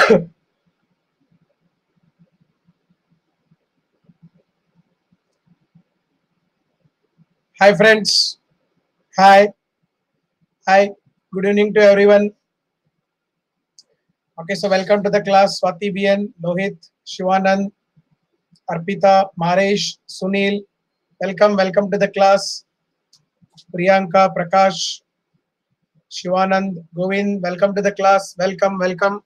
Hi, friends. Hi. Hi. Good evening to everyone. Okay, so welcome to the class. Swati BN, Lohit, Shivanand, Arpita, Maresh, Sunil. Welcome, welcome to the class. Priyanka, Prakash, Shivanand, Govind, welcome to the class. Welcome, welcome.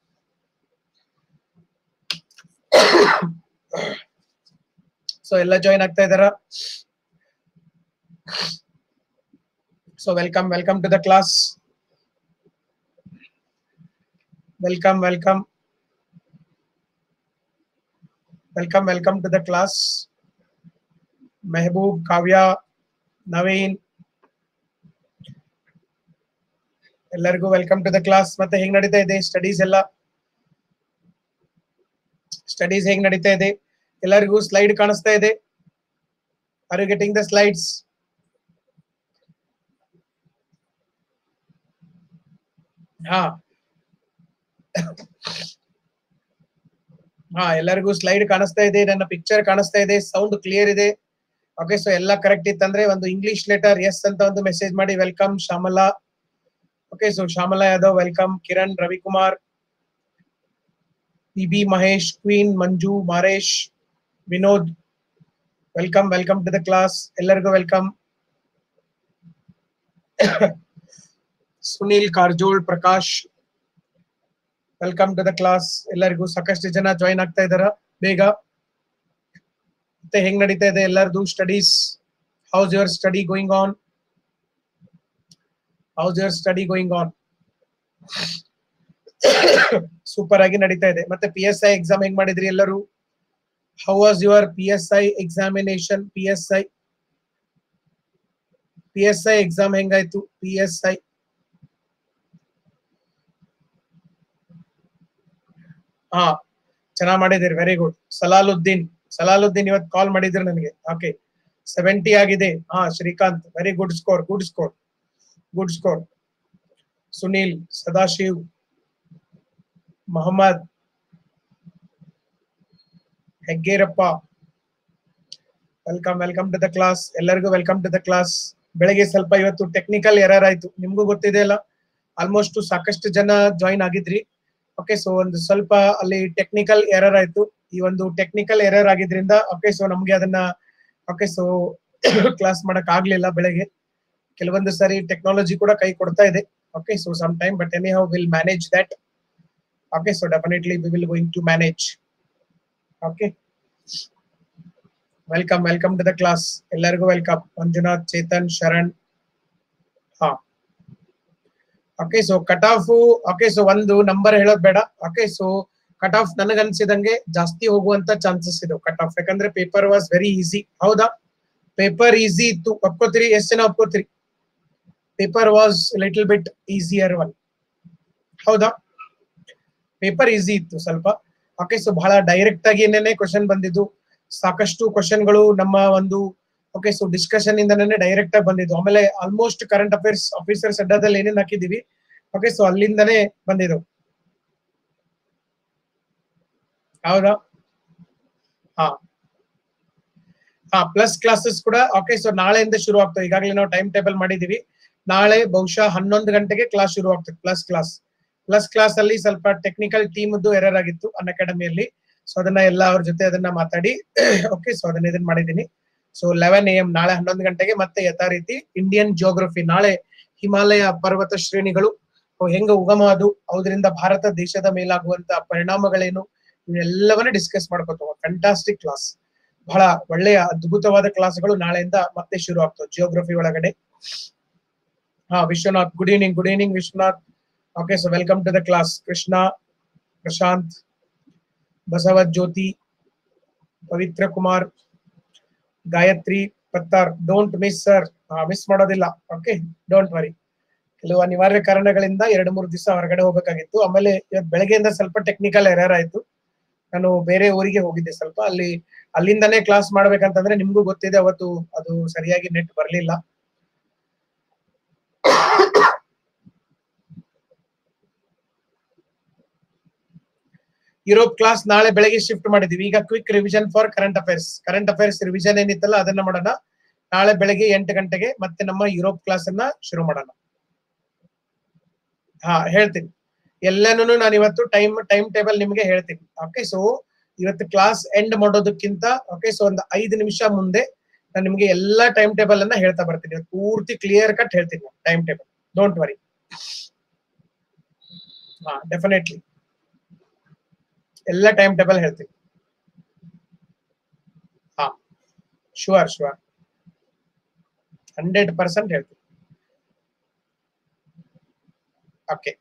So ಎಲ್ಲ join ಆಗ್ತಾ ಇದ್ದಾರಾ so welcome welcome to the class welcome welcome welcome welcome to the class Mehboob Kavya Naveen ಎಲ್ಲರಿಗೂ welcome to the class ಮತ್ತೆ ಹೇಗ್ ನಡೀತಾ ಇದೆ studies ಎಲ್ಲ studies ಹೇಗ್ ನಡೀತಾ ಇದೆ ಎಲ್ಲರಿಗೂ ಸ್ಲೈಡ್ ಕಾಣಿಸ್ತಾ ಇದೆ are you getting the slides ಹಾ ಹಾ ಎಲ್ಲರಿಗೂ ಸ್ಲೈಡ್ ಕಾಣಿಸ್ತಾ ಇದೆ ನನ್ನ ಪಿಕ್ಚರ್ ಕಾಣಿಸ್ತಾ ಇದೆ ಸೌಂಡ್ ಕ್ಲಿಯರ್ ಇದೆ ಓಕೆ ಸೊ ಎಲ್ಲ ಕರೆಕ್ಟ್ ಇತ್ತಂದ್ರೆ ಒಂದು ಇಂಗ್ಲಿಷ್ ಲೆಟರ್ ಎಸ್ ಅಂತ ಒಂದು ಮೆಸೇಜ್ ಮಾಡಿ welcome Shyamala okay so Shyamala Yadav welcome Kiran Ravikumar P B Mahesh queen Manju Maresh Vinod welcome welcome to the class ಎಲ್ಲರಿಗೂ welcome Sunil Karajol Prakash welcome to the class ಎಲ್ಲರಿಗೂ ಸಾಕಷ್ಟು ಜನ ಜಾಯಿನ್ ಆಗ್ತಾ ಇದಾರ ಬೇಗ ಮತ್ತೆ ಹೆಂಗ್ ನಡೀತಾ ಇದೆ ಎಲ್ಲರದು studies how's your study going on how's your study going on super ಆಗಿ ನಡೀತಾ ಇದೆ ಮತ್ತೆ ಪಿ ಎಸ್ ಐ ಎಕ್ಸಾಮ್ ಹೆಂಗ್ ಮಾಡಿದ್ರಿ ಎಲ್ಲರೂ how was your P S I examination P S I P S I exam ಹೆಂಗಾಯ್ತು ಪಿ ಎಸ್ ಐ ಹಾ ಚೆನ್ನಾಗ್ ಮಾಡಿದಿರಿ ವೆರಿ ಗುಡ್ ಸಲಾಲುದ್ದೀನ್ ಸಲಾಲುದ್ದೀನ್ ಇವತ್ತು ಕಾಲ್ ಮಾಡಿದ್ರು ನನಗೆ ಓಕೆ ಸೆವೆಂಟಿ ಆಗಿದೆ ಹಾ Srikanth very good score good score good score Sunil Sadashiv Mohammed Heggerappa welcome welcome to the class ಎಲ್ಲರಿಗೂ ವೆಲ್ಕಮ್ ಟು ದ ಕ್ಲಾಸ್ ಬೆಳಗ್ಗೆ ಸ್ವಲ್ಪ ಇವತ್ತು ಟೆಕ್ನಿಕಲ್ ಎರರ್ ಆಯ್ತು ನಿಮ್ಗೂ ಗೊತ್ತಿದೆ ಅಲ್ಲ ಆಲ್ಮೋಸ್ಟ್ ಸಾಕಷ್ಟು ಜನ ಜಾಯಿನ್ ಆಗಿದ್ರಿ ಓಕೆ ಸೊ ಒಂದು ಸ್ವಲ್ಪ ಅಲ್ಲಿ ಟೆಕ್ನಿಕಲ್ ಎರರ್ ಆಯ್ತು ಈ ಒಂದು ಟೆಕ್ನಿಕಲ್ ಎರರ್ ಆಗಿದ್ರಿಂದ ಓಕೆ ಸೊ ನಮ್ಗೆ ಅದನ್ನ ಓಕೆ ಸೊ ಕ್ಲಾಸ್ ಮಾಡಕ್ ಆಗ್ಲಿಲ್ಲ ಬೆಳಗ್ಗೆ ಕೆಲವೊಂದು ಸಾರಿ ಟೆಕ್ನಾಲಜಿ ಕೂಡ ಕೈ ಕೊಡ್ತಾ ಇದೆ okay so some time but anyhow will manage that okay so definitely we will going to manage okay welcome welcome to the class ಎಲ್ಲರಿಗೂ ವೆಲ್ಕಮ್ ಮಂಜುನಾಥ್ ಚೇತನ್ ಶರಣ್ ಹಾ okay so cut off okay so ಒಂದು number ಹೇಳೋದ್ ಬೇಡ okay so cut off ನನಗನ್ಸಿದಂಗೆ ಜಾಸ್ತಿ ಹೋಗುವಂತ chances ಇದೆ cut off ಯಾಕಂದ್ರೆ ಪೇಪರ್ ವಾಸ್ ವೆರಿ ಈಸಿ ಹೌದಾ ಪೇಪರ್ ಈಸಿ ಇತ್ತು ಒಪ್ಕೋತೀರಿ ಎಷ್ಟು ಜನ ಒಪ್ಕೋತೀರಿ paper was little bit easier one ಹೌದಾ ಪೇಪರ್ ಈಸಿ ಇತ್ತು ಸ್ವಲ್ಪ ಓಕೆ ಸೊ ಬಹಳ ಡೈರೆಕ್ಟ್ ಆಗಿ ಏನೇನೆ ಕ್ವಶನ್ ಬಂದಿದ್ದು ಸಾಕಷ್ಟು ಕ್ವಶನ್ಗಳು ನಮ್ಮ ಒಂದು ಓಕೆ ಸೊ ಡಿಸ್ಕಷನ್ ಇಂದನೇ ಡೈರೆಕ್ಟ್ ಆಗಿ ಬಂದಿದ್ದು ಆಮೇಲೆ ಆಲ್ಮೋಸ್ಟ್ ಕರೆಂಟ್ ಅಫೇರ್ಸ್ ಆಫೀಸರ್ಸ್ ಅಡ್ಡಾದಲ್ಲಿ ಏನೇನ್ ಹಾಕಿದೀವಿ ಓಕೆ ಸೊ ಅಲ್ಲಿಂದನೇ ಬಂದಿದ್ದು ಹೌದಾ ಹಾ ಹಾ ಪ್ಲಸ್ ಕ್ಲಾಸಸ್ ಕೂಡ ಓಕೆ ಸೊ ನಾಳೆಯಿಂದ ಶುರು ಆಗ್ತವೆ ಈಗಾಗಲೇ ನಾವು ಟೈಮ್ ಟೇಬಲ್ ಮಾಡಿದೀವಿ ನಾಳೆ ಬಹುಶಃ ಹನ್ನೊಂದು ಗಂಟೆಗೆ ಕ್ಲಾಸ್ ಶುರು ಆಗ್ತದೆ ಪ್ಲಸ್ ಕ್ಲಾಸ್ ಪ್ಲಸ್ ಕ್ಲಾಸ್ ಅಲ್ಲಿ ಸ್ವಲ್ಪ ಟೆಕ್ನಿಕಲ್ ಟೀಮ್ ಎರರ್ ಆಗಿತ್ತು ಅನ್ ಅಕಾಡೆಮಿಯಲ್ಲಿ ಸೊ ಅದನ್ನ ಎಲ್ಲ ಅವ್ರ ಜೊತೆ ಅದನ್ನ ಮಾತಾಡಿ ಓಕೆ ಸೊ ಅದನ್ನ ಇದನ್ನ ಮಾಡಿದೀನಿ ಸೊ ಲೆವೆನ್ ಎ ಎಂ ನಾಳೆ ಹನ್ನೊಂದು ಗಂಟೆಗೆ ಮತ್ತೆ ಯಥಾ ರೀತಿ ಇಂಡಿಯನ್ ಜಿಯೋಗ್ರಫಿ ನಾಳೆ ಹಿಮಾಲಯ ಪರ್ವತ ಶ್ರೇಣಿಗಳು ಹೆಂಗ ಉಗಮ ಅದು ಅದರಿಂದ ಭಾರತ ದೇಶದ ಮೇಲಾಗುವಂತ ಪರಿಣಾಮಗಳೇನು ಇವೆಲ್ಲವನ್ನ ಡಿಸ್ಕಸ್ ಮಾಡ್ಕೋತ ಫ್ಯಾಂಟಾಸ್ಟಿಕ್ ಕ್ಲಾಸ್ ಬಹಳ ಒಳ್ಳೆಯ ಅದ್ಭುತವಾದ ಕ್ಲಾಸ್ಗಳು ನಾಳೆಯಿಂದ ಮತ್ತೆ ಶುರು ಆಗ್ತವೆ ಜಿಯೋಗ್ರಫಿ ಒಳಗಡೆ ಹಾ Vishwanath good evening good evening Vishwanath okay so welcome to the class Krishna Prashanth Basavath Jyothi Pavithra Kumar Gayathri Pattar don't miss sir miss ಮಾಡೋದಿಲ್ಲ ಓಕೆ ಡೋಂಟ್ ವರಿ ಕೆಲವು ಅನಿವಾರ್ಯ ಕಾರಣಗಳಿಂದ ಎರಡು ಮೂರು ದಿವಸ ಹೊರಗಡೆ ಹೋಗ್ಬೇಕಾಗಿತ್ತು ಆಮೇಲೆ ಇವತ್ತು ಬೆಳಗ್ಗೆಯಿಂದ ಸ್ವಲ್ಪ ಟೆಕ್ನಿಕಲ್ ಎರರ್ ಆಯ್ತು ನಾನು ಬೇರೆ ಊರಿಗೆ ಹೋಗಿದ್ದೆ ಸ್ವಲ್ಪ ಅಲ್ಲಿ ಅಲ್ಲಿಂದನೇ ಕ್ಲಾಸ್ ಮಾಡ್ಬೇಕಂತಂದ್ರೆ ನಿಮ್ಗೂ ಗೊತ್ತಿದೆ ಅವತ್ತು ಅದು ಸರಿಯಾಗಿ ನೆಟ್ ಬರಲಿಲ್ಲ ಯುರೋಪ್ ಕ್ಲಾಸ್ ನಾಳೆ ಬೆಳಗ್ಗೆ ಶಿಫ್ಟ್ ಮಾಡಿದೀವಿ ಈಗ quick revision for current affairs current affairs revision ಏನಿತ್ತಲ್ಲ ಅದನ್ನ ಮಾಡೋಣ ನಾಳೆ ಬೆಳಗ್ಗೆ ಎಂಟು ಗಂಟೆಗೆ ಮತ್ತೆ ನಮ್ಮ ಯುರೋಪ್ ಕ್ಲಾಸ್ ಅನ್ನ ಶುರು ಮಾಡೋಣ ಹಾ ಹೇಳ್ತೀನಿ ಎಲ್ಲಾನು ನಾನು ಇವತ್ತು ಟೈಮ್ ಟೈಮ್ ಟೇಬಲ್ ನಿಮಗೆ ಹೇಳ್ತೀನಿ ಓಕೆ ಸೊ ಇವತ್ತು ಕ್ಲಾಸ್ ಎಂಡ್ ಮಾಡೋದಕ್ಕಿಂತ ಓಕೆ ಸೊ ಒಂದು ಐದು ನಿಮಿಷ ಮುಂದೆ ನಾನು ನಿಮಗೆ ಎಲ್ಲಾ ಟೈಮ್ ಟೇಬಲ್ ಅನ್ನ ಹೇಳ್ತಾ ಬರ್ತೀನಿ ಇವತ್ತು ಪೂರ್ತಿ ಕ್ಲಿಯರ್ ಕಟ್ ಹೇಳ್ತೀನಿ ಟೈಮ್ ಟೇಬಲ್ ಡೋಂಟ್ ವರಿ ಹಾ ಡೆಫಿನೆಟ್ಲಿ ಎಲ್ಲ ಟೈಮ್ ಟೇಬಲ್ ಹೇಳ್ತೀನಿ ಹಾ ಶುವರ್ ಶುವರ್ ಹಂಡ್ರೆಡ್ ಪರ್ಸೆಂಟ್ ಹೇಳ್ತೀನಿ ಓಕೆ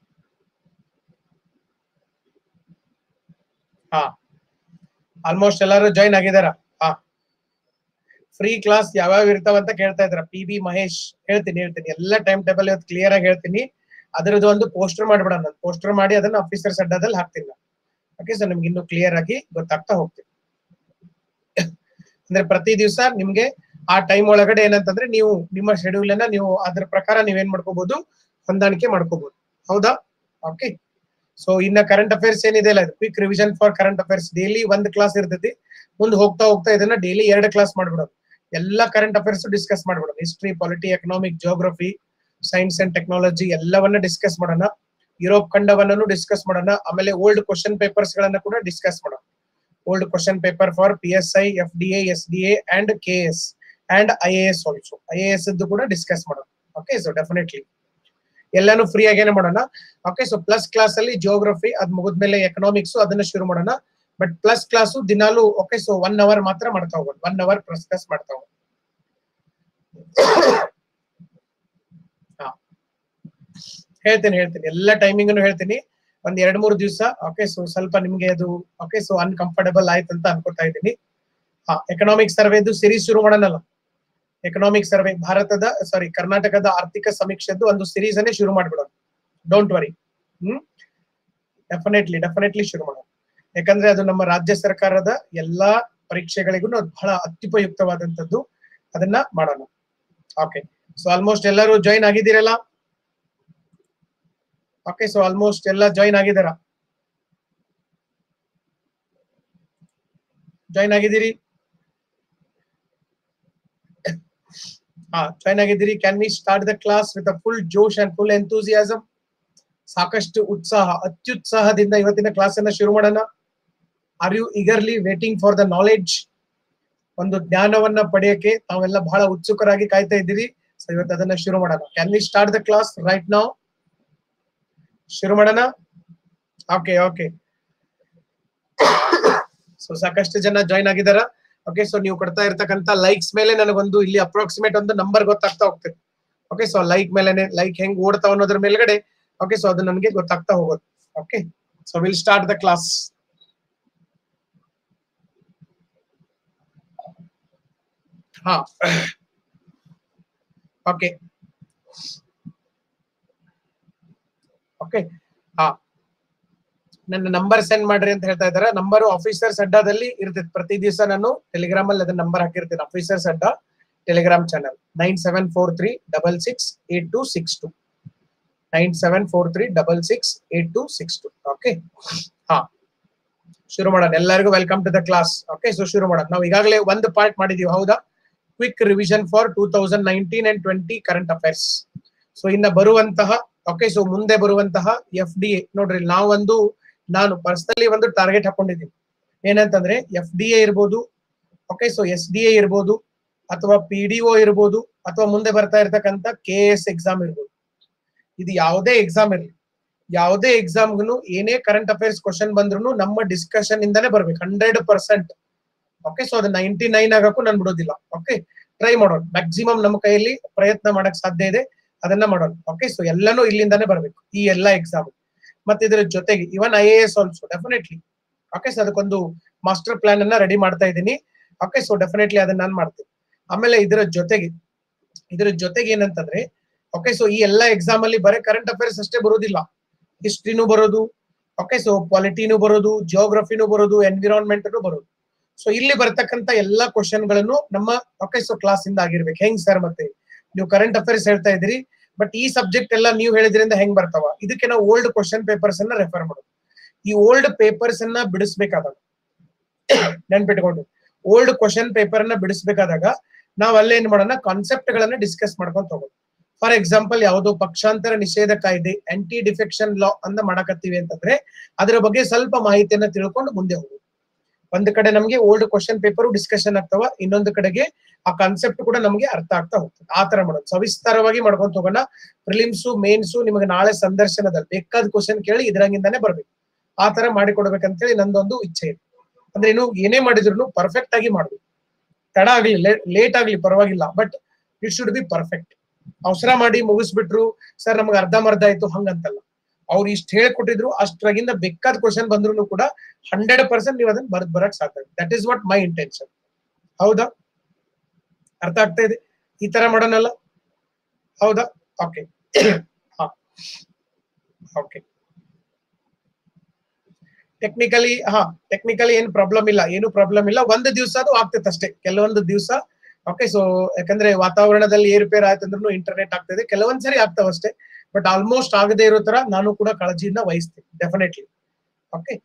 ಹಾ ಆಲ್ಮೋಸ್ಟ್ ಎಲ್ಲರೂ ಜಾಯಿನ್ ಆಗಿದಾರ ಹಾ ಫ್ರೀ ಕ್ಲಾಸ್ ಯಾವ್ಯಾವ ಇರ್ತಾವ ಅಂತ ಕೇಳ್ತಾ ಇದಾರ ಪಿ ಬಿ ಮಹೇಶ್ ಹೇಳ್ತೀನಿ ಹೇಳ್ತೀನಿ ಎಲ್ಲ ಟೈಮ್ ಟೇಬಲ್ ಇವತ್ತು ಕ್ಲಿಯರ್ ಆಗಿ ಹೇಳ್ತೀನಿ ಅದರದ್ದು ಒಂದು ಪೋಸ್ಟರ್ ಮಾಡ್ಬಿಡೋಣ ನಾನು ಪೋಸ್ಟರ್ ಮಾಡಿ ಅದನ್ನ ಆಫೀಸರ್ಸ್ ಅಡ್ಡಾದಲ್ಲಿ ಹಾಕ್ತೀನಿ ನಾನು ಓಕೆ ಸೊ ನಿಮ್ಗೆ ಇನ್ನು ಕ್ಲಿಯರ್ ಆಗಿ ಗೊತ್ತಾಗ್ತಾ ಹೋಗ್ತೀನಿ ಅಂದ್ರೆ ಪ್ರತಿ ದಿವಸ ನಿಮ್ಗೆ ಆ ಟೈಮ್ ಒಳಗಡೆ ಏನಂತಂದ್ರೆ ನೀವು ನಿಮ್ಮ ಶೆಡ್ಯೂಲ್ ಅನ್ನ ನೀವು ಅದ್ರ ಪ್ರಕಾರ ನೀವೇನ್ ಮಾಡ್ಕೋಬಹುದು ಹೊಂದಾಣಿಕೆ ಮಾಡ್ಕೋಬಹುದು ಹೌದಾ ಓಕೆ ಸೊ ಇನ್ನ ಕರೆಂಟ್ ಅಫೇರ್ಸ್ ಏನಿದೆ ಅಲ್ಲ quick revision for current affairs daily ಒಂದ್ ಕ್ಲಾಸ್ ಇರ್ತೈತಿ ಮುಂದೆ ಹೋಗ್ತಾ ಹೋಗ್ತಾ ಇದನ್ನ ಡೈಲಿ ಎರಡು ಕ್ಲಾಸ್ ಮಾಡ್ಬಿಡೋದು ಎಲ್ಲ ಕರೆಂಟ್ ಅಫೇರ್ಸ್ ಡಿಸ್ಕಸ್ ಮಾಡ್ಬಿಡೋದು history polity economic geography science and technology ಎಲ್ಲವನ್ನ ಡಿಸ್ಕಸ್ ಮಾಡೋಣ ಯುರೋಪ್ ಖಂಡವನ್ನು ಡಿಸ್ಕಸ್ ಮಾಡೋಣ ಆಮೇಲೆ ಓಲ್ಡ್ ಕ್ವಶನ್ ಪೇಪರ್ಸ್ ಗಳನ್ನ ಕೂಡ ಡಿಸ್ಕಸ್ ಮಾಡೋಣ old question paper for P S I F D A S D A and K S and I A S also I A S ಕೂಡ discuss ಮಾಡೋಣ okay so definitely ಎಲ್ಲಾನು free ಆಗೇನೆ ಮಾಡೋಣ okay so plus class ಅಲ್ಲಿ geography ಅದ್ ಮುಗಿದ್ಮೇಲೆ economics ಅದನ್ನ ಶುರು ಮಾಡೋಣ ಬಟ್ ಪ್ಲಸ್ ಕ್ಲಾಸು ದಿನಾಲು ಓಕೆ ಸೊ ಒನ್ ಅವರ್ ಮಾತ್ರ ಮಾಡ್ತಾ ಹೋಗೋದು ಒನ್ ಅವರ್ ಡಿಸ್ಕಸ್ ಮಾಡ್ತಾ ಹೋಗೋದು ಹಾ ಹೇಳ್ತೀನಿ ಹೇಳ್ತೀನಿ ಎಲ್ಲ ಟೈಮಿಂಗ್ ಹೇಳ್ತೀನಿ ಒಂದ್ ಎರಡ್ ಮೂರು ದಿವಸ ಓಕೆ ಸೊ ಸ್ವಲ್ಪ ನಿಮ್ಗೆ ಅದು ಓಕೆ ಸೊ ಅನ್ಕಂಫರ್ಟಬಲ್ ಆಯ್ತು ಅಂತ ಅನ್ಕೋತಾ ಇದ್ದೀನಿ ಹಾ ಎಕನಾಮಿಕ್ ಸರ್ವೆದು ಸಿರೀಸ್ ಶುರು ಮಾಡೋಣಲ್ಲ ಎಕನಾಮಿಕ್ ಸರ್ವೆ ಭಾರತದ ಸಾರಿ ಕರ್ನಾಟಕದ ಆರ್ಥಿಕ ಸಮೀಕ್ಷೆದ್ದು ಒಂದು ಸಿರೀಸ್ ಅನ್ನೇ ಶುರು ಮಾಡ್ಬಿಡೋದು don't worry hmm definitely definitely ಶುರು ಮಾಡೋಣ ಯಾಕಂದ್ರೆ ಅದು ನಮ್ಮ ರಾಜ್ಯ ಸರ್ಕಾರದ ಎಲ್ಲಾ ಪರೀಕ್ಷೆಗಳಿಗೂ ಅದು ಬಹಳ ಅತ್ಯುಪಯುಕ್ತವಾದಂತದ್ದು ಅದನ್ನ ಮಾಡೋಣ ಓಕೆ ಸೊ ಆಲ್ಮೋಸ್ಟ್ ಎಲ್ಲರೂ ಜಾಯಿನ್ ಆಗಿದ್ದೀರಲ್ಲ ಓಕೆ ಸೊ ಆಲ್ಮೋಸ್ಟ್ ಎಲ್ಲ ಜಾಯಿನ್ ಆಗಿದಾರ ಜಾಯಿನ್ ಆಗಿದ್ದೀರಿ ಹಾ ಜಾಯಿನ್ ಆಗಿದ್ದೀರಿ can we start the class with a full ಜೋಶ್ ಅಂಡ್ ಫುಲ್ ಎಂತೂಸಿಯಾಸಮ್ ಸಾಕಷ್ಟು ಉತ್ಸಾಹ ಅತ್ಯುತ್ಸಾಹದಿಂದ ಇವತ್ತಿನ ಕ್ಲಾಸ್ ಅನ್ನ ಶುರು ಮಾಡೋಣ are you eagerly waiting for the knowledge ಒಂದು ಜ್ಞಾನವನ್ನ ಪಡೆಯಕ್ಕೆ ತಾವೆಲ್ಲ ಬಹಳ ಉತ್ಸುಕರಾಗಿ ಕಾಯ್ತಾ ಇದ್ದೀರಿ ಸೊ ಇವತ್ತು ಅದನ್ನ ಶುರು ಮಾಡೋಣ can we start the class right now ಶುರು ಮಾಡೋಣ ಓಕೆ ಓಕೆ ಸೊ ಸಾಕಷ್ಟು ಜನ ಜಾಯಿನ್ ಆಗಿದಾರ ಓಕೆ ಸೊ ನೀವು ಕೊಡ್ತಾ ಇರ್ತಕ್ಕಂತ ಲೈಕ್ಸ್ ಮೇಲೆ ನನಗೊಂದು ಇಲ್ಲಿ ಅಪ್ರಾಕ್ಸಿಮೇಟ್ ಒಂದು ನಂಬರ್ ಗೊತ್ತಾಗ್ತಾ ಹೋಗ್ತದೆ ಓಕೆ ಸೊ ಲೈಕ್ ಮೇಲೆ ಲೈಕ್ ಹೆಂಗ್ ಓಡ್ತಾವ ಅನ್ನೋದ್ರ ಮೇಲ್ಗಡೆ ಓಕೆ ಸೊ ಅದು ನನಗೆ ಗೊತ್ತಾಗ್ತಾ ಹೋಗೋದು okay so will start the class ಹಾ ಓಕೆ ಓಕೆ ಹಾ ನನ್ನ ನಂಬರ್ ಸೆಂಡ್ ಮಾಡ್ರಿ ಅಂತ ಹೇಳ್ತಾ ಇದಾರೆ ನಂಬರ್ ಆಫೀಸರ್ಸ್ ಅಡ್ಡಾದಲ್ಲಿ ಇರ್ತೈತೆ ಪ್ರತಿ ದಿವಸ ನಾನು ಟೆಲಿಗ್ರಾಮ್ ಅಲ್ಲಿ ಅದನ್ನ ನಂಬರ್ ಹಾಕಿರ್ತೀನಿ officers Adda Telegram channel nine seven four three double six eight two six two nine seven four three double six eight two six two okay ಹಾ ಶುರು ಮಾಡೋಣ ಎಲ್ಲರಿಗೂ welcome to the class okay so ಶುರು ಮಾಡೋಣ ನಾವು ಈಗಾಗಲೇ ಒಂದು ಪಾರ್ಟ್ ಮಾಡಿದೀವಿ ಹೌದಾ quick revision for two thousand nineteen and twenty current affairs so ಇನ್ನ ಬರುವಂತಹ ಓಕೆ ಸೊ ಮುಂದೆ ಬರುವಂತಹ ಎಫ್ ಡಿ ಎ ನೋಡ್ರಿ ನಾವೊಂದು ನಾನು ಪರ್ಸನಲಿ ಒಂದು ಟಾರ್ಗೆಟ್ ಹಾಕೊಂಡಿದ್ದೀನಿ ಏನಂತಂದ್ರೆ ಎಫ್ ಡಿ ಎ ಇರ್ಬೋದು okay so S D A ಇರ್ಬೋದು ಅಥವಾ ಪಿ ಡಿ ಒ ಇರ್ಬೋದು ಅಥವಾ ಮುಂದೆ ಬರ್ತಾ ಇರ್ತಕ್ಕಂಥ ಕೆ ಎಸ್ ಎಕ್ಸಾಮ್ ಇರ್ಬೋದು ಇದು ಯಾವುದೇ ಎಕ್ಸಾಮ್ ಇರಲಿ ಯಾವುದೇ ಎಕ್ಸಾಮ್ಗೂ ಏನೇ ಕರೆಂಟ್ ಅಫೇರ್ಸ್ ಕ್ವಶನ್ ಬಂದ್ರು ನಮ್ಮ ಡಿಸ್ಕಷನ್ ಇಂದಾನೆ ಬರ್ಬೇಕು ಹಂಡ್ರೆಡ್ ಪರ್ಸೆಂಟ್ ಓಕೆ ಸೊ ಅದು ನೈಂಟಿ ನೈನ್ ಆಗಕ್ಕೂ ನಾನು ಬಿಡೋದಿಲ್ಲ ಓಕೆ ಟ್ರೈ ಮಾಡೋಣ ಮ್ಯಾಕ್ಸಿಮಮ್ ನಮ್ಮ ಕೈಯಲ್ಲಿ ಪ್ರಯತ್ನ ಮಾಡಕ್ ಸಾಧ್ಯ ಇದೆ ಅದನ್ನ ಮಾಡೋಣ ಓಕೆ ಸೊ ಎಲ್ಲಾನು ಇಲ್ಲಿಂದಾನೇ ಬರ್ಬೇಕು ಈ ಎಲ್ಲಾ ಎಕ್ಸಾಮ್ ಮತ್ತೆ ಇದರ ಜೊತೆಗೆ even I A S also definitely okay so ಅದಕ್ಕೊಂದು ಮಾಸ್ಟರ್ ಪ್ಲಾನ್ ಅನ್ನ ರೆಡಿ ಮಾಡ್ತಾ ಇದ್ದೀನಿ ಓಕೆ ಸೊ ಡೆಫಿನೆಟ್ಲಿ ಅದನ್ನ ನಾನು ಮಾಡ್ತೀನಿ ಆಮೇಲೆ ಇದರ ಜೊತೆಗೆ ಇದರ ಜೊತೆಗೆ ಏನಂತಂದ್ರೆ ಓಕೆ ಸೊ ಈ ಎಲ್ಲಾ ಎಕ್ಸಾಮ್ ಅಲ್ಲಿ ಬರೀ ಕರೆಂಟ್ ಅಫೇರ್ಸ್ ಅಷ್ಟೇ ಬರೋದಿಲ್ಲ ಹಿಸ್ಟ್ರಿನೂ ಬರೋದು ಓಕೆ ಸೊ ಪಾಲಿಟಿನೂ ಬರೋದು ಜಿಯೋಗ್ರಫಿನೂ ಬರೋದು ಎನ್ವಿರಾನ್ಮೆಂಟ್ನು ಬರೋದು ಸೊ ಇಲ್ಲಿ ಬರ್ತಕ್ಕಂತ ಎಲ್ಲಾ ಕ್ವಶನ್ ಗಳನ್ನು ನಮ್ಮ ಓಕೆ ಸೊ ಕ್ಲಾಸ್ ಇಂದ ಆಗಿರ್ಬೇಕು ಹೆಂಗ್ ಸರ್ ಮತ್ತೆ ನೀವು ಕರೆಂಟ್ ಅಫೇರ್ಸ್ ಹೇಳ್ತಾ ಇದ್ದೀರಿ ಬಟ್ ಈ ಸಬ್ಜೆಕ್ಟ್ ಎಲ್ಲ ನೀವು ಹೇಳಿದ್ರಿಂದ ಹೆಂಗ್ ಬರ್ತಾವ ಇದಕ್ಕೆ ನಾವು ಓಲ್ಡ್ ಕ್ವಶನ್ ಪೇಪರ್ಸ್ ಅನ್ನ ರೆಫರ್ ಮಾಡೋದು ಈ ಓಲ್ಡ್ ಪೇಪರ್ಸ್ ಅನ್ನ ಬಿಡಿಸ್ಬೇಕಾದಾಗ ನೆನ್ಪಿಟ್ಕೊಂಡು ಓಲ್ಡ್ ಕ್ವಶನ್ ಪೇಪರ್ ನ ಬಿಡಿಸ್ಬೇಕಾದಾಗ ನಾವ್ ಅಲ್ಲೇ ಏನ್ ಮಾಡೋಣ ಕಾನ್ಸೆಪ್ಟ್ ಗಳನ್ನ ಡಿಸ್ಕಸ್ ಮಾಡ್ಕೊಂತ ಹೋಗೋದು ಫಾರ್ ಎಕ್ಸಾಂಪಲ್ ಯಾವುದೋ ಪಕ್ಷಾಂತರ ನಿಷೇಧ ಕಾಯ್ದೆ ಆಂಟಿ ಡಿಫೆಕ್ಷನ್ ಲಾ ಅಂತ ಮಾಡಕತ್ತೀವಿ ಅಂತಂದ್ರೆ ಅದರ ಬಗ್ಗೆ ಸ್ವಲ್ಪ ಮಾಹಿತಿಯನ್ನ ತಿಳ್ಕೊಂಡು ಮುಂದೆ ಹೋಗುದು ಒಂದ್ ಕಡೆ ನಮ್ಗೆ ಓಲ್ಡ್ ಕ್ವಶನ್ ಪೇಪರ್ ಡಿಸ್ಕಷನ್ ಆಗ್ತಾವ ಇನ್ನೊಂದು ಕಡೆಗೆ ಆ ಕಾನ್ಸೆಪ್ಟ್ ಕೂಡ ನಮ್ಗೆ ಅರ್ಥ ಆಗ್ತಾ ಹೋಗ್ತದೆ ಆ ತರ ಮಾಡೋದು ಸವಿಸ್ತಾರವಾಗಿ ಮಾಡ್ಕೊಂತ ಹೋಗೋಣ ಪ್ರಿಲಿಮ್ಸು ಮೇನ್ಸು ನಿಮಗೆ ನಾಳೆ ಸಂದರ್ಶನದಲ್ಲಿ ಬೇಕಾದ ಕ್ವಶನ್ ಕೇಳಿ ಇದ್ರಂಗಿಂದಾನೇ ಬರ್ಬೇಕು ಆ ತರ ಮಾಡಿಕೊಡ್ಬೇಕಂತೇಳಿ ನಂದೊಂದು ಇಚ್ಛೆ ಇದೆ ಅಂದ್ರೆ ಇನ್ನು ಏನೇ ಮಾಡಿದ್ರು ಪರ್ಫೆಕ್ಟ್ ಆಗಿ ಮಾಡ್ಬೇಕು ತಡ ಆಗ್ಲಿ ಲೇಟ್ ಆಗ್ಲಿ ಪರವಾಗಿಲ್ಲ but it should be perfect ಅವಸರ ಮಾಡಿ ಮುಗಿಸ್ಬಿಟ್ರು ಸರ್ ನಮ್ಗೆ ಅರ್ಧಂಬರ್ಧ ಆಯ್ತು ಹಂಗಂತಲ್ಲ ಅವ್ರು ಇಷ್ಟ ಹೇಳ್ಕೊಟ್ಟಿದ್ರು ಅಷ್ಟ್ರಾಗಿಂದ ಬೇಕಾದ ಕ್ವಶನ್ ಬಂದ್ರು ಕೂಡ ಹಂಡ್ರೆಡ್ ಪರ್ಸೆಂಟ್ ನೀವು ಅದನ್ನ ಬರ್ದ್ ಬರಕ್ ಸಾಧ್ಯ that is what my intention ಹೌದಾ ಅರ್ಥ ಆಗ್ತಾ ಇದೆ ಈ ತರ ಮಾಡೋಣಲ್ಲ ಹೌದಾ ಓಕೆ ಹಾ ಓಕೆ ಟೆಕ್ನಿಕಲಿ ಹಾ ಟೆಕ್ನಿಕಲಿ ಏನು ಪ್ರಾಬ್ಲಮ್ ಇಲ್ಲ ಏನು ಪ್ರಾಬ್ಲಮ್ ಇಲ್ಲ ಒಂದು ದಿವಸ ಅದು ಆಗ್ತೈತೆ ಅಷ್ಟೇ ಕೆಲವೊಂದು ದಿವಸ ಓಕೆ ಸೊ ಯಾಕಂದ್ರೆ ವಾತಾವರಣದಲ್ಲಿ ಏರುಪೇರು ಆಯ್ತಂದ್ರೂ ಇಂಟರ್ನೆಟ್ ಆಗ್ತದೆ ಕೆಲವೊಂದ್ ಸರಿ ಆಗ್ತಾವ ಅಷ್ಟೇ ಬಟ್ ಆಲ್ಮೋಸ್ಟ್ ಆಗದೆ ಇರೋ ತರ ನಾನು ಕೂಡ ಕಾಳಜಿಯಿಂದ ವಹಿಸ್ತೀನಿ ಡೆಫಿನೆಟ್ಲಿ ಓಕೆ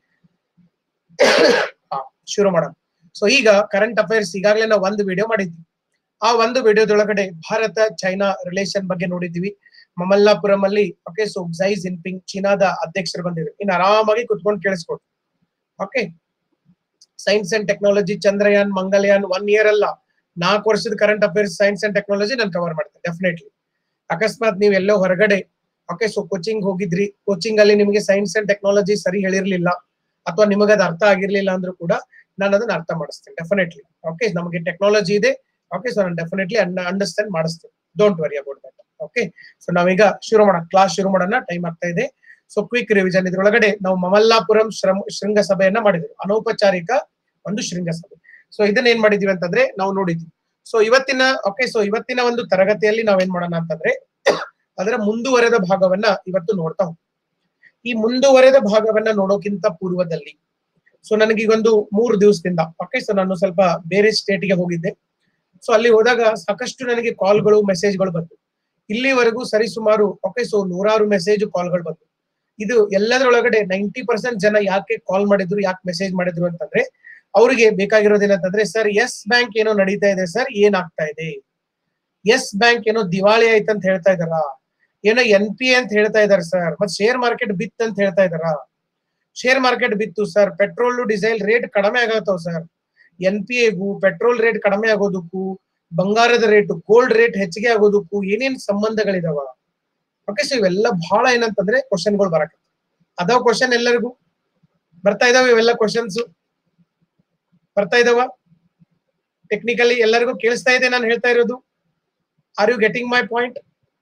ಹಾ ಶುರು ಮಾಡೋಣ ಸೊ ಈಗ ಕರೆಂಟ್ ಅಫೇರ್ಸ್ ಈಗಾಗಲೇ ನಾವು ಒಂದು ವಿಡಿಯೋ ಮಾಡಿದ್ವಿ ಆ ಒಂದು ವಿಡಿಯೋದೊಳಗಡೆ ಭಾರತ ಚೈನಾ ರಿಲೇಷನ್ ಬಗ್ಗೆ ನೋಡಿದ್ವಿ ಮಮಲ್ಲಾಪುರಂ ಅಲ್ಲಿ ಓಕೆ ಸೊ ಝೈ ಜಿನ್ಪಿಂಗ್ ಚೀನಾದ ಅಧ್ಯಕ್ಷರು ಬಂದಿದ್ರು ಇನ್ನು ಆರಾಮಾಗಿ ಕುತ್ಕೊಂಡು ಕೇಳಿಸ್ಕೊಡು okay science and technology Chandrayaan Mangalyaan one year ಅಲ್ಲ ನಾಲ್ಕು ವರ್ಷದ current affairs science and technology ನಾನು ಕವರ್ ಮಾಡ್ತೇನೆ ಡೆಫಿನೆಟ್ಲಿ ಅಕಸ್ಮಾತ್ ನೀವು ಎಲ್ಲೋ ಹೊರಗಡೆ ಓಕೆ ಸೊ ಕೋಚಿಂಗ್ ಹೋಗಿದ್ರಿ ಕೋಚಿಂಗ್ ಅಲ್ಲಿ ನಿಮಗೆ ಸೈನ್ಸ್ ಅಂಡ್ ಟೆಕ್ನಾಲಜಿ ಸರಿ ಹೇಳಿರ್ಲಿಲ್ಲ ಅಥವಾ ನಿಮಗೆ ಅದು ಅರ್ಥ ಆಗಿರ್ಲಿಲ್ಲ ಅಂದ್ರೂ ಕೂಡ ನಾನು ಅದನ್ನ ಅರ್ಥ ಮಾಡಿಸ್ತೇನೆ ಡೆಫಿನೆಟ್ಲಿ ಓಕೆ ನಮಗೆ ಟೆಕ್ನಾಲಜಿ ಇದೆ ಓಕೆ ಸೊ ನಾನು ಡೆಫಿನೆಟ್ಲಿ ಅಂಡರ್ಸ್ಟ್ಯಾಂಡ್ ಮಾಡಿಸ್ತೇನೆ don't worry about that okay so ನಾವೀಗ ಶುರು ಮಾಡೋಣ ಕ್ಲಾಸ್ ಶುರು ಮಾಡೋಣ ಟೈಮ್ ಆಗ್ತಾ ಇದೆ ಸೊ ಕ್ವಿಕ್ ರಿವಿಷನ್ ಇದ್ರೊಳಗಡೆ ನಾವು ಮಮಲ್ಲಾಪುರಂ ಶ್ರಮ ಶೃಂಗಸಭೆಯನ್ನ ಮಾಡಿದ್ವಿ ಅನೌಪಚಾರಿಕ ಒಂದು ಶೃಂಗಸಭೆ ಸೊ ಇದನ್ನ ಏನ್ ಮಾಡಿದೀವಿ ಅಂತಂದ್ರೆ ನಾವು ನೋಡಿದ್ವಿ ಸೊ ಇವತ್ತಿನ ಓಕೆ ಸೊ ಇವತ್ತಿನ ಒಂದು ತರಗತಿಯಲ್ಲಿ ನಾವೇನ್ ಮಾಡೋಣ ಅಂತಂದ್ರೆ ಅದರ ಮುಂದುವರೆದ ಭಾಗವನ್ನ ಇವತ್ತು ನೋಡ್ತಾ ಹೋಗ್ತೀವಿ ಈ ಮುಂದುವರೆದ ಭಾಗವನ್ನ ನೋಡೋಕ್ಕಿಂತ ಪೂರ್ವದಲ್ಲಿ ಸೊ ನನಗೆ ಈಗೊಂದು ಮೂರು ದಿವಸದಿಂದ ಓಕೆ ಸೊ ನಾನು ಸ್ವಲ್ಪ ಬೇರೆ ಸ್ಟೇಟ್ಗೆ ಹೋಗಿದ್ದೆ ಸೊ ಅಲ್ಲಿ ಹೋದಾಗ ಸಾಕಷ್ಟು ನನಗೆ ಕಾಲ್ಗಳು ಮೆಸೇಜ್ಗಳು ಬಂತು ಇಲ್ಲಿವರೆಗೂ ಸರಿಸುಮಾರು ಓಕೆ ಸೊ ನೂರಾರು ಮೆಸೇಜ್ ಕಾಲ್ಗಳು ಬಂತು ಇದು ಎಲ್ಲದರೊಳಗಡೆ ನೈಂಟಿ ಪರ್ಸೆಂಟ್ ಜನ ಯಾಕೆ ಕಾಲ್ ಮಾಡಿದ್ರು ಯಾಕೆ ಮೆಸೇಜ್ ಮಾಡಿದ್ರು ಅಂತಂದ್ರೆ ಅವರಿಗೆ ಬೇಕಾಗಿರೋದೇನಂತಂದ್ರೆ ಸರ್ ಎಸ್ ಬ್ಯಾಂಕ್ ಏನೋ ನಡೀತಾ ಇದೆ ಸರ್ ಏನಾಗ್ತಾ ಇದೆ ಎಸ್ ಬ್ಯಾಂಕ್ ಏನೋ ದಿವಾಳಿ ಆಯ್ತು ಅಂತ ಹೇಳ್ತಾ ಇದಾರ ಏನೋ ಎನ್ ಪಿ ಅಂತ ಹೇಳ್ತಾ ಇದಾರೆ ಸರ್ ಮತ್ ಶೇರ್ ಮಾರ್ಕೆಟ್ ಬಿತ್ ಅಂತ ಹೇಳ್ತಾ ಇದಾರ ಶೇರ್ ಮಾರ್ಕೆಟ್ ಬಿತ್ತು ಸರ್ ಪೆಟ್ರೋಲ್ ಡೀಸೆಲ್ ರೇಟ್ ಕಡಿಮೆ ಆಗತ್ತವ್ ಸರ್ ಎನ್ ಪಿ ಎಗೂ ಪೆಟ್ರೋಲ್ ರೇಟ್ ಕಡಿಮೆ ಆಗೋದಕ್ಕೂ ಬಂಗಾರದ ರೇಟ್ ಗೋಲ್ಡ್ ರೇಟ್ ಹೆಚ್ಚಿಗೆ ಆಗೋದಕ್ಕೂ ಏನೇನ್ ಸಂಬಂಧಗಳಿದಾವ ಓಕೆ ಸೊ ಇವೆಲ್ಲ ಬಹಳ ಏನಂತಂದ್ರೆ ಕ್ವಶನ್ಗಳು ಬರಕ ಅದಾವ ಕ್ವಶನ್ ಎಲ್ಲರಿಗೂ ಬರ್ತಾ ಇದಾವ ಇವೆಲ್ಲ ಕ್ವಶನ್ಸ್ ಬರ್ತಾ ಇದಾವ ಟೆಕ್ನಿಕಲಿ ಎಲ್ಲರಿಗೂ ಕೇಳಿಸ್ತಾ ಇದೆ ನಾನು ಹೇಳ್ತಾ ಇರೋದು are you getting my point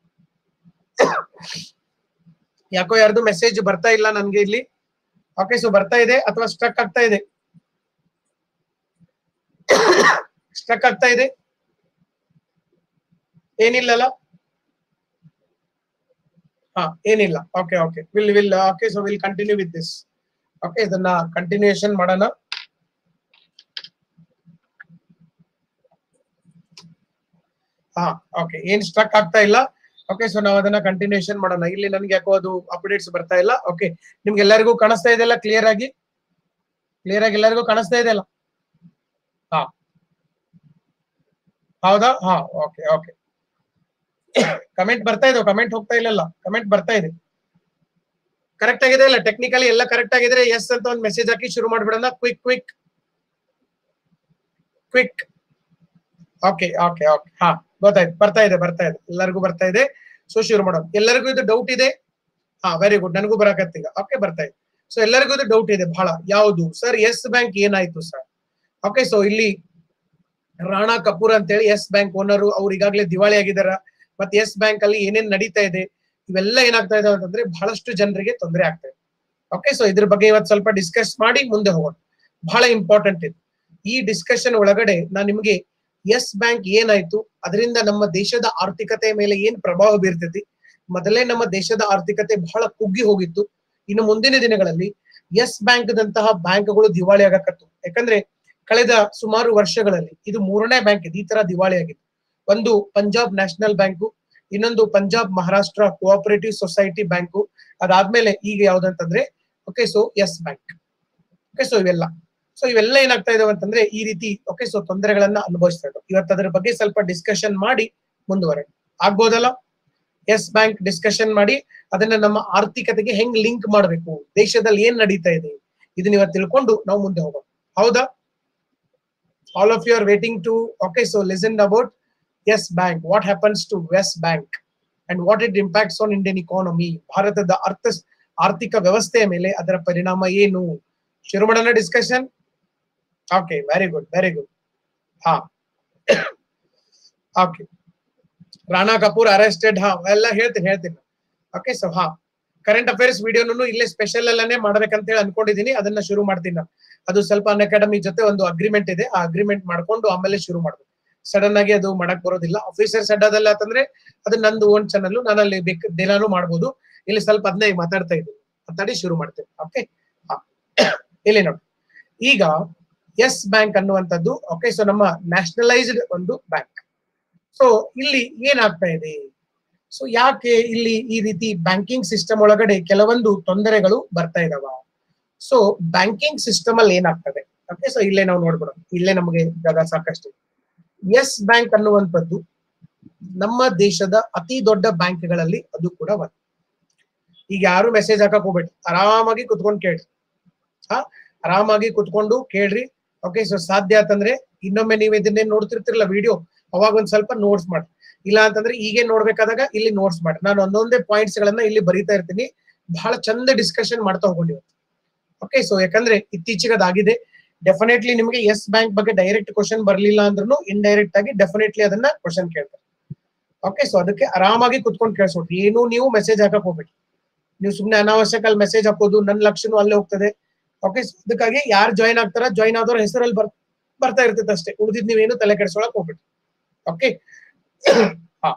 ಯಾಕೋ ಯಾರ್ದು ಮೆಸೇಜ್ ಬರ್ತಾ ಇಲ್ಲ ನನ್ಗೆ ಇಲ್ಲಿ ಓಕೆ ಸೊ ಬರ್ತಾ ಇದೆ ಅಥವಾ ಸ್ಟ್ರಕ್ ಆಗ್ತಾ ಇದೆ ಸ್ಟ್ರಕ್ ಆಗ್ತಾ ಇದೆ ಏನಿಲ್ಲಲ್ಲ ಹಾ ಏನಿಲ್ಲ okay okay will will okay so will continue with this okay ಇದನ್ನ ಕಂಟಿನ್ಯೂಯೇಷನ್ ಮಾಡೋಣ ಹಾ ಓಕೆ ಏನ್ ಸ್ಟ್ರಕ್ ಆಗ್ತಾ ಇಲ್ಲ ಓಕೆ ಸೊ ನಾವು ಅದನ್ನ ಕಂಟಿನ್ಯೂಷನ್ ಮಾಡೋಣ ಇಲ್ಲಿ ನನ್ಗೆ ಯಾಕೋ ಅದು ಅಪ್ಡೇಟ್ಸ್ ಬರ್ತಾ ಇಲ್ಲ ಓಕೆ ನಿಮ್ಗೆ ಎಲ್ಲರಿಗೂ ಕಾಣಿಸ್ತಾ ಇದೆಯಲ್ಲ ಕ್ಲಿಯರ್ ಆಗಿ ಕ್ಲಿಯರ್ ಆಗಿ ಎಲ್ಲರಿಗೂ ಕಾಣಿಸ್ತಾ ಇದೆಯಲ್ಲ ಹಾ ಹೌದಾ ಹಾ ಓಕೆ ಓಕೆ ಕಮೆಂಟ್ ಬರ್ತಾ ಇದೆ ಕಮೆಂಟ್ ಹೋಗ್ತಾ ಇಲ್ಲಲ್ಲ ಕಮೆಂಟ್ ಬರ್ತಾ ಇದೆ ಕರೆಕ್ಟ್ ಆಗಿದೆ ಇಲ್ಲ ಟೆಕ್ನಿಕಲಿ ಎಲ್ಲ ಕರೆಕ್ಟ್ ಆಗಿದ್ರೆ ಎಸ್ ಅಂತ ಒಂದು ಮೆಸೇಜ್ ಹಾಕಿ ಶುರು ಮಾಡ್ಬಿಡೋಣ quick quick quick okay okay okay ಹಾ ಗೊತ್ತಾಯ್ತು ಬರ್ತಾ ಇದೆ ಬರ್ತಾ ಇದೆ ಎಲ್ಲರಿಗೂ ಬರ್ತಾ ಇದೆ ಸೊ ಶುರು ಮಾಡೋಣ ಎಲ್ಲರಿಗೂ ಇದು ಡೌಟ್ ಇದೆ ಹಾ ವೆರಿ ಗುಡ್ ನನಗೂ ಬರಾಕತ್ತೀಗ ಓಕೆ ಬರ್ತಾ ಇದೆ ಸೊ ಎಲ್ಲರಿಗೂ ಇದು ಡೌಟ್ ಇದೆ ಬಹಳ ಯಾವುದು ಸರ್ ಎಸ್ ಬ್ಯಾಂಕ್ ಏನಾಯ್ತು ಸರ್ ಓಕೆ ಸೊ ಇಲ್ಲಿ ರಾಣಾ ಕಪೂರ್ ಅಂತೇಳಿ ಎಸ್ ಬ್ಯಾಂಕ್ ಓನರು ಅವ್ರು ಈಗಾಗಲೇ ದಿವಾಳಿ ಆಗಿದಾರ ಮತ್ತೆ ಎಸ್ ಬ್ಯಾಂಕ್ ಅಲ್ಲಿ ಏನೇನ್ ನಡೀತಾ ಇದೆ ಇವೆಲ್ಲ ಏನಾಗ್ತಾ ಇದಾವೆ ಅಂತಂದ್ರೆ ಬಹಳಷ್ಟು ಜನರಿಗೆ ತೊಂದರೆ ಆಗ್ತಾ ಇದೆ ಓಕೆ ಸೊ ಇದ್ರ ಬಗ್ಗೆ ಇವತ್ತು ಸ್ವಲ್ಪ ಡಿಸ್ಕಸ್ ಮಾಡಿ ಮುಂದೆ ಹೋಗೋಣ ಬಹಳ ಇಂಪಾರ್ಟೆಂಟ್ ಇದೆ ಈ ಡಿಸ್ಕಷನ್ ಒಳಗಡೆ ನಾನು ನಿಮಗೆ ಎಸ್ ಬ್ಯಾಂಕ್ ಏನಾಯ್ತು ಅದರಿಂದ ನಮ್ಮ ದೇಶದ ಆರ್ಥಿಕತೆ ಮೇಲೆ ಏನ್ ಪ್ರಭಾವ ಬೀರ್ತೈತಿ ಮೊದಲೇ ನಮ್ಮ ದೇಶದ ಆರ್ಥಿಕತೆ ಬಹಳ ಕುಗ್ಗಿ ಹೋಗಿತ್ತು ಇನ್ನು ಮುಂದಿನ ದಿನಗಳಲ್ಲಿ ಎಸ್ ಬ್ಯಾಂಕ್ ದಂತಹ ಬ್ಯಾಂಕ್ಗಳು ದಿವಾಳಿ ಆಗಕತ್ತು ಯಾಕಂದ್ರೆ ಕಳೆದ ಸುಮಾರು ವರ್ಷಗಳಲ್ಲಿ ಇದು ಮೂರನೇ ಬ್ಯಾಂಕ್ ಇದೆ ಈ ತರ ದಿವಾಳಿ ಆಗಿತ್ತು ಒಂದು ಪಂಜಾಬ್ ನ್ಯಾಷನಲ್ ಬ್ಯಾಂಕು ಇನ್ನೊಂದು Punjab Maharashtra Cooperative Society Bank ಅದಾದ್ಮೇಲೆ ಈಗ ಯಾವ್ದಂತಂದ್ರೆ okay so Yes Bank okay so ಇವೆಲ್ಲ ಸೊ ಇವೆಲ್ಲ ಏನಾಗ್ತಾ ಇದಾವೆ ಅಂತಂದ್ರೆ ಈ ರೀತಿ ಓಕೆ ಸೊ ತೊಂದರೆಗಳನ್ನ ಅನುಭವಿಸ್ತಾ ಇದ್ದಾವೆ ಇವತ್ತು ಅದ್ರ ಬಗ್ಗೆ ಸ್ವಲ್ಪ ಡಿಸ್ಕಷನ್ ಮಾಡಿ ಮುಂದುವರೆ ಆಗ್ಬೋದಲ್ಲ ಎಸ್ ಬ್ಯಾಂಕ್ ಡಿಸ್ಕಷನ್ ಮಾಡಿ ಅದನ್ನ ನಮ್ಮ ಆರ್ಥಿಕತೆಗೆ ಹೆಂಗ್ ಲಿಂಕ್ ಮಾಡಬೇಕು ದೇಶದಲ್ಲಿ ಏನ್ ನಡೀತಾ ಇದೆ ಇದನ್ನ ಇವತ್ತು ತಿಳ್ಕೊಂಡು ನಾವು ಮುಂದೆ ಹೋಗೋಣ ಹೌದಾ all of you are waiting to okay so listen about Yes Bank what happens to Yes Bank and what it impacts on Indian economy ಭಾರತದ ಅರ್ಥ ಆರ್ಥಿಕ ವ್ಯವಸ್ಥೆಯ ಮೇಲೆ ಅದರ ಪರಿಣಾಮ ಏನು ಶುರು ಮಾಡೋಣ discussion okay very good very good ಹಾ ಓಕೆ ರಾಣಾ ಕಪೂರ್ ಅರೆಸ್ಟೆಡ್ ಹಾ ಎಲ್ಲ ಹೇಳ್ತೀನಿ ಹೇಳ್ತೀನಿ ಓಕೆ ಸೊ ಹಾ ಕರೆಂಟ್ ಅಫೇರ್ಸ್ ವಿಡಿಯೋನು ಇಲ್ಲೇ ಸ್ಪೆಷಲ್ ಅಲ್ಲೇ ಮಾಡ್ಬೇಕಂತ ಹೇಳಿ ಅನ್ಕೊಂಡಿದೀನಿ ಅದನ್ನ ಶುರು ಮಾಡ್ತೀನಿ ನಾನು ಅದು ಸ್ವಲ್ಪ ಅನ್ ಅಕಾಡೆಮಿ ಜೊತೆ ಒಂದು ಅಗ್ರಿಮೆಂಟ್ ಇದೆ ಆ ಅಗ್ರಿಮೆಂಟ್ ಮಾಡ್ಕೊಂಡು ಆಮೇಲೆ ಶುರು ಮಾಡ್ಬೇಕು ಸಡನ್ ಆಗಿ ಅದು ಮಾಡಕ್ ಬರೋದಿಲ್ಲ ಆಫೀಸರ್ಸ್ ಅಡ್ಡದಲ್ಲ ಅಂತಂದ್ರೆ ಅದು ನಂದು ಓನ್ ಚಾನಲ್ ನಾನು ಅಲ್ಲಿ ಬೇಕು ದಿನಾನು ಮಾಡ್ಬೋದು ಇಲ್ಲಿ ಸ್ವಲ್ಪ ಅದನ್ನೇ ಮಾತಾಡ್ತಾ ಇದ್ದೀನಿ ಮಾತಾಡಿ ಶುರು ಮಾಡ್ತೇನೆ ಓಕೆ ಇಲ್ಲಿ ನೋಡಿ ಈಗ ಎಸ್ ಬ್ಯಾಂಕ್ ಅನ್ನುವಂಥದ್ದು ಓಕೆ ಸೊ ನಮ್ಮ ನ್ಯಾಷನಲೈಸ್ಡ್ ಒಂದು ಬ್ಯಾಂಕ್ ಸೊ ಇಲ್ಲಿ ಏನಾಗ್ತಾ ಇದೆ ಸೊ ಯಾಕೆ ಇಲ್ಲಿ ಈ ರೀತಿ ಬ್ಯಾಂಕಿಂಗ್ ಸಿಸ್ಟಮ್ ಒಳಗಡೆ ಕೆಲವೊಂದು ತೊಂದರೆಗಳು ಬರ್ತಾ ಇದಾವ ಸೊ ಬ್ಯಾಂಕಿಂಗ್ ಸಿಸ್ಟಮ್ ಅಲ್ಲಿ ಏನಾಗ್ತದೆ ಓಕೆ ಸೊ ಇಲ್ಲೇ ನಾವು ನೋಡ್ಬಿಡೋಣ ಇಲ್ಲೇ ನಮಗೆ ಜಾಗ ಸಾಕಷ್ಟು ಎಸ್ ಬ್ಯಾಂಕ್ ಅನ್ನುವಂಥದ್ದು ನಮ್ಮ ದೇಶದ ಅತಿ ದೊಡ್ಡ ಬ್ಯಾಂಕ್ಗಳಲ್ಲಿ ಅದು ಕೂಡ ಒಂದು ಈಗ ಯಾರು ಮೆಸೇಜ್ ಹಾಕಕ್ ಹೋಗ್ಬೇಡಿ ಆರಾಮಾಗಿ ಕುತ್ಕೊಂಡು ಕೇಳ್ರಿ ಹಾ ಆರಾಮಾಗಿ ಕುತ್ಕೊಂಡು ಕೇಳ್ರಿ ಓಕೆ ಸೊ ಸಾಧ್ಯ ಅಂತಂದ್ರೆ ಇನ್ನೊಮ್ಮೆ ನೀವು ಇದನ್ನೇ ನೋಡ್ತಿರ್ತಿರಲ್ಲ ವಿಡಿಯೋ ಅವಾಗ ಒಂದ್ ಸ್ವಲ್ಪ ನೋಟ್ಸ್ ಮಾಡಿ ಇಲ್ಲ ಅಂತಂದ್ರೆ ಈಗೇ ನೋಡ್ಬೇಕಾದಾಗ ಇಲ್ಲಿ ನೋಟ್ಸ್ ಮಾಡಿ ನಾನು ಒಂದೊಂದೇ ಪಾಯಿಂಟ್ಸ್ ಗಳನ್ನ ಇಲ್ಲಿ ಬರೀತಾ ಇರ್ತೀನಿ ಬಹಳ ಚಂದ ಡಿಸ್ಕಷನ್ ಮಾಡ್ತಾ ಹೋಗೊಂಡಿವ್ ಓಕೆ ಸೊ ಯಾಕಂದ್ರೆ ಇತ್ತೀಚೆಗೆ ಅದಾಗಿದೆ ಡೆಫಿನೆಟ್ಲಿ ನಿಮಗೆ ಎಸ್ ಬ್ಯಾಂಕ್ ಬಗ್ಗೆ ಡೈರೆಕ್ಟ್ ಕ್ವಶನ್ ಬರ್ಲಿಲ್ಲ ಅಂದ್ರೂ ಇಂಡೈರೆಕ್ಟ್ ಆಗಿ ಡೆಫಿನೆಟ್ಲಿ ಅದನ್ನ ಕ್ವಶನ್ ಕೇಳ್ತಾರೆ ಓಕೆ ಸೊ ಅದಕ್ಕೆ ಆರಾಮಾಗಿ ಕುತ್ಕೊಂಡು ಕೇಳಿಸ್ಕೊಟ್ರಿ ಏನು ನೀವು ಮೆಸೇಜ್ ಹಾಕಕ್ ಹೋಗ್ಬೇಡಿ ನೀವು ಸುಮ್ನೆ ಅನಾವಶ್ಯಕ ಅಲ್ಲಿ ಮೆಸೇಜ್ ಹಾಕೋದು ನನ್ನ ಲಕ್ಷನು ಅಲ್ಲೇ ಹೋಗ್ತದೆ ಓಕೆ ಅದಕ್ಕಾಗಿ ಯಾರು ಜಾಯ್ನ್ ಆಗ್ತಾರ ಜಾಯ್ನ್ ಆದವ್ರ ಹೆಸರಲ್ಲಿ ಬರ್ ಬರ್ತಾ ಇರ್ತೈತೆ ಅಷ್ಟೇ ಉಳಿದಿದ್ ನೀವೇನು ತಲೆ ಕೆಡಿಸೋಳಕ್ ಹೋಗ್ಬೇಡಿ ಓಕೆ ಹಾ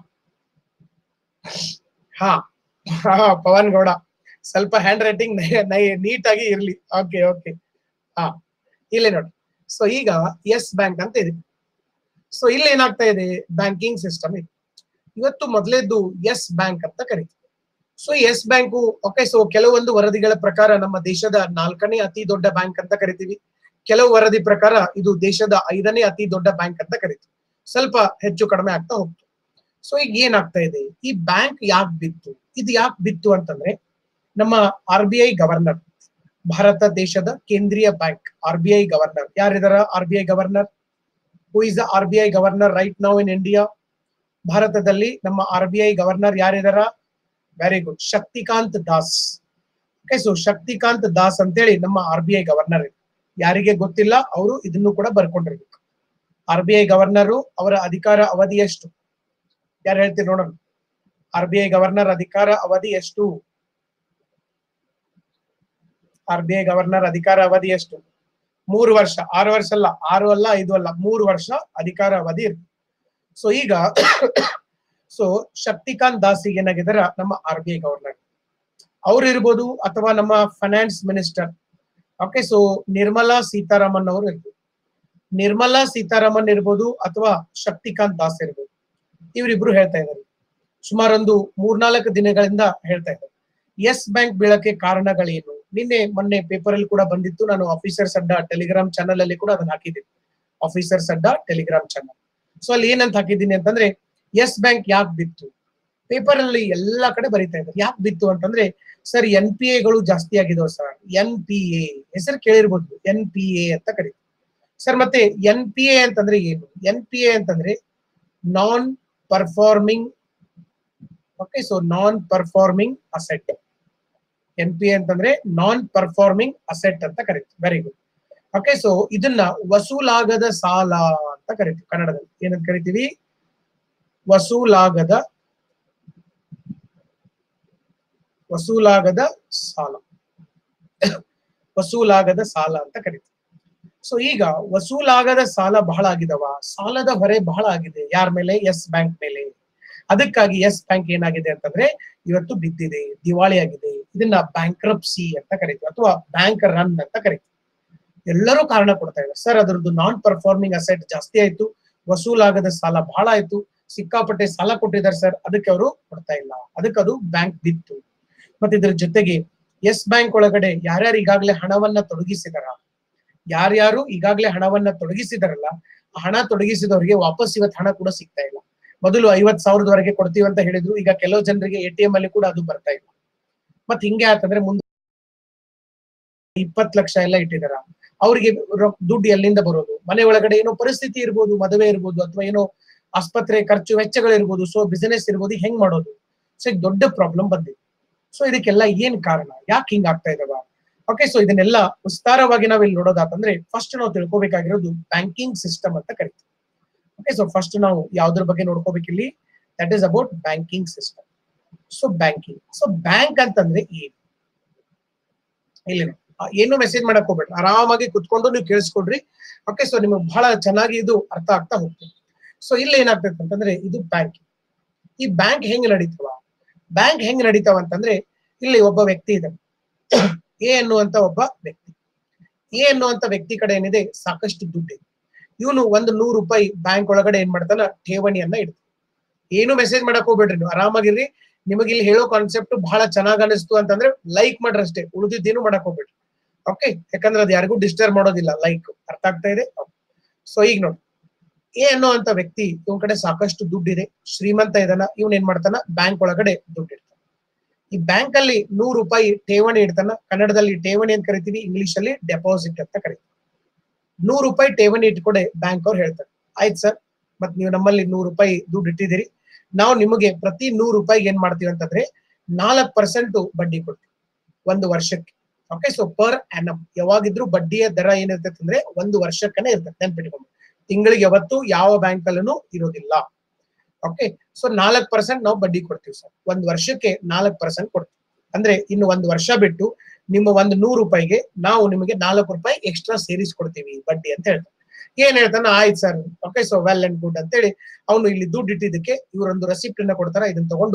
ಹಾ ಹಾ ಪವನ್ ಗೌಡ ಸ್ವಲ್ಪ ಹ್ಯಾಂಡ್ ರೈಟಿಂಗ್ ನೀಟ್ ಆಗಿ ಇರ್ಲಿ ಓಕೆ ಓಕೆ ಹಾ ಇಲ್ಲೇ ನೋಡಿ ಸೊ ಈಗ ಎಸ್ ಬ್ಯಾಂಕ್ ಅಂತ ಇದೆ ಸೊ ಇಲ್ಲಿ ಏನಾಗ್ತಾ ಇದೆ ಬ್ಯಾಂಕಿಂಗ್ ಸಿಸ್ಟಮ್ ಇದೆ ಇವತ್ತು ಮೊದಲೇದ್ದು ಎಸ್ ಬ್ಯಾಂಕ್ ಅಂತ ಕರೀತೀವಿ so Yes Bank okay so ಕೆಲವೊಂದು ವರದಿಗಳ ಪ್ರಕಾರ ನಮ್ಮ ದೇಶದ ನಾಲ್ಕನೇ ಅತಿ ದೊಡ್ಡ ಬ್ಯಾಂಕ್ ಅಂತ ಕರಿತೀವಿ ಕೆಲವು ವರದಿ ಪ್ರಕಾರ ಇದು ದೇಶದ ಐದನೇ ಅತಿ ದೊಡ್ಡ ಬ್ಯಾಂಕ್ ಅಂತ ಕರಿತೀವಿ ಸ್ವಲ್ಪ ಹೆಚ್ಚು ಕಡಿಮೆ ಆಗ್ತಾ ಹೋಗ್ತು ಸೊ ಈಗ ಏನಾಗ್ತಾ ಇದೆ ಈ ಬ್ಯಾಂಕ್ ಯಾಕೆ ಬಿತ್ತು ಇದು ಯಾಕೆ ಬಿತ್ತು ಅಂತಂದ್ರೆ ನಮ್ಮ ಆರ್ ಬಿ ಐ ಗವರ್ನರ್ ಭಾರತ ದೇಶದ ಕೇಂದ್ರೀಯ bank R B I governor ಯಾರಿದಾರ R B I governor who is the R B I governor right now in India ಭಾರತದಲ್ಲಿ ನಮ್ಮ ಆರ್ ಬಿ ಐ ಗವರ್ನರ್ ಯಾರಿದಾರ very good Shaktikanta Das okay so Shaktikanta Das ಅಂತೇಳಿ ನಮ್ಮ R B I governor ಯಾರಿಗೆ ಗೊತ್ತಿಲ್ಲ ಅವರು ಇದನ್ನು ಕೂಡ ಬರ್ಕೊಂಡಿರ್ಬೇಕು ಆರ್ ಬಿ ಐ ಗವರ್ನರು ಅವರ ಅಧಿಕಾರ ಅವಧಿ ಎಷ್ಟು ಯಾರು ಹೇಳ್ತೀರಿ ನೋಡೋಣ ಆರ್ ಬಿ ಐ ಗವರ್ನರ್ ಅಧಿಕಾರ ಅವಧಿ ಎಷ್ಟು ಆರ್ ಬಿ ಐ ಗವರ್ನರ್ ಅಧಿಕಾರ ಅವಧಿ ಎಷ್ಟು ಮೂರು ವರ್ಷ ಆರು ವರ್ಷ ಅಲ್ಲ ಆರು ಅಲ್ಲ ಐದು ಅಲ್ಲ ಮೂರು ವರ್ಷ ಅಧಿಕಾರ ಅವಧಿ ಇರ್ತದೆ ಸೊ ಈಗ ಸೊ ಶಕ್ತಿಕಾಂತ್ ದಾಸಿಗೆ ಏನಾಗಿದಾರ ನಮ್ಮ ಆರ್ ಬಿ ಐ ಗವರ್ನರ್ ಅವ್ರು ಇರ್ಬೋದು ಅಥವಾ ನಮ್ಮ finance minister okay so Nirmala Sitharaman ಅವರು ಇರ್ಬೋದು ನಿರ್ಮಲಾ ಸೀತಾರಾಮನ್ ಇರ್ಬೋದು ಅಥವಾ ಶಕ್ತಿಕಾಂತ್ ದಾಸ್ ಇರ್ಬೋದು ಇವರಿಬ್ರು ಹೇಳ್ತಾ ಇದ್ದಾರೆ ಸುಮಾರೊಂದು ಮೂರ್ನಾಲ್ಕು ದಿನಗಳಿಂದ ಹೇಳ್ತಾ ಇದ್ದಾರೆ ಎಸ್ ಬ್ಯಾಂಕ್ ಬೀಳಕ್ಕೆ ಕಾರಣಗಳೇನು ನಿನ್ನೆ ಮೊನ್ನೆ ಪೇಪರ್ ಅಲ್ಲಿ ಕೂಡ ಬಂದಿತ್ತು ನಾನು ಆಫೀಸರ್ಸ್ ಅಡ್ಡ ಟೆಲಿಗ್ರಾಮ್ ಚಾನಲ್ ಅಲ್ಲಿ ಕೂಡ ಅದನ್ನ ಹಾಕಿದ್ದೀನಿ officers Adda Telegram channel so ಅಲ್ಲಿ ಏನಂತ ಹಾಕಿದ್ದೀನಿ ಅಂತಂದ್ರೆ ಎಸ್ ಬ್ಯಾಂಕ್ ಯಾಕೆ ಬಿತ್ತು ಪೇಪರ್ ಅಲ್ಲಿ ಎಲ್ಲಾ ಕಡೆ ಬರೀತಾ ಇದ್ದಾರೆ ಯಾಕೆ ಬಿತ್ತು ಅಂತಂದ್ರೆ ಸರ್ ಎನ್ ಪಿ ಎಗಳು ಜಾಸ್ತಿ ಆಗಿದಾವೆ ಸರ್ ಎನ್ ಪಿ ಎ ಹೆಸರು ಕೇಳಿರ್ಬೋದು ಎನ್ ಪಿ ಎ ಅಂತ ಕರೀತಾರೆ ಸರ್ ಮತ್ತೆ ಎನ್ ಪಿ ಎ ಅಂತಂದ್ರೆ ಏನು ಎನ್ ಪಿ ಎ ಅಂತಂದ್ರೆ non performing okay so non performing asset N P A ಅಂತಂದ್ರೆ ನಾನ್ ಪರ್ಫಾರ್ಮಿಂಗ್ ಅಸೆಟ್ ಅಂತ ಕರೀತೀವಿ ವೆರಿ ಗುಡ್ ಓಕೆ ಸೊ ಇದನ್ನ ವಸೂಲಾಗದ ಸಾಲ ಅಂತ ಕರಿತೀವಿ ಕನ್ನಡದಲ್ಲಿ ಏನಂತ ಕರಿತೀವಿ ವಸೂಲಾಗದ ವಸೂಲಾಗದ ಸಾಲ ವಸೂಲಾಗದ ಸಾಲ ಅಂತ ಕರಿತೀವಿ ಸೊ ಈಗ ವಸೂಲಾಗದ ಸಾಲ ಬಹಳ ಆಗಿದವ ಸಾಲದ ಹೊರೆ ಬಹಳ ಆಗಿದೆ ಯಾರ ಮೇಲೆ ಎಸ್ ಬ್ಯಾಂಕ್ ಮೇಲೆ ಅದಕ್ಕಾಗಿ ಎಸ್ ಬ್ಯಾಂಕ್ ಏನಾಗಿದೆ ಅಂತಂದ್ರೆ ಇವತ್ತು ಬಿದ್ದಿದೆ ದಿವಾಳಿ ಆಗಿದೆ ಇದನ್ನ ಬ್ಯಾಂಕ್ರಪ್ಸಿ ಅಂತ ಕರಿತೀವಿ ಅಥವಾ ಬ್ಯಾಂಕ್ ರನ್ ಅಂತ ಕರಿತೀವಿ ಎಲ್ಲರೂ ಕಾರಣ ಕೊಡ್ತಾ ಇದ್ದಾರೆ ಸರ್ ಅದರದ್ದು ನಾನ್ ಪರ್ಫಾರ್ಮಿಂಗ್ ಅಸೆಟ್ ಜಾಸ್ತಿ ಆಯ್ತು ವಸೂಲಾಗದ ಸಾಲ ಬಹಳ ಆಯ್ತು ಸಿಕ್ಕಾಪಟ್ಟೆ ಸಾಲ ಕೊಟ್ಟಿದ್ದಾರೆ ಸರ್ ಅದಕ್ಕೆ ಅವರು ಕೊಡ್ತಾ ಇಲ್ಲ ಅದಕ್ಕೆ ಅದು ಬ್ಯಾಂಕ್ ಬಿತ್ತು ಮತ್ತೆ ಇದ್ರ ಜೊತೆಗೆ ಎಸ್ ಬ್ಯಾಂಕ್ ಒಳಗಡೆ ಯಾರ್ಯಾರು ಈಗಾಗಲೇ ಹಣವನ್ನ ತೊಡಗಿಸಿದಾರ ಯಾರ್ಯಾರು ಈಗಾಗಲೇ ಹಣವನ್ನ ತೊಡಗಿಸಿದಾರಲ್ಲ ಆ ಹಣ ತೊಡಗಿಸಿದವರಿಗೆ ವಾಪಸ್ ಇವತ್ತು ಹಣ ಕೂಡ ಸಿಗ್ತಾ ಇಲ್ಲ ಮೊದಲು ಐವತ್ ಸಾವಿರದವರೆಗೆ ಕೊಡ್ತೀವಿ ಅಂತ ಹೇಳಿದ್ರು ಈಗ ಕೆಲವು ಜನರಿಗೆ ಎ ಟಿ ಎಂ ಅಲ್ಲಿ ಕೂಡ ಅದು ಬರ್ತಾ ಇಲ್ಲ ಮತ್ ಹಿಂಗೆ ಆತಂದ್ರೆ ಮುಂದೆ ಇಪ್ಪತ್ ಲಕ್ಷ ಎಲ್ಲ ಇಟ್ಟಿದಾರ ಅವ್ರಿಗೆ ರೊ- ದುಡ್ಡು ಎಲ್ಲಿಂದ ಬರೋದು ಮನೆ ಒಳಗಡೆ ಏನೋ ಪರಿಸ್ಥಿತಿ ಇರ್ಬೋದು ಮದುವೆ ಇರ್ಬೋದು ಅಥವಾ ಏನೋ ಆಸ್ಪತ್ರೆ ಖರ್ಚು ವೆಚ್ಚಗಳಿರ್ಬೋದು ಸೊ ಬಿಸಿನೆಸ್ ಇರ್ಬೋದು ಹೆಂಗ್ ಮಾಡೋದು ಸೊ ಈಗ ದೊಡ್ಡ ಪ್ರಾಬ್ಲಮ್ ಬಂದಿದೆ ಸೊ ಇದಕ್ಕೆಲ್ಲ ಏನ್ ಕಾರಣ ಯಾಕೆ ಹಿಂಗ್ ಆಗ್ತಾ ಇದಾವ ಓಕೆ ಸೊ ಇದನ್ನೆಲ್ಲ ವಿಸ್ತಾರವಾಗಿ ನಾವ್ ಇಲ್ಲಿ ನೋಡೋದಾತಂದ್ರೆ ಫಸ್ಟ್ ನಾವು ತಿಳ್ಕೊಬೇಕಾಗಿರೋದು ಬ್ಯಾಂಕಿಂಗ್ ಸಿಸ್ಟಮ್ ಅಂತ ಕರಿತೀವಿ ಓಕೆ ಸೊ ಫಸ್ಟ್ ನಾವು ಯಾವ್ದ್ರ ಬಗ್ಗೆ ನೋಡ್ಕೋಬೇಕಿಲ್ಲಿ that is about banking system so banking so bank ಅಂತಂದ್ರೆ ಏನು ಇಲ್ಲಿ ನೋಡಿ. ಆ, ಏನು ಮೆಸೇಜ್ ಮಾಡಕ್ ಹೋಗ್ಬೇಡ್ರಿ ಆರಾಮಾಗಿ ಕುತ್ಕೊಂಡು ನೀವು ಕೇಳಿಸ್ಕೊಡ್ರಿ ಓಕೆ ಸೊ ನಿಮಗೆ ಬಹಳ ಚೆನ್ನಾಗಿ ಇದು ಅರ್ಥ ಆಗ್ತಾ ಹೋಗ್ತದೆ ಸೊ ಇಲ್ಲಿ ಏನಾಗ್ತೈತೆ ಅಂತಂದ್ರೆ ಇದು ಬ್ಯಾಂಕ್ ಈ ಬ್ಯಾಂಕ್ ಹೆಂಗ್ ನಡೀತವ ಬ್ಯಾಂಕ್ ಹೆಂಗ್ ನಡೀತಾವ ಅಂತಂದ್ರೆ ಇಲ್ಲಿ ಒಬ್ಬ ವ್ಯಕ್ತಿ ಇದ್ದಾನೆ ಎ ಅನ್ನುವಂತ ಒಬ್ಬ ವ್ಯಕ್ತಿ ಎ ಅನ್ನುವಂತ ವ್ಯಕ್ತಿ ಕಡೆ ಏನಿದೆ ಸಾಕಷ್ಟು ದುಡ್ಡಿದೆ ಇವನು ಒಂದು ನೂರು ರೂಪಾಯಿ ಬ್ಯಾಂಕ್ ಒಳಗಡೆ ಏನ್ ಮಾಡ್ತಾನ ಠೇವಣಿಯನ್ನ ಇಡ್ತಾನೆ ಏನು ಮೆಸೇಜ್ ಮಾಡಕ್ ಹೋಗ್ಬೇಡ್ರಿ ನೀವು ಆರಾಮಾಗಿರ್ರಿ ನಿಮಗೆ ಇಲ್ಲಿ ಹೇಳೋ ಕಾನ್ಸೆಪ್ಟ್ ಬಹಳ ಚೆನ್ನಾಗ್ ಅನಿಸ್ತು ಅಂತಂದ್ರೆ ಲೈಕ್ ಮಾಡ್ರಿ ಅಷ್ಟೇ ಉಳಿದಿದ್ದೇನು ಮಾಡಕ್ ಹೋಗ್ಬೇಡ್ರಿ ಓಕೆ ಯಾಕಂದ್ರೆ ಅದು ಯಾರಿಗೂ ಡಿಸ್ಟರ್ಬ್ ಮಾಡೋದಿಲ್ಲ ಲೈಕ್ ಅರ್ಥ ಆಗ್ತಾ ಇದೆ ಸೊ ಈಗ ನೋಡಿ ಎ ಅನ್ನುವಂತ ವ್ಯಕ್ತಿ ಇವನ್ ಕಡೆ ಸಾಕಷ್ಟು ದುಡ್ಡಿದೆ ಶ್ರೀಮಂತ ಇದನ್ನ ಇವನ್ ಏನ್ ಮಾಡ್ತಾನ ಬ್ಯಾಂಕ್ ಒಳಗಡೆ ದುಡ್ಡು ಇಡ್ತಾನ ಈ ಬ್ಯಾಂಕ್ ಅಲ್ಲಿ ನೂರು ರೂಪಾಯಿ ಠೇವಣಿ ಇಡ್ತಾನ ಕನ್ನಡದಲ್ಲಿ ಠೇವಣಿ ಅಂತ ಕರಿತೀವಿ ಇಂಗ್ಲಿಷ್ ಅಲ್ಲಿ ಡೆಪಾಸಿಟ್ ಅಂತ ಕರಿತೀವಿ ನೂರು ರೂಪಾಯಿ ಠೇವಣಿ ಇಟ್ಕೊಡೆ ಬ್ಯಾಂಕ್ ಅವ್ರು ಹೇಳ್ತಾರೆ ಆಯ್ತು ಸರ್ ಮತ್ ನೀವು ನಮ್ಮಲ್ಲಿ ನೂರು ರೂಪಾಯಿ ದುಡ್ಡು ಇಟ್ಟಿದ್ದೀರಿ ನಾವು ನಿಮಗೆ ಪ್ರತಿ ನೂರು ರೂಪಾಯಿಗೆ ಏನ್ ಮಾಡ್ತೀವಿ ಅಂತಂದ್ರೆ ನಾಲ್ಕು ಪರ್ಸೆಂಟ್ ಬಡ್ಡಿ ಕೊಡ್ತೀವಿ ಒಂದು ವರ್ಷಕ್ಕೆ ಓಕೆ ಸೊ ಪರ್ ಆನಮ್ ಯಾವಾಗಿದ್ರು ಬಡ್ಡಿಯ ದರ ಏನಿರ್ತೈತೆ ಅಂದ್ರೆ ಒಂದು ವರ್ಷಕ್ಕನೇ ಇರ್ತದೆ ನೆನ್ಪಿಟ್ಕೊಂಡು ತಿಂಗಳಿಗೆ ಯಾವತ್ತು ಯಾವ ಬ್ಯಾಂಕ್ ಅಲ್ಲೂ ಇರೋದಿಲ್ಲ ಓಕೆ ಸೊ ನಾಲ್ಕು ಪರ್ಸೆಂಟ್ ನಾವು ಬಡ್ಡಿ ಕೊಡ್ತೀವಿ ಸರ್ ಒಂದ್ ವರ್ಷಕ್ಕೆ ನಾಲ್ಕು ಪರ್ಸೆಂಟ್ ಕೊಡ್ತೀವಿ ಅಂದ್ರೆ ಇನ್ನು ಒಂದು ವರ್ಷ ಬಿಟ್ಟು ನಿಮ್ಮ ಒಂದು ನೂರು ರೂಪಾಯಿಗೆ ನಾವು ನಿಮಗೆ ನಾಲ್ಕು ರೂಪಾಯಿ ಎಕ್ಸ್ಟ್ರಾ ಸೇರಿಸ್ಕೊಡ್ತೀವಿ ಬಡ್ಡಿ ಅಂತ ಹೇಳ್ತಾರೆ ಏನ್ ಹೇಳ್ತಾನೆ ಆಯ್ತು sir okay so well and good ಅಂತೇಳಿ ಅವನು ಇಲ್ಲಿ ದುಡ್ಡು ಇಟ್ಟಿದ್ದಕ್ಕೆ ಇವರೊಂದು ರೆಸಿಪ್ಟ್ ಅನ್ನ ಕೊಡ್ತಾರ ಇದನ್ನ ತಗೊಂಡು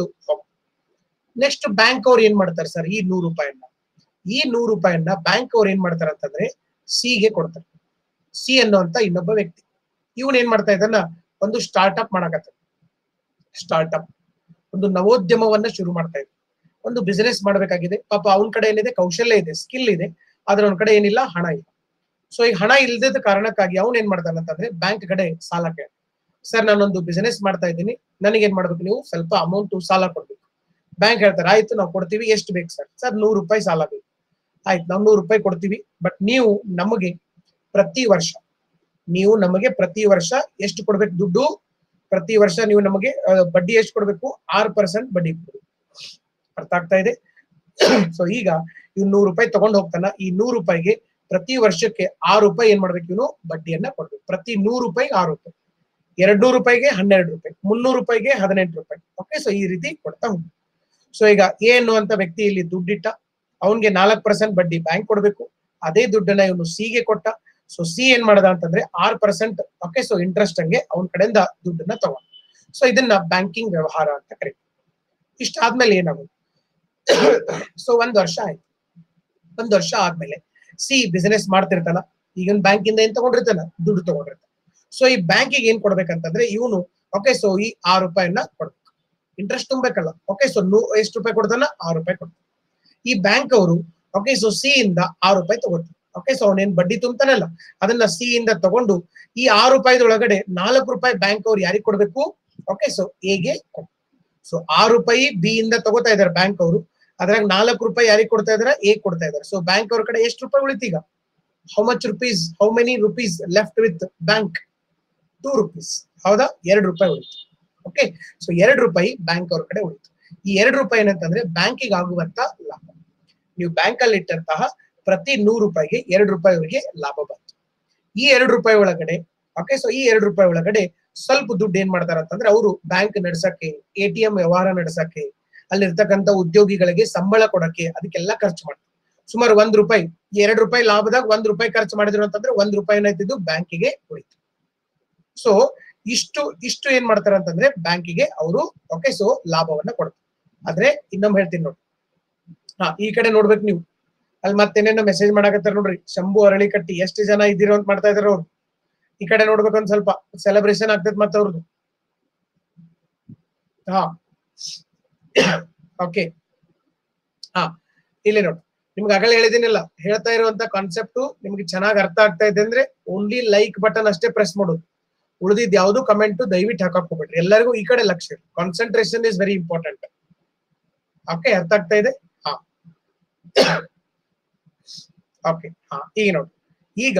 ನೆಕ್ಸ್ಟ್ ಬ್ಯಾಂಕ್ ಅವ್ರು ಏನ್ ಮಾಡ್ತಾರೆ ಸರ್ ಈ ನೂರು ರೂಪಾಯಿಯನ್ನ ಈ ನೂರು ರೂಪಾಯಿಯನ್ನ ಬ್ಯಾಂಕ್ ಅವ್ರು ಏನ್ ಮಾಡ್ತಾರೆ ಅಂತಂದ್ರೆ ಸಿಗೆ ಕೊಡ್ತಾರೆ ಸಿ ಅನ್ನುವಂತ ಇನ್ನೊಬ್ಬ ವ್ಯಕ್ತಿ ಇವನ್ ಏನ್ ಮಾಡ್ತಾ ಇದ್ದಾನ ಒಂದು ಸ್ಟಾರ್ಟ್ಅಪ್ ಮಾಡಕತ್ತ ಸ್ಟಾರ್ಟ್ಅಪ್ ಒಂದು ನವೋದ್ಯಮವನ್ನ ಶುರು ಮಾಡ್ತಾ ಇದ್ದ ಒಂದು ಬಿಸಿನೆಸ್ ಮಾಡ್ಬೇಕಾಗಿದೆ ಪಾಪ ಅವನ ಕಡೆ ಏನಿದೆ ಕೌಶಲ್ಯ ಇದೆ ಸ್ಕಿಲ್ ಇದೆ ಆದ್ರೆ ಅವನ ಕಡೆ ಏನಿಲ್ಲ ಹಣ ಇಲ್ಲ ಸೊ ಈಗ ಹಣ ಇಲ್ದಿದ್ದ ಕಾರಣಕ್ಕಾಗಿ ಅವ್ನ್ ಏನ್ ಮಾಡ್ತಾನೆ ಅಂತಂದ್ರೆ ಬ್ಯಾಂಕ್ ಕಡೆ ಸಾಲ ಕೇಳ ಸರ್ ನಾನೊಂದು ಬಿಸಿನೆಸ್ ಮಾಡ್ತಾ ಇದ್ದೀನಿ ನನಗೆ ಏನ್ ಮಾಡ್ಬೇಕು ನೀವು ಸ್ವಲ್ಪ ಅಮೌಂಟ್ ಸಾಲ ಕೊಡ್ಬೇಕು ಬ್ಯಾಂಕ್ ಹೇಳ್ತಾರೆ ಆಯ್ತು ನಾವು ಕೊಡ್ತೀವಿ ಎಷ್ಟು ಬೇಕು ಸರ್ ಸರ್ ನೂರು ರೂಪಾಯಿ ಸಾಲ ಬೇಕು ಆಯ್ತು ನಾವು ನೂರು ರೂಪಾಯಿ ಕೊಡ್ತೀವಿ ಬಟ್ ನೀವು ನಮಗೆ ಪ್ರತಿ ವರ್ಷ ನೀವು ನಮಗೆ ಪ್ರತಿ ವರ್ಷ ಎಷ್ಟು ಕೊಡ್ಬೇಕು ದುಡ್ಡು ಪ್ರತಿ ವರ್ಷ ನೀವು ನಮಗೆ ಆ, ಬಡ್ಡಿ ಎಷ್ಟು ಕೊಡ್ಬೇಕು ಆರು ಪರ್ಸೆಂಟ್ ಬಡ್ಡಿ ಕೊಡ್ಬೇಕು ಅರ್ಥ ಆಗ್ತಾ ಇದೆ ಸೊ ಈಗ ಇವ್ ನೂರು ರೂಪಾಯಿ ತಗೊಂಡು ಹೋಗ್ತಾನ ಈ ನೂರು ರೂಪಾಯಿಗೆ ಪ್ರತಿ ವರ್ಷಕ್ಕೆ ಆರು ರೂಪಾಯಿ ಏನ್ ಮಾಡ್ಬೇಕು ಇವನು ಬಡ್ಡಿಯನ್ನ ಕೊಡ್ಬೇಕು ಪ್ರತಿ ನೂರು ರೂಪಾಯಿ ಆರು ರೂಪಾಯಿ ಎರಡ್ ನೂರು ರೂಪಾಯಿಗೆ ಹನ್ನೆರಡು ರೂಪಾಯಿ ಮುನ್ನೂರು ರೂಪಾಯಿಗೆ ಹದಿನೆಂಟು ರೂಪಾಯಿ ಓಕೆ ಸೊ ಈ ರೀತಿ ಕೊಡ್ತಾ ಹೋಗ್ಬೇಕು ಸೊ ಈಗ ಎ ಅನ್ನುವಂತ ವ್ಯಕ್ತಿ ಇಲ್ಲಿ ದುಡ್ಡಿಟ್ಟ ಅವನ್ಗೆ ನಾಲ್ಕು ಪರ್ಸೆಂಟ್ ಬಡ್ಡಿ ಬ್ಯಾಂಕ್ ಕೊಡ್ಬೇಕು ಅದೇ ದುಡ್ಡನ್ನ ಇವನು ಸಿಗೆ ಕೊಟ್ಟ ಸೊ ಸಿ ಏನ್ ಮಾಡದ ಅಂತಂದ್ರೆ ಆರ್ ಪರ್ಸೆಂಟ್ ಓಕೆ ಸೊ ಇಂಟ್ರೆಸ್ಟ್ ಹಂಗೆ ಅವನ ಕಡೆಯಿಂದ ದುಡ್ಡನ್ನ ತಗೊಂಡ ಸೊ ಇದನ್ನ ಬ್ಯಾಂಕಿಂಗ್ ವ್ಯವಹಾರ ಅಂತ ಕರೀತೀವಿ ಇಷ್ಟ ಆದ್ಮೇಲೆ ಏನಾಗುತ್ತೆ ಸೊ ಒಂದ್ ವರ್ಷ ಆಯ್ತು ಒಂದ್ ವರ್ಷ ಆದ್ಮೇಲೆ ಸಿ ಬಿಸಿನೆಸ್ ಮಾಡ್ತಿರ್ತಾನ ಈಗಿನ ಬ್ಯಾಂಕ್ ಇಂದ ಏನ್ ತಗೊಂಡಿರ್ತಾನ ದುಡ್ಡು ತಗೊಂಡಿರ್ತಾನ ಸೊ ಈ ಬ್ಯಾಂಕಿಗೆ ಏನ್ ಕೊಡ್ಬೇಕಂತಂದ್ರೆ ಇವನು ಓಕೆ ಸೊ ಈ ಆರು ರೂಪಾಯಿನ ಕೊಡ್ಬೇಕು ಇಂಟ್ರೆಸ್ಟ್ ತುಂಬಬೇಕಲ್ಲ ಓಕೆ ಸೊ ನೂ ಎಷ್ಟು ರೂಪಾಯಿ ಕೊಡ್ತಾನ ಆರು ರೂಪಾಯಿ ಕೊಡ್ತಾನ ಈ ಬ್ಯಾಂಕ್ ಅವರು ಓಕೆ ಸೊ ಸಿ ಇಂದ ಆರು ರೂಪಾಯಿ ತಗೋತಾರೆ ಓಕೆ ಸೊ ಅವನೇನ್ ಬಡ್ಡಿ ತುಂಬ್ತಾನಲ್ಲ ಅದನ್ನ ಸಿ ಇಂದ ತಗೊಂಡು ಈ ಆರು ರೂಪಾಯಿದೊಳಗಡೆ ನಾಲ್ಕು ರೂಪಾಯಿ ಬ್ಯಾಂಕ್ ಅವ್ರು ಯಾರಿಗೆ ಕೊಡ್ಬೇಕು ಓಕೆ ಸೊ ಎಗೆ ಸೊ ಆರು ರೂಪಾಯಿ ಬಿ ಇಂದ ತಗೋತಾ ಇದಾರೆ ಬ್ಯಾಂಕ್ ಅವರು ಅದ್ರಾಗ ನಾಲ್ಕು ರೂಪಾಯಿ ಯಾರಿಗೆ ಕೊಡ್ತಾ ಇದಾರೆ ಎ ಕೊಡ್ತಾ ಇದಾರೆ ಸೊ ಬ್ಯಾಂಕ್ ಅವ್ರ ಕಡೆ ಎಷ್ಟು ರೂಪಾಯಿ ಉಳಿತೀಗ how much rupees how many rupees left with bank two rupees ಹೌದಾ ಎರಡು ರೂಪಾಯಿ ಉಳಿತು ಓಕೆ ಸೊ ಎರಡು ರೂಪಾಯಿ ಬ್ಯಾಂಕ್ ಅವ್ರ ಕಡೆ ಉಳಿತು ಈ ಎರಡು ರೂಪಾಯಿ ಏನಂತಂದ್ರೆ ಬ್ಯಾಂಕಿಗೆ ಆಗುವಂತ ಲಾಭ ನೀವು ಬ್ಯಾಂಕ್ ಅಲ್ಲಿ ಇಟ್ಟಂತಹ ಪ್ರತಿ ನೂರು ರೂಪಾಯಿಗೆ ಎರಡು ರೂಪಾಯಿ ಅವರಿಗೆ ಲಾಭ ಬಂತು ಈ ಎರಡು ರೂಪಾಯಿ ಒಳಗಡೆ ಓಕೆ ಸೊ ಈ ಎರಡು ರೂಪಾಯಿ ಒಳಗಡೆ ಸ್ವಲ್ಪ ದುಡ್ಡು ಏನ್ ಮಾಡ್ತಾರ ಅಂತಂದ್ರೆ ಅವರು ಬ್ಯಾಂಕ್ ನಡ್ಸಕ್ಕೆ ಎ ಟಿ ಎಂ ವ್ಯವಹಾರ ನಡ್ಸಕ್ಕೆ ಅಲ್ಲಿರ್ತಕ್ಕಂಥ ಉದ್ಯೋಗಿಗಳಿಗೆ ಸಂಬಳ ಕೊಡಕ್ಕೆ ಅದಕ್ಕೆಲ್ಲ ಖರ್ಚು ಮಾಡ್ತಾರೆ ಸುಮಾರು ಒಂದ್ ರೂಪಾಯಿ ಎರಡು ರೂಪಾಯಿ ಲಾಭದಾಗ ಒಂದ್ ರೂಪಾಯಿ ಖರ್ಚು ಮಾಡಿದ್ರು ಅಂತಂದ್ರೆ ಒಂದ್ ರೂಪಾಯಿ ಏನಾಯ್ತಿದ್ದು ಬ್ಯಾಂಕಿಗೆ ಉಳಿತು ಸೊ ಇಷ್ಟು ಇಷ್ಟು ಏನ್ ಮಾಡ್ತಾರೆ ಅಂತಂದ್ರೆ ಬ್ಯಾಂಕಿಗೆ ಅವರು ಓಕೆ ಸೊ ಲಾಭವನ್ನ ಕೊಡ್ತಾರೆ ಆದ್ರೆ ಇನ್ನೊಮ್ಮೆ ಹೇಳ್ತೀನಿ ನೋಡಿ ಹಾ ಈ ಕಡೆ ನೋಡ್ಬೇಕು ನೀವು ಅಲ್ಲಿ ಮತ್ತೇನೇನೋ ಮೆಸೇಜ್ ಮಾಡಕತ್ತಾರ ನೋಡ್ರಿ ಶಂಭು ಅರಳಿ ಕಟ್ಟಿ ಎಷ್ಟು ಜನ ಇದ್ದೀರೋ ಅಂತ ಮಾಡ್ತಾ ಇದಾರೆ ಅವ್ರು ಈ ಕಡೆ ನೋಡ್ಬೇಕು ಒಂದ್ ಸ್ವಲ್ಪ ಸೆಲೆಬ್ರೇಷನ್ ಆಗ್ತೈತ್ ಮತ್ತೆ ಅವ್ರದ್ದು ಹಾ ಓಕೆ ಹಾ ಇಲ್ಲಿ ನೋಡಿ ನಿಮ್ಗೆ ಆಗಲೇ ಹೇಳಿದಿನಿಲ್ಲ ಹೇಳ್ತಾ ಇರುವಂತ ಕಾನ್ಸೆಪ್ಟ್ ನಿಮ್ಗೆ ಚೆನ್ನಾಗಿ ಅರ್ಥ ಆಗ್ತಾ ಇದೆ ಅಂದ್ರೆ ಓನ್ಲಿ ಲೈಕ್ ಬಟನ್ ಅಷ್ಟೇ ಪ್ರೆಸ್ ಮಾಡೋದು ಉಳಿದಿದ್ ಯಾವ್ದು ಕಮೆಂಟ್ ದಯವಿಟ್ಟು ಹಾಕಕ್ ಹೋಗ್ಬೇಡ್ರಿ ಎಲ್ಲರಿಗೂ ಈ ಕಡೆ ಲಕ್ಷ್ಯ concentration is very important okay ಅರ್ಥ ಆಗ್ತಾ ಇದೆ ಹಾ ಓಕೆ ಹಾ ಈಗ ನೋಡಿ ಈಗ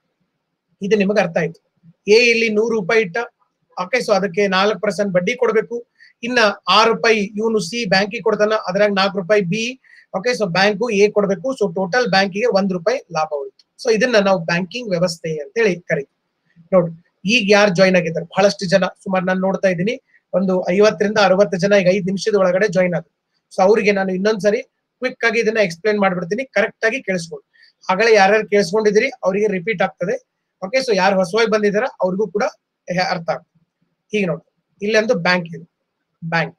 ಇದು ನಿಮಗೆ ಅರ್ಥ ಆಯ್ತು ಎ ಇಲ್ಲಿ ನೂರು ರೂಪಾಯಿ ಇಟ್ಟ ಓಕೆ ಸೊ ಅದಕ್ಕೆ ನಾಲ್ಕು ಪರ್ಸೆಂಟ್ ಬಡ್ಡಿ ಕೊಡ್ಬೇಕು ಇನ್ನ ಆರು ರೂಪಾಯಿ ಇವನು ಸಿ ಬ್ಯಾಂಕಿಗೆ ಕೊಡ್ತಾನ ಅದ್ರಾಗ ನಾಲ್ಕು ರೂಪಾಯಿ ಬಿ ಓಕೆ ಸೊ ಬ್ಯಾಂಕು ಎ ಕೊಡ್ಬೇಕು ಸೊ ಟೋಟಲ್ ಬ್ಯಾಂಕಿಗೆ ಒಂದ್ ರೂಪಾಯಿ ಲಾಭ ಉಳಿತು ಸೊ ಇದನ್ನ ನಾವು ಬ್ಯಾಂಕಿಂಗ್ ವ್ಯವಸ್ಥೆ ಅಂತ ಹೇಳಿ ಕರಿತೀವಿ ನೋಡಿ ಈಗ ಯಾರು ಜಾಯ್ನ್ ಆಗಿದ್ದಾರೆ ಬಹಳಷ್ಟು ಜನ ಸುಮಾರು ನಾನು ನೋಡ್ತಾ ಇದ್ದೀನಿ ಒಂದು ಐವತ್ತರಿಂದ ಅರವತ್ತು ಜನ ಈಗ ಐದು ನಿಮಿಷದ ಒಳಗಡೆ ಜಾಯ್ನ್ ಆದ್ರು ಸೊ ಅವರಿಗೆ ನಾನು ಇನ್ನೊಂದ್ಸರಿ ಕ್ವಿಕ್ ಆಗಿ ಇದನ್ನ ಎಕ್ಸ್ಪ್ಲೇನ್ ಮಾಡ್ಬಿಡ್ತೀನಿ ಕರೆಕ್ಟ್ ಆಗಿ ಕೇಳಿಸ್ಕೊಂಡು ಆಗಲೇ ಯಾರ್ಯಾರು ಕೇಳಿಸ್ಕೊಂಡಿದ್ದೀರಿ ಅವರಿಗೆ ರಿಪೀಟ್ ಆಗ್ತದೆ ಓಕೆ ಸೊ ಯಾರು ಹೊಸವಾಗಿ ಬಂದಿದಾರ ಅವ್ರಿಗೂ ಕೂಡ ಹೆ- ಅರ್ಥ ಆಗ್ತದೆ ಈಗ ನೋಡಿ ಇಲ್ಲೊಂದು ಬ್ಯಾಂಕ್ ಇದೆ ಬ್ಯಾಂಕ್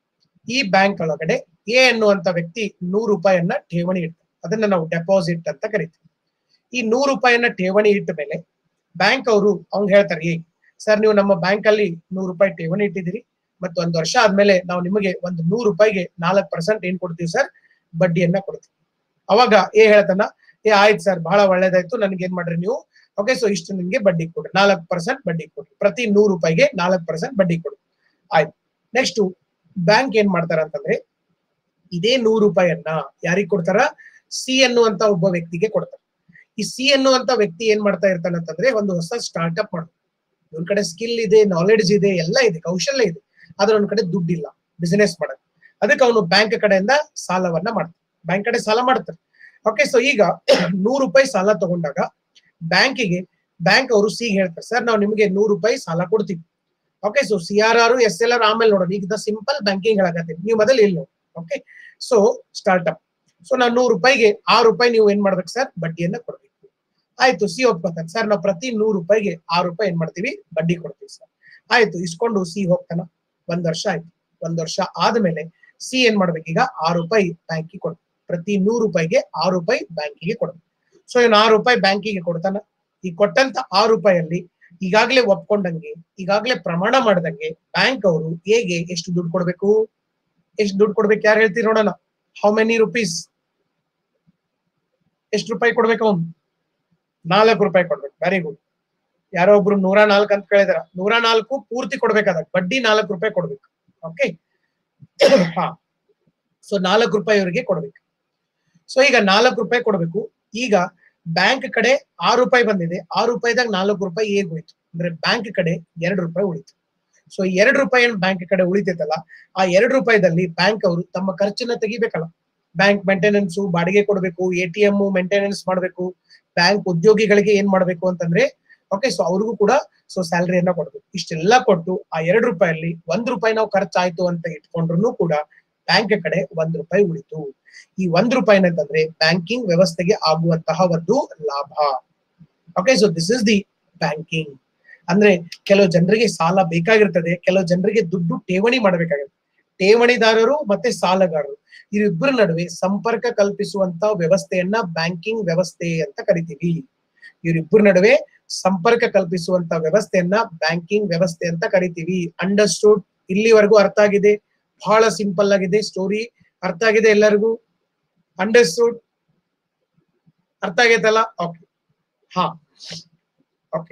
ಈ ಬ್ಯಾಂಕ್ ಒಳಗಡೆ ಎ ಅನ್ನುವಂತ ವ್ಯಕ್ತಿ ನೂರು ರೂಪಾಯಿಯನ್ನ ಠೇವಣಿ ಇಡ್ತಾರೆ ಅದನ್ನ ನಾವು ಡೆಪಾಸಿಟ್ ಅಂತ ಕರಿತೀವಿ ಈ ನೂರು ರೂಪಾಯಿಯನ್ನ ಠೇವಣಿ ಇಟ್ಟ ಮೇಲೆ ಬ್ಯಾಂಕ್ ಅವರು ಅವ್ನ್ ಹೇಳ್ತಾರೆ ಏ ಸರ್ ನೀವು ನಮ್ಮ ಬ್ಯಾಂಕ್ ಅಲ್ಲಿ ನೂರು ರೂಪಾಯಿ ಠೇವಣಿ ಇಟ್ಟಿದ್ದೀರಿ ಮತ್ತು ಒಂದ್ ವರ್ಷ ಆದ್ಮೇಲೆ ನಾವು ನಿಮಗೆ ಒಂದು ನೂರು ರೂಪಾಯಿಗೆ ನಾಲ್ಕು ಪರ್ಸೆಂಟ್ ಏನ್ ಕೊಡ್ತೀವಿ ಸರ್ ಬಡ್ಡಿಯನ್ನ ಕೊಡ್ತೀವಿ ಅವಾಗ ಏ ಹೇಳ್ತಾನ ಏ ಆಯ್ತು ಸರ್ ಬಹಳ ಒಳ್ಳೇದಾಯ್ತು ನನ್ಗೆ ಏನ್ ಮಾಡ್ರಿ ನೀವು ಓಕೆ ಸೊ ಇಷ್ಟು ನಿಮ್ಗೆ ಬಡ್ಡಿ ಕೊಡ್ರಿ ನಾಲ್ಕು ಪರ್ಸೆಂಟ್ ಬಡ್ಡಿ ಕೊಡ್ರಿ ಪ್ರತಿ ನೂರು ರೂಪಾಯಿಗೆ ನಾಲ್ಕು ಪರ್ಸೆಂಟ್ ಬಡ್ಡಿ ಕೊಡ್ರಿ ಆಯ್ತು ನೆಕ್ಸ್ಟ್ ಬ್ಯಾಂಕ್ ಏನ್ ಮಾಡ್ತಾರ ಅಂತಂದ್ರೆ ಇದೇ ನೂರು ರೂಪಾಯಿಯನ್ನ ಯಾರಿಗ್ ಕೊಡ್ತಾರ ಸಿ ಅನ್ನುವಂತ ಒಬ್ಬ ವ್ಯಕ್ತಿಗೆ ಕೊಡ್ತಾರೆ ಈ ಸಿ ಅನ್ನುವಂತ ವ್ಯಕ್ತಿ ಏನ್ ಮಾಡ್ತಾ ಇರ್ತಾನೆ ಅಂತಂದ್ರೆ ಒಂದು ಹೊಸ ಸ್ಟಾರ್ಟ್ಅಪ್ ಮಾಡೋದು ಒಂದ್ ಕಡೆ ಸ್ಕಿಲ್ ಇದೆ ನಾಲೆಡ್ಜ್ ಇದೆ ಎಲ್ಲ ಇದೆ ಕೌಶಲ್ಯ ಇದೆ ಆದ್ರೆ ಒಂದ್ ಕಡೆ ದುಡ್ಡಿಲ್ಲ ಬಿಸಿನೆಸ್ ಮಾಡಕ್ ಅದಕ್ಕೆ ಅವನು ಬ್ಯಾಂಕ್ ಕಡೆಯಿಂದ ಸಾಲವನ್ನ ಮಾಡ್ತಾನೆ ಬ್ಯಾಂಕ್ ಕಡೆ ಸಾಲ ಮಾಡ್ತಾರೆ ಓಕೆ ಸೊ ಈಗ ನೂರು ರೂಪಾಯಿ ಸಾಲ ತಗೊಂಡಾಗ ಬ್ಯಾಂಕಿಗೆ ಬ್ಯಾಂಕ್ ಅವರು ಸಿ ಹೇಳ್ತಾರೆ ಸರ್ ನಾವು ನಿಮಗೆ ನೂರು ರೂಪಾಯಿ ಸಾಲ ಕೊಡ್ತೀವಿ okay so C R R S L R ಆಮೇಲೆ ನೋಡೋಣ ಈಗ ಸಿಂಪಲ್ ಬ್ಯಾಂಕಿಂಗ್ ಹೇಳಕತ್ತೀನಿ ನೀವು ಮೊದಲು ಇಲ್ಲಿ ನೋಡಿ ಓಕೆ ಸೊ ಸ್ಟಾರ್ಟ್ಅಪ್ ಸೊ ನಾವು ನೂರು ರೂಪಾಯಿಗೆ ಆರು ರೂಪಾಯಿ ನೀವು ಏನ್ ಮಾಡ್ಬೇಕು ಸರ್ ಬಡ್ಡಿಯನ್ನ ಕೊಡ್ಬೇಕು ಆಯ್ತು ಸಿ ಒಪ್ಕೊತಾನೆ ಸರ್ ನಾವು ಪ್ರತಿ ನೂರು ರೂಪಾಯಿಗೆ ಆರು ರೂಪಾಯಿ ಏನ್ ಮಾಡ್ತೀವಿ ಬಡ್ಡಿ ಕೊಡ್ತೀವಿ ಸರ್ ಆಯ್ತು ಇಸ್ಕೊಂಡು ಸಿ ಹೋಗ್ತಾನ ಒಂದ್ ವರ್ಷ ಆಯ್ತು ಒಂದ್ ವರ್ಷ ಆದ್ಮೇಲೆ ಸಿ ಏನ್ ಮಾಡ್ಬೇಕು ಈಗ ಆರು ರೂಪಾಯಿ ಬ್ಯಾಂಕಿಗೆ ಕೊಡ್ಬೇಕು ಪ್ರತಿ ನೂರು ರೂಪಾಯಿಗೆ ಆರು ರೂಪಾಯಿ ಬ್ಯಾಂಕಿಗೆ ಕೊಡ್ಬೇಕು ಸೊ ಇವ್ನು ಆರು ರೂಪಾಯಿ ಬ್ಯಾಂಕಿಗೆ ಕೊಡ್ತಾನ ಈ ಕೊಟ್ಟಂತ ಆರು ರೂಪಾಯಲ್ಲಿ ಈಗಾಗಲೇ ಒಪ್ಕೊಂಡಂಗೆ ಈಗಾಗಲೇ ಪ್ರಮಾಣ ಮಾಡ್ದಂಗೆ ಬ್ಯಾಂಕ್ ಅವರು ಹೇಗೆ ಎಷ್ಟು ದುಡ್ಡು ಕೊಡ್ಬೇಕು ಎಷ್ಟು ದುಡ್ಡು ಕೊಡ್ಬೇಕು ಯಾರು ಹೇಳ್ತೀರಿ ನೋಡೋಣ ಹೌ ಮೆನಿ ರುಪೀಸ್ ಎಷ್ಟು ರೂಪಾಯಿ ಕೊಡ್ಬೇಕು ಅವ್ನು ನಾಲ್ಕು ರೂಪಾಯಿ ಕೊಡ್ಬೇಕು ವೆರಿ ಗುಡ್ ಯಾರೋ ಒಬ್ರು ನೂರ ನಾಲ್ಕು ಅಂತ ಕೇಳಿದಾರ ನೂರ ನಾಲ್ಕು ಪೂರ್ತಿ ಕೊಡ್ಬೇಕಾದ ಬಡ್ಡಿ ನಾಲ್ಕು ರೂಪಾಯಿ ಕೊಡ್ಬೇಕು ಓಕೆ ಹಾ ಸೊ ನಾಲ್ಕು ರೂಪಾಯಿ ಅವರಿಗೆ ಕೊಡ್ಬೇಕು ಸೊ ಈಗ ನಾಲ್ಕು ರೂಪಾಯಿ ಕೊಡ್ಬೇಕು ಈಗ ಬ್ಯಾಂಕ್ ಕಡೆ ಆರು ರೂಪಾಯಿ ಬಂದಿದೆ ಆರು ರೂಪಾಯಿದಾಗ ನಾಲ್ಕು ರೂಪಾಯಿ ಹೇಗ್ ಹೋಯ್ತು ಅಂದ್ರೆ ಬ್ಯಾಂಕ್ ಕಡೆ ಎರಡು ರೂಪಾಯಿ ಉಳಿತು ಸೊ ಎರಡು ರೂಪಾಯಿ ಏನ್ ಬ್ಯಾಂಕ್ ಕಡೆ ಉಳಿತೈತಲ್ಲ ಆ ಎರಡು ರೂಪಾಯಿದಲ್ಲಿ ಬ್ಯಾಂಕ್ ಅವರು ತಮ್ಮ ಖರ್ಚನ್ನ ತೆಗಿಬೇಕಲ್ಲ ಬ್ಯಾಂಕ್ ಮೇಂಟೆನೆನ್ಸ್ ಬಾಡಿಗೆ ಕೊಡಬೇಕು ಎ ಟಿ ಎಂ ಮೇಂಟೆನೆನ್ಸ್ ಮಾಡಬೇಕು ಬ್ಯಾಂಕ್ ಉದ್ಯೋಗಿಗಳಿಗೆ ಏನ್ ಮಾಡ್ಬೇಕು ಅಂತಂದ್ರೆ ಓಕೆ ಸೊ ಅವ್ರಿಗೂ ಕೂಡ ಸೊ ಸ್ಯಾಲರಿಯನ್ನ ಕೊಡ್ಬೇಕು ಇಷ್ಟೆಲ್ಲ ಕೊಟ್ಟು ಆ ಎರಡು ರೂಪಾಯಲ್ಲಿ ಒಂದ್ ರೂಪಾಯಿ ನಾವು ಖರ್ಚಾಯ್ತು ಅಂತ ಇಟ್ಕೊಂಡ್ರು ಕೂಡ ಬ್ಯಾಂಕ್ ಕಡೆ ಒಂದ್ ರೂಪಾಯಿ ಉಳಿತು ಈ ಒಂದ್ ರೂಪಾಯಿ ಅಂತಂದ್ರೆ ಬ್ಯಾಂಕಿಂಗ್ ವ್ಯವಸ್ಥೆಗೆ ಆಗುವಂತಹ ಒಂದು ಲಾಭ okay so this is the banking ಅಂದ್ರೆ ಕೆಲವು ಜನರಿಗೆ ಸಾಲ ಬೇಕಾಗಿರ್ತದೆ ಕೆಲವು ಜನರಿಗೆ ದುಡ್ಡು ಠೇವಣಿ ಮಾಡಬೇಕಾಗುತ್ತೆ ಠೇವಣಿದಾರರು ಮತ್ತೆ ಸಾಲಗಾರರು ಇವರಿಬ್ಬರ ನಡುವೆ ಸಂಪರ್ಕ ಕಲ್ಪಿಸುವಂತ ವ್ಯವಸ್ಥೆಯನ್ನ ಬ್ಯಾಂಕಿಂಗ್ ವ್ಯವಸ್ಥೆ ಅಂತ ಕರಿತೀವಿ ಇವರಿಬ್ಬರ ನಡುವೆ ಸಂಪರ್ಕ ಕಲ್ಪಿಸುವಂತ ವ್ಯವಸ್ಥೆಯನ್ನ ಬ್ಯಾಂಕಿಂಗ್ ವ್ಯವಸ್ಥೆ ಅಂತ ಕರಿತೀವಿ ಅಂಡರ್ಸ್ಟೂಡ್ ಇಲ್ಲಿವರೆಗೂ ಅರ್ಥ ಆಗಿದೆ ಬಹಳ ಸಿಂಪಲ್ ಆಗಿದೆ ಸ್ಟೋರಿ ಅರ್ಥ ಆಗಿದೆ ಎಲ್ಲರಿಗೂ ಅಂಡರ್ಸ್ಟೂಡ್ ಅರ್ಥ ಆಗೈತಲ್ಲ ಓಕೆ ಹಾ ಓಕೆ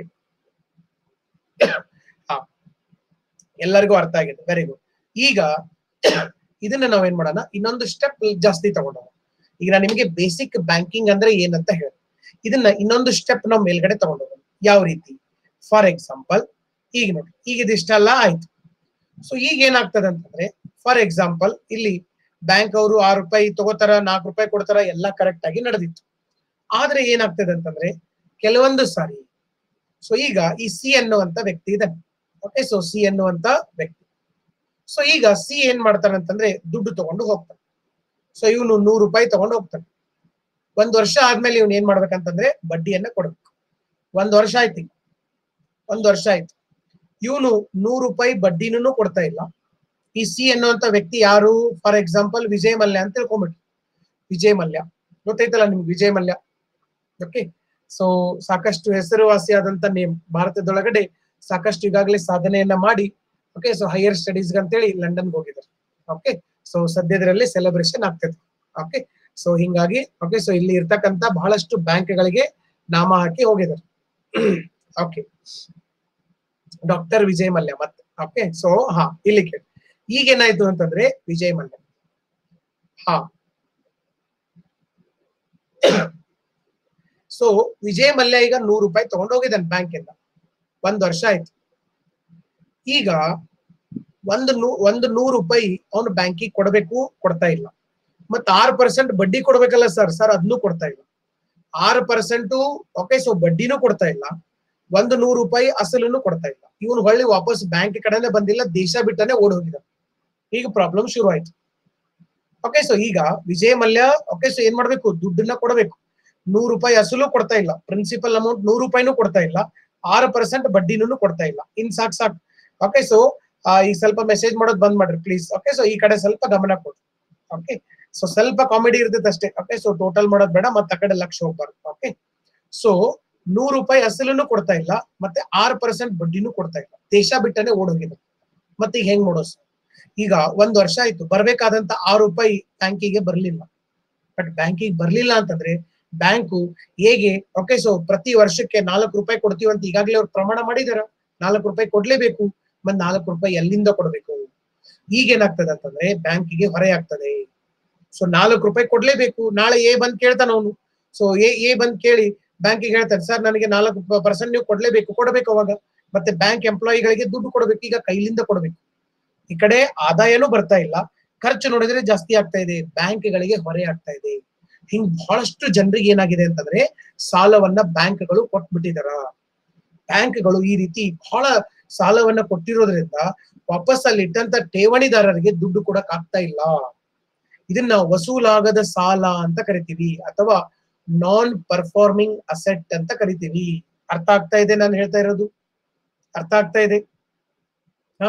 ಹಾ ಎಲ್ಲರಿಗೂ ಅರ್ಥ ಆಗಿದೆ ವೆರಿ ಗುಡ್ ಈಗ ಇದನ್ನ ನಾವೇನ್ ಮಾಡೋಣ ಇನ್ನೊಂದು ಸ್ಟೆಪ್ ಜಾಸ್ತಿ ತಗೊಂಡೋಣ ಈಗ ನಾನು ನಿಮಗೆ ಬೇಸಿಕ್ ಬ್ಯಾಂಕಿಂಗ್ ಅಂದ್ರೆ ಏನಂತ ಹೇಳಿ ಇದನ್ನ ಇನ್ನೊಂದು ಸ್ಟೆಪ್ ನಾವು ಮೇಲ್ಗಡೆ ತಗೊಂಡೋಗೋಣ ಯಾವ ರೀತಿ ಫಾರ್ ಎಕ್ಸಾಂಪಲ್ ಈಗ ನೋಡಿ ಈಗ ಇದಿಷ್ಟೆಲ್ಲ ಆಯ್ತು ಸೊ ಈಗ ಏನಾಗ್ತದೆ ಅಂತಂದ್ರೆ ಫಾರ್ ಎಕ್ಸಾಂಪಲ್ ಇಲ್ಲಿ ಬ್ಯಾಂಕ್ ಅವರು ಆರು ರೂಪಾಯಿ ತಗೋತಾರ ನಾಲ್ಕು ರೂಪಾಯಿ ಕೊಡ್ತಾರ ಎಲ್ಲ ಕರೆಕ್ಟ್ ಆಗಿ ನಡೆದಿತ್ತು ಆದ್ರೆ ಏನಾಗ್ತದೆ ಅಂತಂದ್ರೆ ಕೆಲವೊಂದು ಸಾರಿ ಸೊ ಈಗ ಈ ಸಿ ಅನ್ನುವಂತ ವ್ಯಕ್ತಿ ಇದ್ದಾನೆ ಓಕೆ ಸೊ ಸಿ ಅನ್ನುವಂತ ವ್ಯಕ್ತಿ ಸೊ ಈಗ ಸಿ ಏನ್ ಮಾಡ್ತಾನೆ ಅಂತಂದ್ರೆ ದುಡ್ಡು ತಗೊಂಡು ಹೋಗ್ತಾನೆ ಸೊ ಇವನು ನೂರು ರೂಪಾಯಿ ತಗೊಂಡು ಹೋಗ್ತಾನೆ ಒಂದ್ ವರ್ಷ ಆದ್ಮೇಲೆ ಇವನ್ ಏನ್ ಮಾಡ್ಬೇಕಂತಂದ್ರೆ ಬಡ್ಡಿಯನ್ನ ಕೊಡ್ಬೇಕು ಒಂದ್ ವರ್ಷ ಆಯ್ತು ಈಗ. ಒಂದ್ ವರ್ಷ ಆಯ್ತು ಇವನು ನೂರು ರೂಪಾಯಿ ಬಡ್ಡಿನೂ ಕೊಡ್ತಾ ಇಲ್ಲ ಈ ಸಿ ಅನ್ನುವಂತ ವ್ಯಕ್ತಿ ಯಾರು ಫಾರ್ ಎಕ್ಸಾಂಪಲ್ ವಿಜಯ್ ಮಲ್ಯ ಅಂತ ತಿಳ್ಕೊಂಬಿಟ್ರು ವಿಜಯ್ ಮಲ್ಯ ಗೊತ್ತೈತಲ್ಲ ನಿಮ್ಗೆ ವಿಜಯ್ ಮಲ್ಯ ಓಕೆ ಸೊ ಸಾಕಷ್ಟು ಹೆಸರುವಾಸಿಯಾದಂತ ನೇಮ್ ಭಾರತದೊಳಗಡೆ ಸಾಕಷ್ಟು ಈಗಾಗಲೇ ಸಾಧನೆಯನ್ನ ಮಾಡಿ ಓಕೆ ಸೊ ಹೈಯರ್ ಸ್ಟಡೀಸ್ ಅಂತೇಳಿ ಲಂಡನ್ಗೆ ಹೋಗಿದ್ದಾರೆ ಓಕೆ ಸೊ ಸದ್ಯದರಲ್ಲಿ ಸೆಲೆಬ್ರೇಷನ್ ಆಗ್ತದೆ ಓಕೆ ಸೊ ಹಿಂಗಾಗಿ ಓಕೆ ಸೊ ಇಲ್ಲಿ ಇರ್ತಕ್ಕಂತ ಬಹಳಷ್ಟು ಬ್ಯಾಂಕ್ಗಳಿಗೆ ನಾಮ ಹಾಕಿ ಹೋಗಿದ್ದಾರೆ ಓಕೆ ಡಾಕ್ಟರ್ ವಿಜಯ್ ಮಲ್ಯ ಮತ್ತೆ ಓಕೆ ಸೊ ಹಾ ಇಲ್ಲಿ ಕೇಳಿ ಈಗ ಏನಾಯ್ತು ಅಂತಂದ್ರೆ ವಿಜಯ್ ಮಲ್ಯ ಹಾ ಸೊ ವಿಜಯ್ ಮಲ್ಯ ಈಗ ನೂರು ರೂಪಾಯಿ ತಗೊಂಡು ಹೋಗಿದ್ದಾನೆ ಬ್ಯಾಂಕ್ ಇಂದ ಒಂದ್ ವರ್ಷ ಆಯ್ತು ಈಗ ಒಂದು ನೂ ಒಂದು ನೂರು ರೂಪಾಯಿ ಅವನು ಬ್ಯಾಂಕಿಗೆ ಕೊಡಬೇಕು ಕೊಡ್ತಾ ಇಲ್ಲ ಮತ್ತ ಆರು ಪರ್ಸೆಂಟ್ ಬಡ್ಡಿ ಕೊಡ್ಬೇಕಲ್ಲ ಸರ್ ಸರ್ ಅದನ್ನು ಕೊಡ್ತಾ ಇಲ್ಲ ಆರು ಪರ್ಸೆಂಟು ಓಕೆ ಸೊ ಬಡ್ಡಿನೂ ಕೊಡ್ತಾ ಇಲ್ಲ ಒಂದು ನೂರು ರೂಪಾಯಿ ಅಸಲನ್ನು ಕೊಡ್ತಾ ಇಲ್ಲ ಇವನು ಹೊಳ್ಳಿ ವಾಪಸ್ ಬ್ಯಾಂಕ್ ಕಡೆನೆ ಬಂದಿಲ್ಲ ದೇಶ ಬಿಟ್ಟನೆ ಓಡ್ ಹೋಗಿದ ಈಗ ಪ್ರಾಬ್ಲಮ್ ಶುರು ಆಯ್ತು ಓಕೆ ಸೊ ಈಗ ವಿಜಯ್ ಮಲ್ಯ ಓಕೆ ಸೊ ಏನ್ ಮಾಡ್ಬೇಕು ದುಡ್ಡನ್ನ ಕೊಡಬೇಕು ನೂರು ರೂಪಾಯಿ ಅಸಲು ಕೊಡ್ತಾ ಇಲ್ಲ ಪ್ರಿನ್ಸಿಪಲ್ ಅಮೌಂಟ್ ನೂರು ರೂಪಾಯಿನೂ ಕೊಡ್ತಾ ಇಲ್ಲ ಆರು ಪರ್ಸೆಂಟ್ ಬಡ್ಡಿನೂ ಕೊಡ್ತಾ ಇಲ್ಲ ಇನ್ ಸಾಕ್ ಸಾಕ್ ಓಕೆ ಸೊ ಈಗ ಸ್ವಲ್ಪ ಮೆಸೇಜ್ ಮಾಡೋದು ಬಂದ್ ಮಾಡ್ರಿ ಪ್ಲೀಸ್ ಓಕೆ ಸೊ ಈ ಕಡೆ ಸ್ವಲ್ಪ ಗಮನ ಕೊಡ್ರಿ ಓಕೆ ಸೊ ಸ್ವಲ್ಪ ಕಾಮಿಡಿ ಇರ್ತೈತೆ ಅಷ್ಟೇ ಓಕೆ ಸೊ ಟೋಟಲ್ ಮಾಡೋದ್ ಬೇಡ ಮತ್ತೆ ಆ ಕಡೆ ಲಕ್ಷ ಹೋಗ್ಬಾರ್ದು ಓಕೆ ಸೊ ನೂರು ರೂಪಾಯಿ ಅಸಲನ್ನು ಕೊಡ್ತಾ ಇಲ್ಲ ಮತ್ತೆ ಆರು ಪರ್ಸೆಂಟ್ ಬಡ್ಡಿನೂ ಕೊಡ್ತಾ ಇಲ್ಲ ದೇಶ ಬಿಟ್ಟನೆ ಓಡೋಗಿದೆ ಮತ್ತೆ ಈಗ ಹೆಂಗ್ ಮಾಡೋದು ಈಗ ಒಂದ್ ವರ್ಷ ಆಯ್ತು ಬರ್ಬೇಕಾದಂತ ಆರು ರೂಪಾಯಿ ಬ್ಯಾಂಕಿಗೆ ಬರ್ಲಿಲ್ಲ ಬಟ್ ಬ್ಯಾಂಕಿಗೆ ಬರ್ಲಿಲ್ಲ ಅಂತಂದ್ರೆ ಬ್ಯಾಂಕು ಹೇಗೆ ಓಕೆ ಸೊ ಪ್ರತಿ ವರ್ಷಕ್ಕೆ ನಾಲ್ಕು ರೂಪಾಯಿ ಕೊಡ್ತೀವಿ ಅಂತ ಈಗಾಗಲೇ ಅವ್ರು ಪ್ರಮಾಣ ಮಾಡಿದಾರ ನಾಲ್ಕು ರೂಪಾಯಿ ಕೊಡ್ಲೇಬೇಕು ಮತ್ ನಾಲ್ಕು ರೂಪಾಯಿ ಎಲ್ಲಿಂದ ಕೊಡ್ಬೇಕು ಈಗ ಏನಾಗ್ತದೆ ಅಂತಂದ್ರೆ ಬ್ಯಾಂಕಿಗೆ ಹೊರೆ ಆಗ್ತದೆ ಸೊ ನಾಲ್ಕು ರೂಪಾಯಿ ಕೊಡ್ಲೇಬೇಕು ನಾಳೆ ಎ ಬಂದ್ ಕೇಳ್ತಾನ ಅವನು ಸೊ ಎ ಎ ಬಂದ್ ಕೇಳಿ ಬ್ಯಾಂಕಿಗೆ ಹೇಳ್ತಾನೆ ಸರ್ ನನಗೆ ನಾಲ್ಕು ಪರ್ಸೆಂಟ್ ನೀವು ಕೊಡ್ಲೇಬೇಕು ಕೊಡಬೇಕು ಅವಾಗ ಮತ್ತೆ ಬ್ಯಾಂಕ್ ಎಂಪ್ಲಾಯಿಗಳಿಗೆ ದುಡ್ಡು ಕೊಡಬೇಕು ಈಗ ಕೈಲಿಂದ ಕೊಡಬೇಕು ಈ ಕಡೆ ಆದಾಯನೂ ಬರ್ತಾ ಇಲ್ಲ ಖರ್ಚು ನೋಡಿದ್ರೆ ಜಾಸ್ತಿ ಆಗ್ತಾ ಇದೆ ಬ್ಯಾಂಕ್ಗಳಿಗೆ ಹೊರೆ ಆಗ್ತಾ ಇದೆ ಹಿಂಗ್ ಬಹಳಷ್ಟು ಜನರಿಗೆ ಏನಾಗಿದೆ ಅಂತಂದ್ರೆ ಸಾಲವನ್ನ ಬ್ಯಾಂಕ್ಗಳು ಕೊಟ್ಬಿಟ್ಟಿದಾರ ಬ್ಯಾಂಕ್ಗಳು ಈ ರೀತಿ ಬಹಳ ಸಾಲವನ್ನ ಕೊಟ್ಟಿರೋದ್ರಿಂದ ವಾಪಸ್ ಅಲ್ಲಿ ಇಟ್ಟಂತ ಠೇವಣಿದಾರರಿಗೆ ದುಡ್ಡು ಕೊಡಕ್ ಆಗ್ತಾ ಇಲ್ಲ ಇದನ್ನ ವಸೂಲಾಗದ ಸಾಲ ಅಂತ ಕರಿತೀವಿ ಅಥವಾ ನಾನ್ ಪರ್ಫಾರ್ಮಿಂಗ್ ಅಸೆಟ್ ಅಂತ ಕರಿತೀವಿ ಅರ್ಥ ಆಗ್ತಾ ಇದೆ ನಾನು ಹೇಳ್ತಾ ಇರೋದು ಅರ್ಥ ಆಗ್ತಾ ಇದೆ ಹ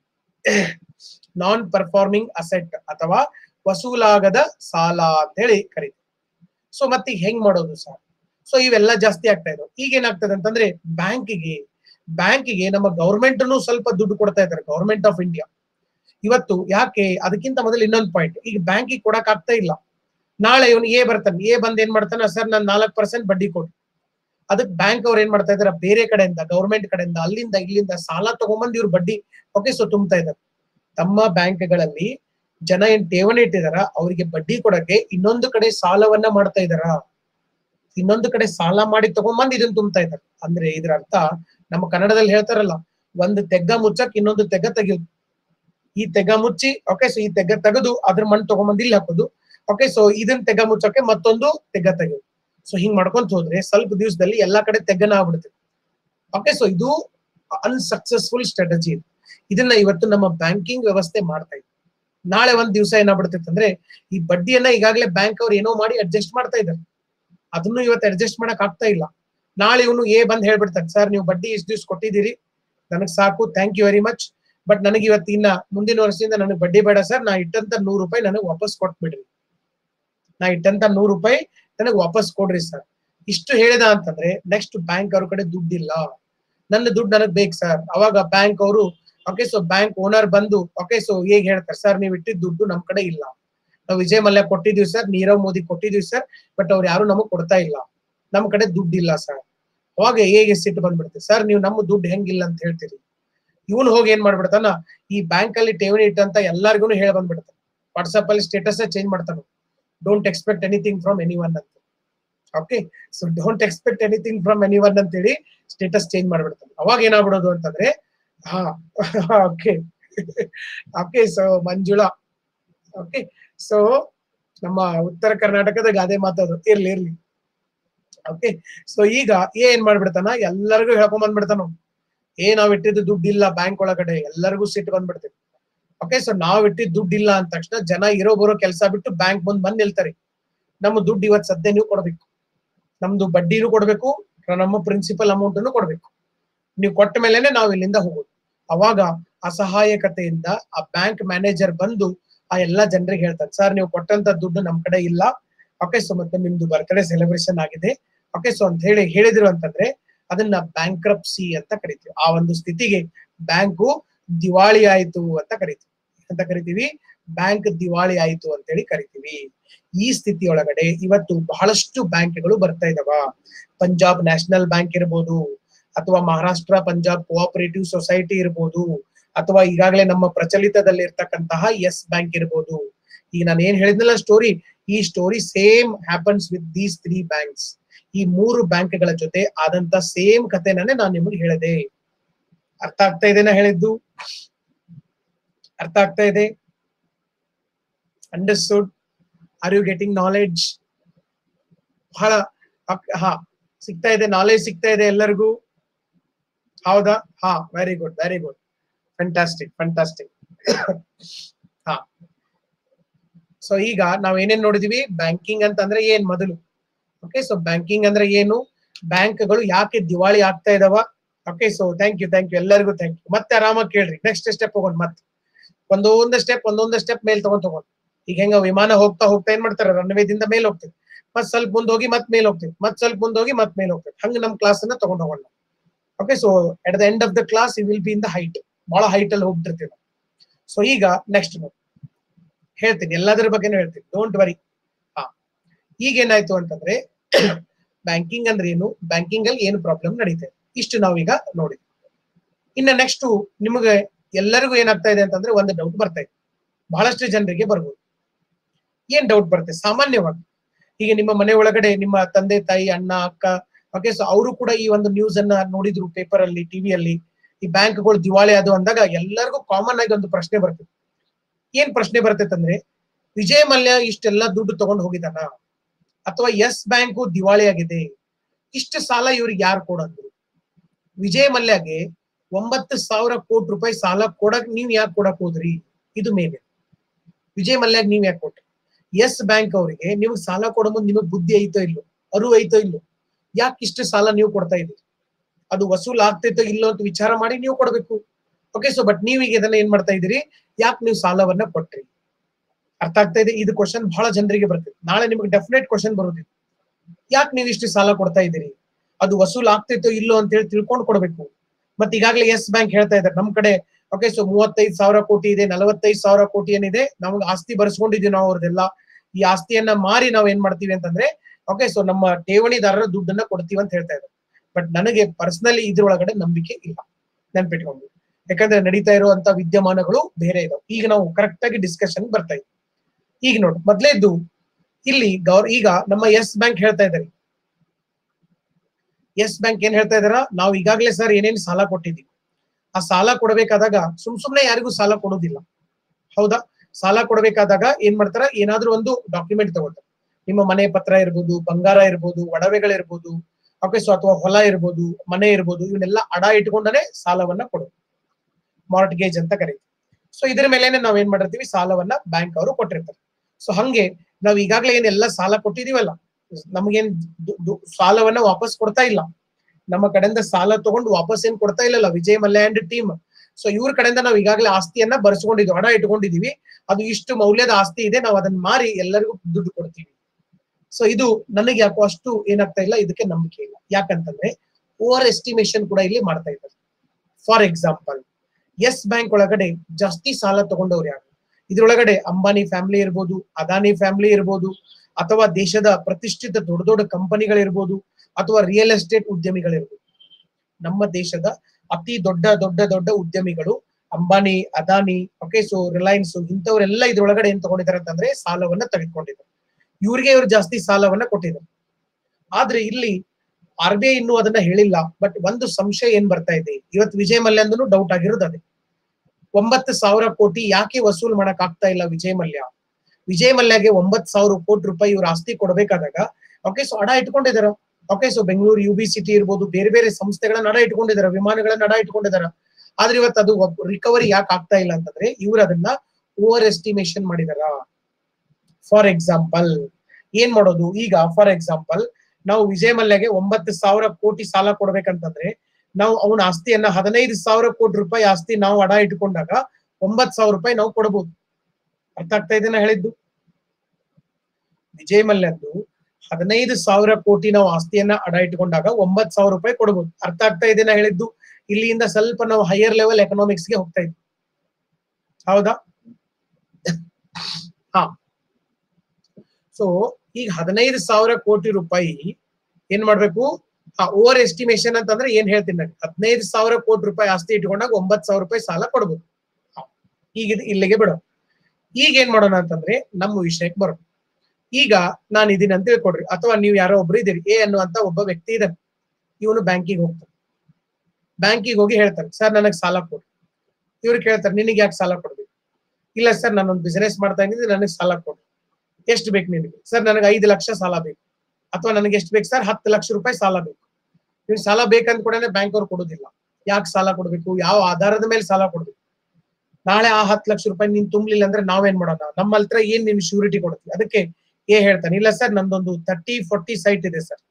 ನಾನ್ ಪರ್ಫಾರ್ಮಿಂಗ್ ಅಸೆಟ್ ಅಥವಾ ವಸೂಲಾಗದ ಸಾಲ ಅಂತ ಹೇಳಿ ಕರಿತೀವಿ ಸೊ ಮತ್ತೆ ಈಗ ಹೆಂಗ್ ಮಾಡೋದು ಸರ್ ಸೊ ಇವೆಲ್ಲ ಜಾಸ್ತಿ ಆಗ್ತಾ ಇದಾವೆ ಈಗ ಏನಾಗ್ತದೆ ಅಂತಂದ್ರೆ ಬ್ಯಾಂಕಿಗೆ ಬ್ಯಾಂಕಿಗೆ ನಮ್ಮ ಗೌರ್ಮೆಂಟ್ ಸ್ವಲ್ಪ ದುಡ್ಡು ಕೊಡ್ತಾ ಇದ್ದಾರೆ ಗೌರ್ಮೆಂಟ್ ಆಫ್ ಇಂಡಿಯಾ ಇವತ್ತು ಯಾಕೆ ಅದಕ್ಕಿಂತ ಮೊದಲು ಇನ್ನೊಂದು ಪಾಯಿಂಟ್ ಈಗ ಬ್ಯಾಂಕಿಗೆ ಕೊಡಕ್ ಆಗ್ತಾ ಇಲ್ಲ ನಾಳೆ ಇವನು ಎ ಬರ್ತಾನೆ ಎ ಬಂದ್ ಏನ್ ಮಾಡ್ತಾನೆ ಸರ್ ನಾನು ನಾಲ್ಕು ಪರ್ಸೆಂಟ್ ಬಡ್ಡಿ ಕೊಡಿ ಅದಕ್ಕೆ ಬ್ಯಾಂಕ್ ಅವ್ರು ಏನ್ ಮಾಡ್ತಾ ಇದಾರೆ ಬೇರೆ ಕಡೆಯಿಂದ ಗೌರ್ಮೆಂಟ್ ಕಡೆಯಿಂದ ಅಲ್ಲಿಂದ ಇಲ್ಲಿಂದ ಸಾಲ ತಗೊಂಬಂದ್ ಇವ್ರು ಬಡ್ಡಿ ಓಕೆ ಸೊ ತುಂಬ್ತಾ ಇದ್ದಾರೆ ತಮ್ಮ ಬ್ಯಾಂಕ್ಗಳಲ್ಲಿ ಜನ ಏನ್ ಠೇವಣಿ ಇಟ್ಟಿದಾರ ಅವರಿಗೆ ಬಡ್ಡಿ ಕೊಡಕ್ಕೆ ಇನ್ನೊಂದು ಕಡೆ ಸಾಲವನ್ನ ಮಾಡ್ತಾ ಇದಾರ ಇನ್ನೊಂದು ಕಡೆ ಸಾಲ ಮಾಡಿ ತಗೊಂಬಂದ್ ಇದನ್ನ ತುಂಬ್ತಾ ಇದ್ದಾರೆ ಅಂದ್ರೆ ಇದ್ರ ಅರ್ಥ ನಮ್ಮ ಕನ್ನಡದಲ್ಲಿ ಹೇಳ್ತಾರಲ್ಲ ಒಂದು ತೆಗ್ಗ ಮುಚ್ಚಕ್ ಇನ್ನೊಂದು ತೆಗ್ಗ ತೆಗಿಯೋದು ಈ ತೆಗ್ಗ ಮುಚ್ಚಿ ಓಕೆ ಸೊ ಈ ತೆಗ್ಗ ತೆಗೆದು ಅದ್ರ ಮಣ್ಣು ತಗೊಂಬಂದ್ ಇಲ್ಲಿ ಹಾಕೋದು ಓಕೆ ಸೊ ಇದನ್ನ ತೆಗ್ಗ ಮುಚ್ಚಕ್ಕೆ ಮತ್ತೊಂದು ತೆಗ್ಗ ತೆಗೆಯೋದು ಸೊ ಹಿಂಗ್ ಮಾಡ್ಕೊಂತ ಹೋದ್ರೆ ಸ್ವಲ್ಪ ದಿವಸದಲ್ಲಿ ಎಲ್ಲಾ ಕಡೆ ತೆಗ್ಗನ ಆಗ್ಬಿಡುತ್ತೆ ಓಕೆ ಸೊ ಇದು ಅನ್ಸಕ್ಸಸ್ಫುಲ್ ಸ್ಟ್ರಾಟಜಿ ಇದನ್ನ ಇವತ್ತು ನಮ್ಮ ಬ್ಯಾಂಕಿಂಗ್ ವ್ಯವಸ್ಥೆ ಮಾಡ್ತಾ ಇದೆ ನಾಳೆ ಒಂದ್ ದಿವಸ ಏನಾಗ್ಬಿಡ್ತೈತೆ ಅಂದ್ರೆ ಈ ಬಡ್ಡಿಯನ್ನ ಈಗಾಗಲೇ ಬ್ಯಾಂಕ್ ಅವ್ರು ಏನೋ ಮಾಡಿ ಅಡ್ಜಸ್ಟ್ ಮಾಡ್ತಾ ಇದ್ದಾರೆ ಅದನ್ನು ಇವತ್ತು ಅಡ್ಜಸ್ಟ್ ಮಾಡಕ್ ಆಗ್ತಾ ಇಲ್ಲ ನಾಳೆ ಇವನು ಎ ಬಂದ್ ಹೇಳ್ಬಿಡ್ತಾನೆ ಸರ್ ನೀವು ಬಡ್ಡಿ ಇಷ್ಟು ದಿವ್ಸ ಕೊಟ್ಟಿದ್ದೀರಿ ನನಗ್ ಸಾಕು thank you very much but ನನಗೆ ಇವತ್ತು ಇನ್ನ ಮುಂದಿನ ವರ್ಷದಿಂದ ನನಗೆ ಬಡ್ಡಿ ಬೇಡ ಸರ್ ನಾ ಇಟ್ಟಂತ ನೂರು ರೂಪಾಯಿ ನನಗೆ ವಾಪಸ್ ಕೊಟ್ಬಿಡ್ರಿ ನಾ ಇಟ್ಟಂತ ನೂರು ರೂಪಾಯಿ ನನಗೆ ವಾಪಸ್ ಕೊಡ್ರಿ ಸರ್ ಇಷ್ಟು ಹೇಳಿದ ಅಂತಂದ್ರೆ ನೆಕ್ಸ್ಟ್ ಬ್ಯಾಂಕ್ ಅವ್ರ ಕಡೆ ದುಡ್ಡಿಲ್ಲ ನನ್ನ ದುಡ್ಡು ನನಗ್ ಬೇಕು ಸರ್ ಅವಾಗ ಬ್ಯಾಂಕ್ ಅವರು ಓಕೆ ಸೊ ಬ್ಯಾಂಕ್ ಓನರ್ ಬಂದು ಓಕೆ ಸೊ ಹೇಗ್ ಹೇಳ್ತಾರೆ ಸರ್ ನೀವು ಇಟ್ಟಿದ್ ದುಡ್ಡು ನಮ್ ಕಡೆ ಇಲ್ಲ ನಾವು ವಿಜಯ್ ಮಲ್ಯ ಕೊಟ್ಟಿದೀವಿ ಸರ್ ನೀರವ್ ಮೋದಿ ಕೊಟ್ಟಿದೀವಿ ಸರ್ ಬಟ್ ಅವ್ರು ಯಾರು ನಮಗ್ ಕೊಡ್ತಾ ಇಲ್ಲ ನಮ್ ಕಡೆ ದುಡ್ಡು ಇಲ್ಲ ಸರ್ ಅವಾಗ ಹೇಗೆ ಸಿಟ್ಟು ಬಂದ್ಬಿಡುತ್ತೆ ಸರ್ ನೀವು ನಮ್ಮ ದುಡ್ಡು ಹೆಂಗಿಲ್ಲ ಅಂತ ಹೇಳ್ತೀರಿ ಇವನು ಹೋಗಿ ಏನ್ ಮಾಡ್ಬಿಡ್ತಾನ ಈ ಬ್ಯಾಂಕ್ ಅಲ್ಲಿ ಠೇವಣಿ ಇಟ್ಟಂತ ಎಲ್ಲಾರ್ಗು ಹೇಳಿ ಬಂದ್ಬಿಡ್ತಾನೆ ವಾಟ್ಸ್ಆಪ್ ಅಲ್ಲಿ ಸ್ಟೇಟಸ್ ಚೇಂಜ್ ಮಾಡ್ತಾನೆ don't expect anything from anyone ಅಂತ okay so don't expect anything from anyone ಅಂತೇಳಿ ಸ್ಟೇಟಸ್ ಚೇಂಜ್ ಮಾಡ್ಬಿಡ್ತಾನೆ ಅವಾಗ ಏನಾಗ್ಬಿಡೋದು ಅಂತಂದ್ರೆ ಹಾ okay okay so Manjula okay so ನಮ್ಮ ಉತ್ತರ ಕರ್ನಾಟಕದ ಗಾದೆ ಮಾತದು ಇರ್ಲಿ ಇರ್ಲಿ ಓಕೆ ಸೊ ಈಗ ಏನ್ ಮಾಡ್ಬಿಡ್ತಾನ ಎಲ್ಲರಿಗೂ ಹೇಳ್ಕೊಂಡ್ ಬಂದ್ಬಿಡ್ತಾನ ಏ ನಾವ್ ಇಟ್ಟಿದ್ದು ದುಡ್ಡು ಇಲ್ಲ ಬ್ಯಾಂಕ್ ಒಳಗಡೆ ಎಲ್ಲರಿಗೂ ಸಿಟ್ಟು ಬಂದ್ಬಿಡ್ತೇವೆ ಓಕೆ ಸೊ ನಾವ್ ಇಟ್ಟಿದ್ ದುಡ್ಡು ಇಲ್ಲ ಅಂದ ತಕ್ಷಣ ಜನ ಇರೋ ಬರೋ ಕೆಲಸ ಬಿಟ್ಟು ಬ್ಯಾಂಕ್ ಮುಂದ್ ಬಂದ್ ನಿಲ್ತಾರೆ ನಮ್ಮ ದುಡ್ಡು ಇವತ್ ಸದ್ಯ ನೀವು ಕೊಡ್ಬೇಕು ನಮ್ದು ಬಡ್ಡಿನೂ ಕೊಡ್ಬೇಕು ನಮ್ಮ ಪ್ರಿನ್ಸಿಪಲ್ ಅಮೌಂಟ್ ಅನ್ನು ಕೊಡ್ಬೇಕು ನೀವು ಕೊಟ್ಟ ಮೇಲೆನೆ ನಾವ್ ಇಲ್ಲಿಂದ ಹೋಗೋದು ಅವಾಗ ಅಸಹಾಯಕತೆಯಿಂದ ಆ ಬ್ಯಾಂಕ್ ಮ್ಯಾನೇಜರ್ ಬಂದು ಆ ಎಲ್ಲಾ ಜನರಿಗೆ ಹೇಳ್ತಾರೆ ಸರ್ ನೀವು ಕೊಟ್ಟಂತ ದುಡ್ಡು ನಮ್ ಕಡೆ ಇಲ್ಲ ಓಕೆ ಸೊ ಮತ್ತೆ ನಿಮ್ದು ಬರ್ತ್ಡೇ ಸೆಲೆಬ್ರೇಷನ್ ಆಗಿದೆ ಓಕೆ ಸೊ ಅಂತ ಹೇಳಿ ಹೇಳಿದ್ರು ಅಂತಂದ್ರೆ ಅದನ್ನ ಬ್ಯಾಂಕ್ರಪ್ಸಿ ಅಂತ ಕರಿತೀವಿ ಆ ಒಂದು ಸ್ಥಿತಿಗೆ ಬ್ಯಾಂಕು ದಿವಾಳಿ ಆಯ್ತು ಅಂತ ಕರಿತೀವಿ ಅಂತ ಕರಿತೀವಿ ಬ್ಯಾಂಕ್ ದಿವಾಳಿ ಆಯಿತು ಅಂತೇಳಿ ಕರಿತೀವಿ ಈ ಸ್ಥಿತಿಯೊಳಗಡೆ ಇವತ್ತು ಬಹಳಷ್ಟು ಬ್ಯಾಂಕ್ಗಳು ಬರ್ತಾ ಇದಾವ ಪಂಜಾಬ್ ನ್ಯಾಷನಲ್ ಬ್ಯಾಂಕ್ ಇರ್ಬೋದು ಅಥವಾ ಮಹಾರಾಷ್ಟ್ರ ಪಂಜಾಬ್ ಕೋಆಪರೇಟಿವ್ ಸೊಸೈಟಿ ಇರ್ಬೋದು ಅಥವಾ ಈಗಾಗಲೇ ನಮ್ಮ ಪ್ರಚಲಿತದಲ್ಲಿ ಇರ್ತಕ್ಕಂತಹ ಎಸ್ ಬ್ಯಾಂಕ್ ಇರ್ಬೋದು ಈಗ ನಾನು ಏನ್ ಹೇಳಿದ್ನಲ್ಲ ಸ್ಟೋರಿ ಈ story same happens with these three banks ಈ ಮೂರು ಬ್ಯಾಂಕ್ಗಳ ಜೊತೆ ಆದಂತ ಸೇಮ್ ಕಥೆನೇ ನಾನು ನಿಮಗೆ ಹೇಳಿದೆ ಅರ್ಥ ಆಗ್ತಾ ಇದೆನಾ ಹೇಳಿದ್ದು ಅರ್ಥ ಆಗ್ತಾ ಇದೆ understood are you getting knowledge ಬಹಳ ಅಕ್- ಹಾ ಸಿಗ್ತಾ ಇದೆ ನಾಲೆಜ್ ಸಿಗ್ತಾ ಇದೆ ಎಲ್ಲರಿಗೂ ಹೌದಾ ಹಾ very good very good fantastic fantastic ಹಾ ಸೊ ಈಗ ನಾವ್ ಏನೇನ್ ನೋಡಿದೀವಿ ಬ್ಯಾಂಕಿಂಗ್ ಅಂತಂದ್ರೆ ಏನ್ ಮೊದಲು ಓಕೆ ಸೊ ಬ್ಯಾಂಕಿಂಗ್ ಅಂದ್ರೆ ಏನು ಬ್ಯಾಂಕ್ಗಳು ಯಾಕೆ ದಿವಾಳಿ ಆಗ್ತಾ ಇದಾವ okay so thank you thank you ಎಲ್ಲರಿಗೂ ಥ್ಯಾಂಕ್ ಯು ಮತ್ತೆ ಆರಾಮಾಗಿ ಕೇಳ್ರಿ ನೆಕ್ಸ್ಟ್ ಸ್ಟೆಪ್ ಹೋಗೋಣ ಮತ್ತೆ ಒಂದೊಂದು ಸ್ಟೆಪ್ ಒಂದೊಂದು ಸ್ಟೆಪ್ ಮೇಲ್ ತಗೊಂಡ್ ತಗೊಂಡ್ ಈಗ ಹೆಂಗ ವಿಮಾನ ಹೋಗ್ತಾ ಹೋಗ್ತಾ ಏನ್ ಮಾಡ್ತಾರೆ ರನ್ವೇ ದಿಂದ ಮೇಲ್ ಹೋಗ್ತೇವೆ ಮತ್ ಸ್ವಲ್ಪ ಮುಂದೆ ಹೋಗಿ ಮತ್ ಮೇಲ್ ಹೋಗ್ತೇವೆ ಮತ್ ಸ್ವಲ್ಪ ಮುಂದೆ ಹೋಗಿ ಮತ್ ಮೇಲ್ ಹೋಗ್ತೇವೆ ಹಂಗ ನಮ್ ಕ್ಲಾಸ್ ಅನ್ನ ತಗೊಂಡ್ ಹೋಗೋಣ okay so at the end of the class you will be in the height ಬಹಳ ಹೈಟ್ ಅಲ್ಲಿ ಹೋಗ್ತಿರ್ತೀವಿ ಸೊ ಈಗ ನೆಕ್ಸ್ಟ್ ನೋಡಿ ಹೇಳ್ತೀನಿ ಎಲ್ಲದರ ಬಗ್ಗೆನೂ ಹೇಳ್ತೀನಿ ಡೋಂಟ್ ವರಿ ಹಾ ಈಗ ಏನಾಯ್ತು ಅಂತಂದ್ರೆ ಬ್ಯಾಂಕಿಂಗ್ ಅಂದ್ರೆ ಏನು ಬ್ಯಾಂಕಿಂಗ್ ಅಲ್ಲಿ ಏನು ಪ್ರಾಬ್ಲಮ್ ನಡೀತದೆ ಇಷ್ಟು ನಾವೀಗ ನೋಡಿ ಇನ್ನ ನೆಕ್ಸ್ಟ್ ನಿಮಗೆ ಎಲ್ಲರಿಗೂ ಏನಾಗ್ತಾ ಇದೆ ಅಂತಂದ್ರೆ ಒಂದು ಡೌಟ್ ಬರ್ತಾ ಇದೆ ಬಹಳಷ್ಟು ಜನರಿಗೆ ಬರ್ಬೋದು ಏನ್ ಡೌಟ್ ಬರುತ್ತೆ ಸಾಮಾನ್ಯವಾಗಿ ಈಗ ನಿಮ್ಮ ಮನೆ ಒಳಗಡೆ ನಿಮ್ಮ ತಂದೆ ತಾಯಿ ಅಣ್ಣ ಅಕ್ಕ ಓಕೆ ಸೊ ಅವರು ಕೂಡ ಈ ಒಂದು ನ್ಯೂಸ್ ಅನ್ನ ನೋಡಿದ್ರು ಪೇಪರ್ ಅಲ್ಲಿ ಟಿವಿಯಲ್ಲಿ ಈ ಬ್ಯಾಂಕ್ಗಳು ದಿವಾಳಿ ಅದು ಅಂದಾಗ ಎಲ್ಲರಿಗೂ ಕಾಮನ್ ಆಗಿ ಒಂದು ಪ್ರಶ್ನೆ ಬರ್ತದೆ ಏನ್ ಪ್ರಶ್ನೆ ಬರ್ತೈತೆ ಅಂದ್ರೆ ವಿಜಯ್ ಮಲ್ಯ ಇಷ್ಟೆಲ್ಲ ದುಡ್ಡು ತಗೊಂಡು ಹೋಗಿದಾನ ಅಥವಾ ಎಸ್ ಬ್ಯಾಂಕು ದಿವಾಳಿ ಆಗಿದೆ ಇಷ್ಟು ಸಾಲ ಇವ್ರಿಗೆ ಯಾರು ಕೊಡಂದ್ರು ವಿಜಯ್ ಮಲ್ಯಗೆ ಒಂಬತ್ತು ಸಾವಿರ ಕೋಟಿ ರೂಪಾಯಿ ಸಾಲ ಕೊಡಕ್ ನೀವ್ ಯಾಕೆ ಕೊಡಕ್ ಹೋದ್ರಿ ಇದು ಮೇಲೆ ವಿಜಯ್ ಮಲ್ಯಾಗ್ ನೀವ್ ಯಾಕೆ ಕೊಟ್ರಿ ಎಸ್ ಬ್ಯಾಂಕ್ ಅವರಿಗೆ ನೀವು ಸಾಲ ಕೊಡೋ ಮುಂದೆ ನಿಮಗ್ ಬುದ್ಧಿ ಐತೋ ಇಲ್ಲೋ ಅರು ಐತೋ ಇಲ್ಲೋ ಯಾಕೆ ಇಷ್ಟು ಸಾಲ ನೀವು ಕೊಡ್ತಾ ಇದ್ದೀರಿ ಅದು ವಸೂಲ್ ಆಗ್ತೈತೋ ಇಲ್ಲೋ ಅಂತ ವಿಚಾರ ಮಾಡಿ ನೀವು ಕೊಡ್ಬೇಕು ಓಕೆ ಸೊ ಬಟ್ ನೀವೀಗ ಇದನ್ನ ಏನ್ ಮಾಡ್ತಾ ಇದ್ದೀರಿ ಯಾಕೆ ನೀವು ಸಾಲವನ್ನ ಕೊಟ್ರಿ ಅರ್ಥ ಆಗ್ತಾ ಇದೆ ಇದು ಕ್ವಶನ್ ಬಹಳ ಜನರಿಗೆ ಬರ್ತದೆ ನಾಳೆ ನಿಮಗೆ ಡೆಫಿನೆಟ್ ಕ್ವಶನ್ ಬರೋದಿಲ್ಲ ಯಾಕೆ ನೀವು ಇಷ್ಟು ಸಾಲ ಕೊಡ್ತಾ ಇದ್ದೀರಿ ಅದು ವಸೂಲ್ ಆಗ್ತೈತೋ ಇಲ್ಲೋ ಅಂತ ಹೇಳಿ ತಿಳ್ಕೊಂಡು ಕೊಡ್ಬೇಕು ಮತ್ತೆ ಈಗಾಗಲೇ ಎಸ್ ಬ್ಯಾಂಕ್ ಹೇಳ್ತಾ ಇದ್ದಾರೆ ನಮ್ ಕಡೆ ಓಕೆ ಸೊ ಮೂವತ್ತೈದು ಸಾವಿರ ಕೋಟಿ ಇದೆ ನಲವತ್ತೈದು ಸಾವಿರ ಕೋಟಿ ಏನಿದೆ ನಮ್ಗೆ ಆಸ್ತಿ ಬರ್ಸ್ಕೊಂಡಿದೀವಿ ನಾವು ಅವ್ರದೆಲ್ಲ ಈ ಆಸ್ತಿಯನ್ನ ಮಾರಿ ನಾವ್ ಏನ್ ಮಾಡ್ತೀವಿ ಅಂತಂದ್ರೆ ಓಕೆ ಸೊ ನಮ್ಮ ಠೇವಣಿದಾರರ ದುಡ್ಡನ್ನ ಕೊಡ್ತೀವಿ ಅಂತ ಹೇಳ್ತಾ ಇದ್ದಾರೆ ಬಟ್ ನನಗೆ ಪರ್ಸನಲಿ ಇದ್ರೊಳಗಡೆ ನಂಬಿಕೆ ಇಲ್ಲ ನೆನ್ಪಿಟ್ಕೊಂಡು ಯಾಕಂದ್ರೆ ನಡೀತಾ ಇರುವಂತ ವಿದ್ಯಮಾನಗಳು ಬೇರೆ ಇದಾವೆ ಈಗ ನಾವು ಕರೆಕ್ಟ್ ಆಗಿ ಡಿಸ್ಕಷನ್ ಬರ್ತಾ ಇದ್ವಿ ಈಗ ನೋಡಿ ಮೊದ್ಲೇದ್ದು ಇಲ್ಲಿ ಗೌರ್ ಈಗ ನಮ್ಮ ಎಸ್ ಬ್ಯಾಂಕ್ ಹೇಳ್ತಾ ಇದ್ದಾರೆ ಎಸ್ ಬ್ಯಾಂಕ್ ಏನ್ ಹೇಳ್ತಾ ಇದಾರ ನಾವು ಈಗಾಗಲೇ ಸರ್ ಏನೇನು ಸಾಲ ಕೊಟ್ಟಿದ್ದೀವಿ ಆ ಸಾಲ ಕೊಡಬೇಕಾದಾಗ ಸುಮ್ ಸುಮ್ನೆ ಯಾರಿಗೂ ಸಾಲ ಕೊಡೋದಿಲ್ಲ ಹೌದಾ ಸಾಲ ಕೊಡಬೇಕಾದಾಗ ಏನ್ ಮಾಡ್ತಾರ ಏನಾದ್ರೂ ಒಂದು ಡಾಕ್ಯುಮೆಂಟ್ ತಗೋತಾರೆ ನಿಮ್ಮ ಮನೆ ಪತ್ರ ಇರ್ಬೋದು ಬಂಗಾರ ಇರ್ಬೋದು ಒಡವೆಗಳಿರ್ಬೋದು ಓಕೆ ಸೊ ಅಥವಾ ಹೊಲ ಇರ್ಬೋದು ಮನೆ ಇರ್ಬೋದು ಇವನ್ನೆಲ್ಲ ಅಡ ಇಟ್ಕೊಂಡನೆ ಸಾಲವನ್ನ ಕೊಡೋದು ಮಾರ್ಟ್ಗೇಜ್ ಅಂತ ಕರೀತೀವಿ ಸೊ ಇದ್ರ ಮೇಲೆನೆ ನಾವ್ ಏನ್ ಮಾಡಿರ್ತೀವಿ ಸಾಲವನ್ನ ಬ್ಯಾಂಕ್ ಅವರು ಕೊಟ್ಟಿರ್ತಾರೆ ಸೊ ಹಂಗೆ ನಾವ್ ಈಗಾಗಲೇ ಏನೆಲ್ಲ ಸಾಲ ಕೊಟ್ಟಿದೀವಲ್ಲ ನಮಗೇನ್ ದು- ದು- ಸಾಲವನ್ನ ವಾಪಸ್ ಕೊಡ್ತಾ ಇಲ್ಲ ನಮ್ಮ ಕಡೆಯಿಂದ ಸಾಲ ತಗೊಂಡು ವಾಪಸ್ ಏನ್ ಕೊಡ್ತಾ ಇಲ್ಲಲ್ಲ Vijay Mallya and team so ಇವ್ರ ಕಡೆಯಿಂದ ನಾವು ಈಗಾಗಲೇ ಆಸ್ತಿಯನ್ನ ಬರ್ಸ್ಕೊಂಡಿದ್ವಿ ಹಣ ಇಟ್ಕೊಂಡಿದೀವಿ ಅದು ಇಷ್ಟು ಮೌಲ್ಯದ ಆಸ್ತಿ ಇದೆ ನಾವು ಅದನ್ನ ಮಾರಿ ಎಲ್ಲರಿಗೂ ದುಡ್ಡು ಕೊಡ್ತೀವಿ ಸೊ ಇದು ನನಗೆ ಯಾಕೋ ಅಷ್ಟು ಏನಾಗ್ತಾ ಇಲ್ಲ ಇದಕ್ಕೆ ನಂಬಿಕೆ ಇಲ್ಲ ಯಾಕಂತಂದ್ರೆ ಓವರ್ ಎಸ್ಟಿಮೇಶನ್ ಕೂಡ ಇಲ್ಲಿ ಮಾಡ್ತಾ ಇದ್ದಾರೆ ಫಾರ್ ಎಕ್ಸಾಂಪಲ್ ಎಸ್ ಬ್ಯಾಂಕ್ ಒಳಗಡೆ ಜಾಸ್ತಿ ಸಾಲ ತಗೊಂಡವ್ರು ಯಾರು ಇದ್ರೊಳಗಡೆ ಅಂಬಾನಿ ಫ್ಯಾಮಿಲಿ ಇರ್ಬೋದು ಅದಾನಿ ಫ್ಯಾಮಿಲಿ ಇರ್ಬೋದು ಅಥವಾ ದೇಶದ ಪ್ರತಿಷ್ಠಿತ ದೊಡ್ಡ ದೊಡ್ಡ ಕಂಪನಿಗಳಿರ್ಬೋದು ಅಥವಾ ರಿಯಲ್ ಎಸ್ಟೇಟ್ ಉದ್ಯಮಿಗಳಿರ್ಬೋದು ನಮ್ಮ ದೇಶದ ಅತಿ ದೊಡ್ಡ ದೊಡ್ಡ ದೊಡ್ಡ ಉದ್ಯಮಿಗಳು Ambani Adani okay so Reliance ಇಂಥವರೆಲ್ಲ ಇದ್ರೊಳಗಡೆ ಏನ್ ತಗೊಂಡಿದ್ದಾರೆ ಅಂತಂದ್ರೆ ಸಾಲವನ್ನ ತೆಗೆದುಕೊಂಡಿದ್ದಾರೆ ಇವ್ರಿಗೆ ಇವ್ರು ಜಾಸ್ತಿ ಸಾಲವನ್ನ ಕೊಟ್ಟಿದ್ದಾರೆ ಆದ್ರೆ ಇಲ್ಲಿ ಆರ್ ಬಿ ಐ ಇನ್ನೂ ಅದನ್ನ ಹೇಳಿಲ್ಲ ಬಟ್ ಒಂದು ಸಂಶಯ ಏನ್ ಬರ್ತಾ ಇದೆ ಇವತ್ತು ವಿಜಯ್ ಮಲ್ಯಂದನು ಡೌಟ್ ಆಗಿರೋದು ಅದೇ ಒಂಬತ್ತು ಸಾವಿರ ಕೋಟಿ ಯಾಕೆ ವಸೂಲ್ ಮಾಡಕ್ ಆಗ್ತಾ ಇಲ್ಲ ವಿಜಯ್ ಮಲ್ಯ ವಿಜಯ್ ಮಲ್ಯಗೆ ಒಂಬತ್ ಸಾವಿರ ಕೋಟಿ ರೂಪಾಯಿ ಇವ್ರ ಆಸ್ತಿ ಕೊಡ್ಬೇಕಾದಾಗ ಓಕೆ ಸೊ ಅಡ ಇಟ್ಕೊಂಡಿದಾರ okay so Bengaluru U B City ಇರ್ಬೋದು ಬೇರೆ ಬೇರೆ ಸಂಸ್ಥೆಗಳನ್ನ ಅಡ ಇಟ್ಕೊಂಡಿದಾರ ವಿಮಾನಗಳನ್ನ ಅಡ ಇಟ್ಕೊಂಡಿದಾರ ಆದ್ರೆ ಇವತ್ತು ಅದು ರಿಕವರಿ ಯಾಕೆ ಆಗ್ತಾ ಇಲ್ಲ ಅಂತಂದ್ರೆ ಇವ್ರು ಅದನ್ನ ಓವರ್ ಎಸ್ಟಿಮೇಶನ್ ಮಾಡಿದಾರ ಫಾರ್ ಎಕ್ಸಾಂಪಲ್ ಏನ್ ಮಾಡೋದು ಈಗ ಫಾರ್ ಎಕ್ಸಾಂಪಲ್ ನಾವು ವಿಜಯ್ ಮಲ್ಯಗೆ ಒಂಬತ್ತು ಸಾವಿರ ಕೋಟಿ ಸಾಲ ಕೊಡ್ಬೇಕಂತಂದ್ರೆ ನಾವು ಅವನ ಆಸ್ತಿಯನ್ನ ಹದಿನೈದು ಸಾವಿರ ಕೋಟಿ ರೂಪಾಯಿ ಆಸ್ತಿ ನಾವು ಅಡ ಇಟ್ಕೊಂಡಾಗ ಒಂಬತ್ ಸಾವಿರ ರೂಪಾಯಿ ನಾವು ಕೊಡಬಹುದು ಅರ್ಥ ಆಗ್ತಾ ಇದೆ ನಾ ಹೇಳಿದ್ದು ವಿಜಯ್ ಮಲ್ಯಂದು ಹದಿನೈದು ಸಾವಿರ ಕೋಟಿ ನಾವು ಆಸ್ತಿಯನ್ನ ಅಡ ಇಟ್ಕೊಂಡಾಗ ಒಂಬತ್ ಸಾವಿರ ರೂಪಾಯಿ ಕೊಡಬಹುದು ಅರ್ಥ ಆಗ್ತಾ ಇದೆ ನಾ ಹೇಳಿದ್ದು ಇಲ್ಲಿಂದ ಸ್ವಲ್ಪ ನಾವು ಹೈಯರ್ ಲೆವೆಲ್ ಎಕನಾಮಿಕ್ಸ್ ಗೆ ಹೋಗ್ತಾ ಇದ್ವಿ ಹೌದಾ ಹಾ ಸೊ ಈಗ ಹದಿನೈದು ಸಾವಿರ ಕೋಟಿ ರೂಪಾಯಿ ಏನ್ ಮಾಡ್ಬೇಕು ಓವರ್ ಎಸ್ಟಿಮೇಶನ್ ಅಂತಂದ್ರೆ ಏನ್ ಹೇಳ್ತೀನಿ ನಾನು ಹದಿನೈದು ಸಾವಿರ ಕೋಟಿ ರೂಪಾಯಿ ಆಸ್ತಿ ಇಟ್ಕೊಂಡಾಗ ಒಂಬತ್ ಸಾವಿರ ರೂಪಾಯಿ ಸಾಲ ಕೊಡ್ಬೋದು ಹಾ. ಈಗ ಇದು ಇಲ್ಲಿಗೆ ಬಿಡೋ ಈಗ ಏನ್ ಮಾಡೋಣ ಅಂತಂದ್ರೆ ನಮ್ಮ ವಿಷಯಕ್ಕೆ ಬರೋಣ ಈಗ ನಾನು ಇದೀನಿ ಅಂತ ತಿಳ್ಕೊಡ್ರಿ ಅಥವಾ ನೀವು ಯಾರೋ ಒಬ್ರು ಇದೀರಿ ಎ ಅನ್ನುವಂತ ಒಬ್ಬ ವ್ಯಕ್ತಿ ಇದ್ದಾನೆ ಇವನು ಬ್ಯಾಂಕಿಗೆ ಹೋಗ್ತಾನೆ ಬ್ಯಾಂಕಿಗೆ ಹೋಗಿ ಹೇಳ್ತಾನೆ ಸರ್ ನನಗೆ ಸಾಲ ಕೊಡಿ ಇವ್ರು ಕೇಳ್ತಾರೆ ನಿನಗೆ ಯಾಕೆ ಸಾಲ ಕೊಡ್ಬೇಕು ಇಲ್ಲ ಸರ್ ನಾನೊಂದು ಬಿಸ್ನೆಸ್ ಮಾಡ್ತಾ ಇದ್ದೀನಿ ನನಗೆ ಸಾಲ ಕೊಡಿ ಎಷ್ಟು ಬೇಕು ನಿನಗೆ ಸರ್ ನನಗೆ ಐದು ಲಕ್ಷ ಸಾಲ ಬೇಕು ಅಥವಾ ನನಗೆ ಎಷ್ಟು ಬೇಕು ಸರ್ ಹತ್ತು ಲಕ್ಷ ರೂಪಾಯಿ ಸಾಲ ಬೇಕು ನೀವು ಸಾಲ ಬೇಕಂತ ಕೂಡ ಬ್ಯಾಂಕ್ ಅವ್ರು ಕೊಡೋದಿಲ್ಲ ಯಾಕೆ ಸಾಲ ಕೊಡ್ಬೇಕು ಯಾವ ಆಧಾರದ ಮೇಲೆ ಸಾಲ ಕೊಡ್ಬೇಕು ನಾಳೆ ಆ ಹತ್ತು ಲಕ್ಷ ರೂಪಾಯಿ ನೀನ್ ತುಂಬಲಿಲ್ಲ ಅಂದ್ರೆ ನಾವೇನ್ ಮಾಡೋಣ ನಮ್ಮ ಹತ್ರ ಏನ್ ನೀನು ಶ್ಯೂರಿಟಿ ಕೊಡ್ತೀವಿ ಅದಕ್ಕೆ ಏ ಹೇಳ್ತಾನೆ ಇಲ್ಲ ಸರ್ ನಂದೊಂದು ತರ್ಟಿ ಫೋರ್ಟಿ ಸೈಟ್ ಇದೆ ಸರ್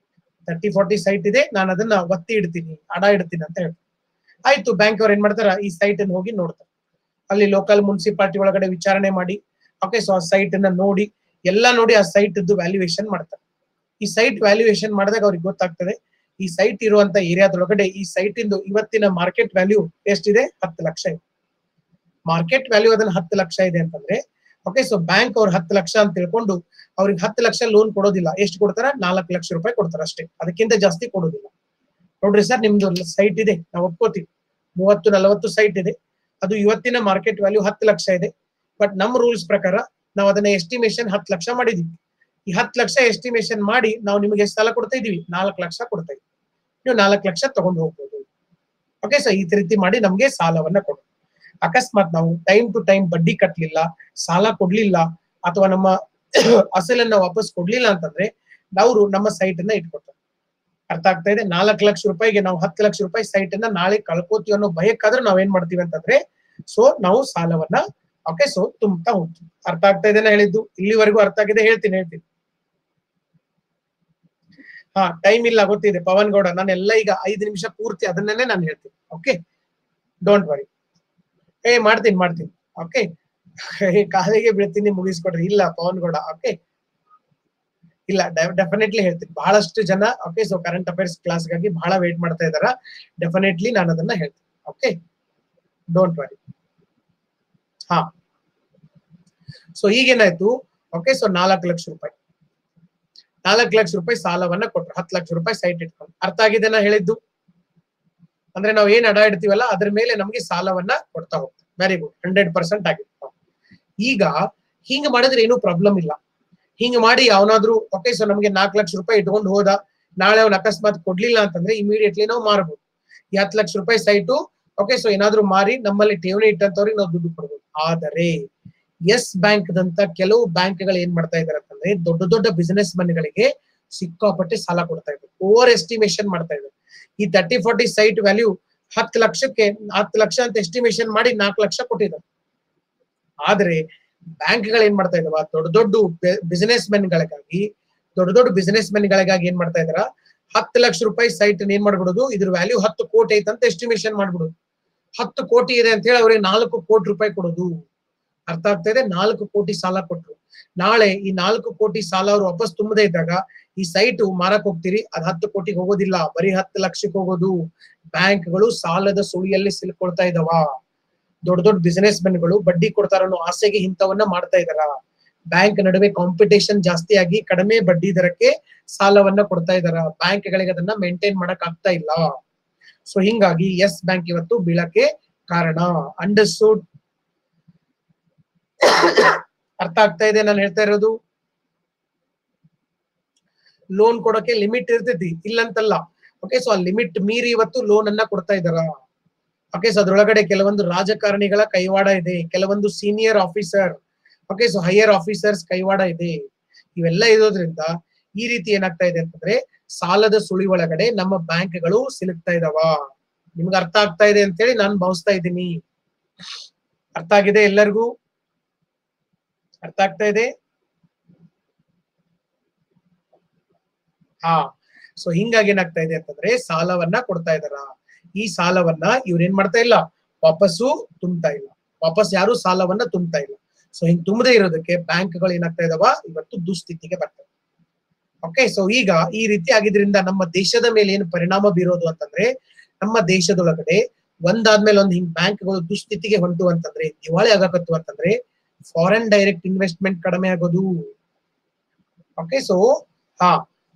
ತರ್ಟಿ ಫೋರ್ಟಿ ಸೈಟ್ ಇದೆ ನಾನು ಅದನ್ನ ಒತ್ತಿ ಇಡ್ತೀನಿ ಅಡ ಇಡ್ತೀನಿ ಅಂತ ಹೇಳ್ತಾರೆ ಆಯ್ತು ಬ್ಯಾಂಕ್ ಅವ್ರು ಏನ್ ಮಾಡ್ತಾರ ಈ ಸೈಟ್ ಅನ್ನು ಹೋಗಿ ನೋಡ್ತಾರೆ ಅಲ್ಲಿ ಲೋಕಲ್ ಮುನ್ಸಿಪಾಲಿಟಿ ಒಳಗಡೆ ವಿಚಾರಣೆ ಮಾಡಿ ಓಕೆ ಸೊ ಆ ಸೈಟ್ ಅನ್ನ ನೋಡಿ ಎಲ್ಲ ನೋಡಿ ಆ ಸೈಟ್ ವ್ಯಾಲ್ಯೂಯೇಷನ್ ಮಾಡ್ತಾರೆ ಈ ಸೈಟ್ ವ್ಯಾಲ್ಯೂಯೇಷನ್ ಮಾಡಿದಾಗ ಅವ್ರಿಗೆ ಗೊತ್ತಾಗ್ತದೆ ಈ ಸೈಟ್ ಇರುವಂತ ಏರಿಯಾದೊಳಗಡೆ ಈ ಸೈಟ್ ಇಂದು ಇವತ್ತಿನ ಮಾರ್ಕೆಟ್ ವ್ಯಾಲ್ಯೂ ಎಷ್ಟಿದೆ ಹತ್ತು ಲಕ್ಷ ಇದೆ ಮಾರ್ಕೆಟ್ ವ್ಯಾಲ್ಯೂ ಅದನ್ನ ಹತ್ತು ಲಕ್ಷ ಇದೆ ಅಂತಂದ್ರೆ ಓಕೆ ಸೊ ಬ್ಯಾಂಕ್ ಅವ್ರು ಹತ್ತು ಲಕ್ಷ ಅಂತ ತಿಳ್ಕೊಂಡು ಅವ್ರಿಗೆ ಹತ್ತು ಲಕ್ಷ ಲೋನ್ ಕೊಡೋದಿಲ್ಲ ಎಷ್ಟು ಕೊಡ್ತಾರ ನಾಲ್ಕು ಲಕ್ಷ ರೂಪಾಯಿ ಕೊಡ್ತಾರ ಅಷ್ಟೇ ಅದಕ್ಕಿಂತ ಜಾಸ್ತಿ ಕೊಡೋದಿಲ್ಲ ನೋಡ್ರಿ ಸರ್ ನಿಮ್ದು ಸೈಟ್ ಇದೆ ನಾವು ಒಪ್ಕೋತೀವಿ ಮೂವತ್ತು ನಲವತ್ತು ಸೈಟ್ ಇದೆ ಅದು ಇವತ್ತಿನ ಮಾರ್ಕೆಟ್ ವ್ಯಾಲ್ಯೂ ಹತ್ತು ಲಕ್ಷ ಇದೆ ಬಟ್ ನಮ್ಮ ರೂಲ್ಸ್ ಪ್ರಕಾರ ನಾವು ಅದನ್ನ ಎಸ್ಟಿಮೇಶನ್ ಹತ್ತು ಲಕ್ಷ ಮಾಡಿದೀವಿ ಈ ಹತ್ತು ಲಕ್ಷ ಎಸ್ಟಿಮೇಶನ್ ಮಾಡಿ ನಾವು ನಿಮಗೆ ಎಷ್ಟು ಸಾಲ ಕೊಡ್ತಾ ಇದೀವಿ ನಾಲ್ಕು ಲಕ್ಷ ಕೊಡ್ತಾ ಇದೀವಿ ನೀವು ನಾಲ್ಕು ಲಕ್ಷ ತಗೊಂಡು ಹೋಗ್ಬೋದು ಓಕೆ ಸೊ ಈ ರೀತಿ ಮಾಡಿ ನಮ್ಗೆ ಸಾಲವನ್ನ ಕೊಡು ಅಕಸ್ಮಾತ್ ನಾವು ಟೈಮ್ ಟು ಟೈಮ್ ಬಡ್ಡಿ ಕಟ್ಲಿಲ್ಲ ಸಾಲ ಕೊಡ್ಲಿಲ್ಲ ಅಥವಾ ನಮ್ಮ ಅಸಲನ್ನ ವಾಪಸ್ ಕೊಡ್ಲಿಲ್ಲ ಅಂತಂದ್ರೆ ಅವರು ನಮ್ಮ ಸೈಟ್ ಅನ್ನ ಇಟ್ಕೊತಾರೆ ಅರ್ಥ ಆಗ್ತಾ ಇದೆ ನಾಲ್ಕು ಲಕ್ಷ ರೂಪಾಯಿಗೆ ನಾವು ಹತ್ತು ಲಕ್ಷ ರೂಪಾಯಿ ಸೈಟ್ ಅನ್ನ ನಾಳೆ ಕಳ್ಕೋತೀವಿ ಅನ್ನೋ ಭಯಕ್ಕಾದ್ರೆ ನಾವ್ ಏನ್ ಮಾಡ್ತೀವಿ ಅಂತಂದ್ರೆ ಸೊ ನಾವು ಸಾಲವನ್ನ ಓಕೆ ಸೊ ತುಂಬ್ತಾ ಹೋಗ್ತೀವಿ ಅರ್ಥ ಆಗ್ತಾ ಇದೆ ಹೇಳಿದ್ದು ಇಲ್ಲಿವರೆಗೂ ಅರ್ಥ ಆಗಿದೆ ಹೇಳ್ತೀನಿ ಹೇಳ್ತೀನಿ ಹಾ ಟೈಮ್ ಇಲ್ಲ ಗೊತ್ತಿದೆ ಪವನ್ ಗೌಡ ನಾನೆಲ್ಲ ಈಗ ಐದು ನಿಮಿಷ ಪೂರ್ತಿ ಅದನ್ನೇ ನಾನು ಹೇಳ್ತೀನಿ ಓಕೆ ಡೋಂಟ್ ವರಿ ಏ ಮಾಡ್ತೀನಿ ಮಾಡ್ತೀನಿ ಓಕೆ ಕಾಲಿಗೆ ಬೀಳ್ತೀನಿ ಮುಗಿಸ್ಕೊಡ್ರಿ ಇಲ್ಲ ಪವನ್ ಗೌಡ ಓಕೆ ಇಲ್ಲ ಡೆಫಿನೆಟ್ಲಿ ಹೇಳ್ತೀನಿ ಬಹಳಷ್ಟು ಜನ ಓಕೆ ಸೊ ಕರೆಂಟ್ ಅಫೇರ್ಸ್ ಕ್ಲಾಸ್ಗಾಗಿ ಬಹಳ ವೇಟ್ ಮಾಡ್ತಾ ಇದಾರ ಡೆಫಿನೆಟ್ಲಿ ನಾನು ಅದನ್ನ ಹೇಳ್ತೀನಿ ಓಕೆ ಡೋಂಟ್ ವರಿ ಹಾ ಸೊ ಈಗೇನಾಯ್ತು ಓಕೆ ಸೊ ನಾಲ್ಕು ಲಕ್ಷ ರೂಪಾಯಿ ನಾಲ್ಕು ಲಕ್ಷ ರೂಪಾಯಿ ಸಾಲವನ್ನ ಕೊಟ್ರು ಹತ್ತು ಲಕ್ಷ ರೂಪಾಯಿ ಸೈಟ್ ಇಟ್ಕೊಂಡು ಅರ್ಥ ಆಗಿದೆ ನಾ ಹೇಳಿದ್ದು ಅಂದ್ರೆ ನಾವು ಏನ್ ಅಡ ಇಡ್ತೀವಲ್ಲ ಅದ್ರ ಮೇಲೆ ನಮ್ಗೆ ಸಾಲವನ್ನ ಕೊಡ್ತಾ ಹೋಗ್ತಾರೆ ವೆರಿ ಗುಡ್ ಹಂಡ್ರೆಡ್ ಪರ್ಸೆಂಟ್ ಆಗಿದೆ ಈಗ ಹಿಂಗ ಮಾಡಿದ್ರೆ ಏನೂ ಪ್ರಾಬ್ಲಮ್ ಇಲ್ಲ ಹಿಂಗ ಮಾಡಿ ಅವನಾದ್ರೂ ಓಕೆ ಸೊ ನಮ್ಗೆ ನಾಲ್ಕು ಲಕ್ಷ ರೂಪಾಯಿ ಇಟ್ಕೊಂಡು ಹೋದ ನಾಳೆ ಅವ್ನ ಅಕಸ್ಮಾತ್ ಕೊಡ್ಲಿಲ್ಲ ಅಂತಂದ್ರೆ ಇಮಿಡಿಯೇಟ್ಲಿ ನಾವು ಮಾರಬಹುದು ಈ ಹತ್ತು ಲಕ್ಷ ರೂಪಾಯಿ ಸೈಟು ಓಕೆ ಸೊ ಏನಾದ್ರೂ ಮಾರಿ ನಮ್ಮಲ್ಲಿ ಠೇವಣಿ ಇಟ್ಟಂತವ್ರಿಗೆ ನಾವು ದುಡ್ಡು ಕೊಡ್ಬೋದು ಆದರೆ ಎಸ್ ಬ್ಯಾಂಕ್ ದಂತ ಕೆಲವು ಬ್ಯಾಂಕ್ಗಳು ಏನ್ ಮಾಡ್ತಾ ಇದಾರೆ ಅಂತಂದ್ರೆ ದೊಡ್ಡ ದೊಡ್ಡ ಬಿಸಿನೆಸ್ ಮನ್ಗಳಿಗೆ ಸಿಕ್ಕಾಪಟ್ಟೆ ಸಾಲ ಕೊಡ್ತಾ ಇದ್ದಾರೆ ಓವರ್ ಎಸ್ಟಿಮೇಶನ್ ಮಾಡ್ತಾ ಇದ್ದಾರೆ ಈ ತರ್ಟಿ ಫಾರ್ಟಿ ಸೈಟ್ ವ್ಯಾಲ್ಯೂ ಹತ್ತು ಲಕ್ಷಕ್ಕೆ ಹತ್ತು ಲಕ್ಷ ಅಂತ ಎಸ್ಟಿಮೇಶನ್ ಮಾಡಿ ನಾಲ್ಕು ಲಕ್ಷ ಕೊಟ್ಟಿದ್ದಾರೆ ಆದ್ರೆ ಬ್ಯಾಂಕ್ಗಳು ಏನ್ ಮಾಡ್ತಾ ಇದಾವ ದೊಡ್ಡ ದೊಡ್ಡ ಬಿಸಿನೆಸ್ ಗಳಿಗಾಗಿ ದೊಡ್ಡ ದೊಡ್ಡ ಬಿಸಿನೆಸ್ ಗಳಿಗಾಗಿ ಏನ್ ಮಾಡ್ತಾ ಇದಾರ ಹತ್ತು ಲಕ್ಷ ರೂಪಾಯಿ ಸೈಟ್ ಏನ್ ಮಾಡ್ಬಿಡೋದು ಇದ್ರ ವ್ಯಾಲ್ಯೂ ಹತ್ತು ಕೋಟಿ ಐತೆ ಅಂತ ಎಸ್ಟಿಮೇಶನ್ ಮಾಡ್ಬಿಡೋದು ಹತ್ತು ಕೋಟಿ ಇದೆ ಅಂತ ಹೇಳಿ ಅವ್ರಿಗೆ ನಾಲ್ಕು ಕೋಟಿ ರೂಪಾಯಿ ಕೊಡೋದು ಅರ್ಥ ಆಗ್ತಾ ಇದೆ ನಾಲ್ಕು ಕೋಟಿ ಸಾಲ ಕೊಟ್ರು ನಾಳೆ ಈ ನಾಲ್ಕು ಕೋಟಿ ಸಾಲ ಅವ್ರು ವಾಪಸ್ ತುಂಬದೇ ಇದ್ದಾಗ ಈ ಸೈಟ್ ಮಾರಕ್ ಹೋಗ್ತೀರಿ ಅದ್ ಹತ್ತು ಕೋಟಿಗೆ ಹೋಗೋದಿಲ್ಲ ಬರೀ ಹತ್ತು ಲಕ್ಷಕ್ಕೆ ಹೋಗೋದು ಬ್ಯಾಂಕ್ಗಳು ಸಾಲದ ಸುಳಿಯಲ್ಲಿ ಸಿಲ್ಕೊಳ್ತಾ ಇದಾವ ದೊಡ್ಡ ದೊಡ್ಡ ಬಿಸಿನೆಸ್ ಗಳು ಬಡ್ಡಿ ಕೊಡ್ತಾರ ಅನ್ನೋ ಆಸೆಗೆ ಇಂಥವನ್ನ ಮಾಡ್ತಾ ಇದಾರ ಬ್ಯಾಂಕ್ ನಡುವೆ ಕಾಂಪಿಟೇಷನ್ ಜಾಸ್ತಿ ಆಗಿ ಕಡಿಮೆ ಬಡ್ಡಿ ದರಕ್ಕೆ ಸಾಲವನ್ನ ಕೊಡ್ತಾ ಇದಾರ ಬ್ಯಾಂಕ್ಗಳಿಗೆ ಅದನ್ನ ಮೇಂಟೈನ್ ಮಾಡಕ್ ಆಗ್ತಾ ಇಲ್ಲ ಸೊ ಹಿಂಗಾಗಿ ಎಸ್ ಬ್ಯಾಂಕ್ ಇವತ್ತು ಬೀಳಕ್ಕೆ ಕಾರಣ ಅಂಡರ್ಸ್ಟುಡ್ ಅರ್ಥ ಆಗ್ತಾ ಇದೆ ನಾನು ಹೇಳ್ತಾ ಇರೋದು ಲೋನ್ ಕೊಡೋಕೆ ಲಿಮಿಟ್ ಇರ್ತೈತಿ ಇಲ್ಲಂತಲ್ಲ ಓಕೆ ಸೊ ಆ ಲಿಮಿಟ್ ಮೀರಿ ಇವತ್ತು ಲೋನ್ ಅನ್ನ ಕೊಡ್ತಾ ಇದಾರ ಓಕೆ ಸೊ ಅದ್ರೊಳಗಡೆ ಕೆಲವೊಂದು ರಾಜಕಾರಣಿಗಳ ಕೈವಾಡ ಇದೆ ಕೆಲವೊಂದು senior officer okay so higher officers ಕೈವಾಡ ಇದೆ ಇವೆಲ್ಲ ಇರೋದ್ರಿಂದ ಈ ರೀತಿ ಏನಾಗ್ತಾ ಇದೆ ಅಂತಂದ್ರೆ ಸಾಲದ ಸುಳಿ ಒಳಗಡೆ ನಮ್ಮ ಬ್ಯಾಂಕ್ಗಳು ಸಿಲುಕ್ತಾ ಇದಾವ ನಿಮ್ಗೆ ಅರ್ಥ ಆಗ್ತಾ ಇದೆ ಅಂತೇಳಿ ನಾನು ಭಾವಿಸ್ತಾ ಇದ್ದೀನಿ ಅರ್ಥ ಆಗಿದೆ ಎಲ್ಲರಿಗೂ ಅರ್ಥ ಆಗ್ತಾ ಇದೆ ಹಾ ಸೊ ಹಿಂಗಾಗಿ ಏನಾಗ್ತಾ ಇದೆ ಅಂತಂದ್ರೆ ಸಾಲವನ್ನ ಕೊಡ್ತಾ ಇದಾರ ಈ ಸಾಲವನ್ನ ಇವ್ರೇನ್ ಮಾಡ್ತಾ ಇಲ್ಲ ವಾಪಸ್ಸು ತುಂಬ್ತಾ ಇಲ್ಲ ವಾಪಸ್ ಯಾರು ಸಾಲವನ್ನ ತುಂಬ್ತಾ ಇಲ್ಲ ಸೊ ಹಿಂಗ್ ತುಂಬದೇ ಇರೋದಕ್ಕೆ ಬ್ಯಾಂಕ್ಗಳು ಏನಾಗ್ತಾ ಇದಾವ ಇವತ್ತು ದುಸ್ಥಿತಿಗೆ ಬರ್ತವೆ ಓಕೆ ಸೊ ಈಗ ಈ ರೀತಿ ಆಗಿದ್ರಿಂದ ನಮ್ಮ ದೇಶದ ಮೇಲೆ ಏನು ಪರಿಣಾಮ ಬೀರೋದು ಅಂತಂದ್ರೆ ನಮ್ಮ ದೇಶದೊಳಗಡೆ ಒಂದಾದ್ಮೇಲೆ ಒಂದ್ ಹಿಂಗ್ ಬ್ಯಾಂಕ್ಗಳು ದುಸ್ಥಿತಿಗೆ ಹೊಂಟು ಅಂತಂದ್ರೆ ದಿವಾಳಿ ಆಗಕತ್ತು ಅಂತಂದ್ರೆ ಫಾರಿನ್ ಡೈರೆಕ್ಟ್ ಇನ್ವೆಸ್ಟ್ಮೆಂಟ್ ಕಡಿಮೆ ಆಗೋದು ಓಕೆ ಸೊ ಹಾ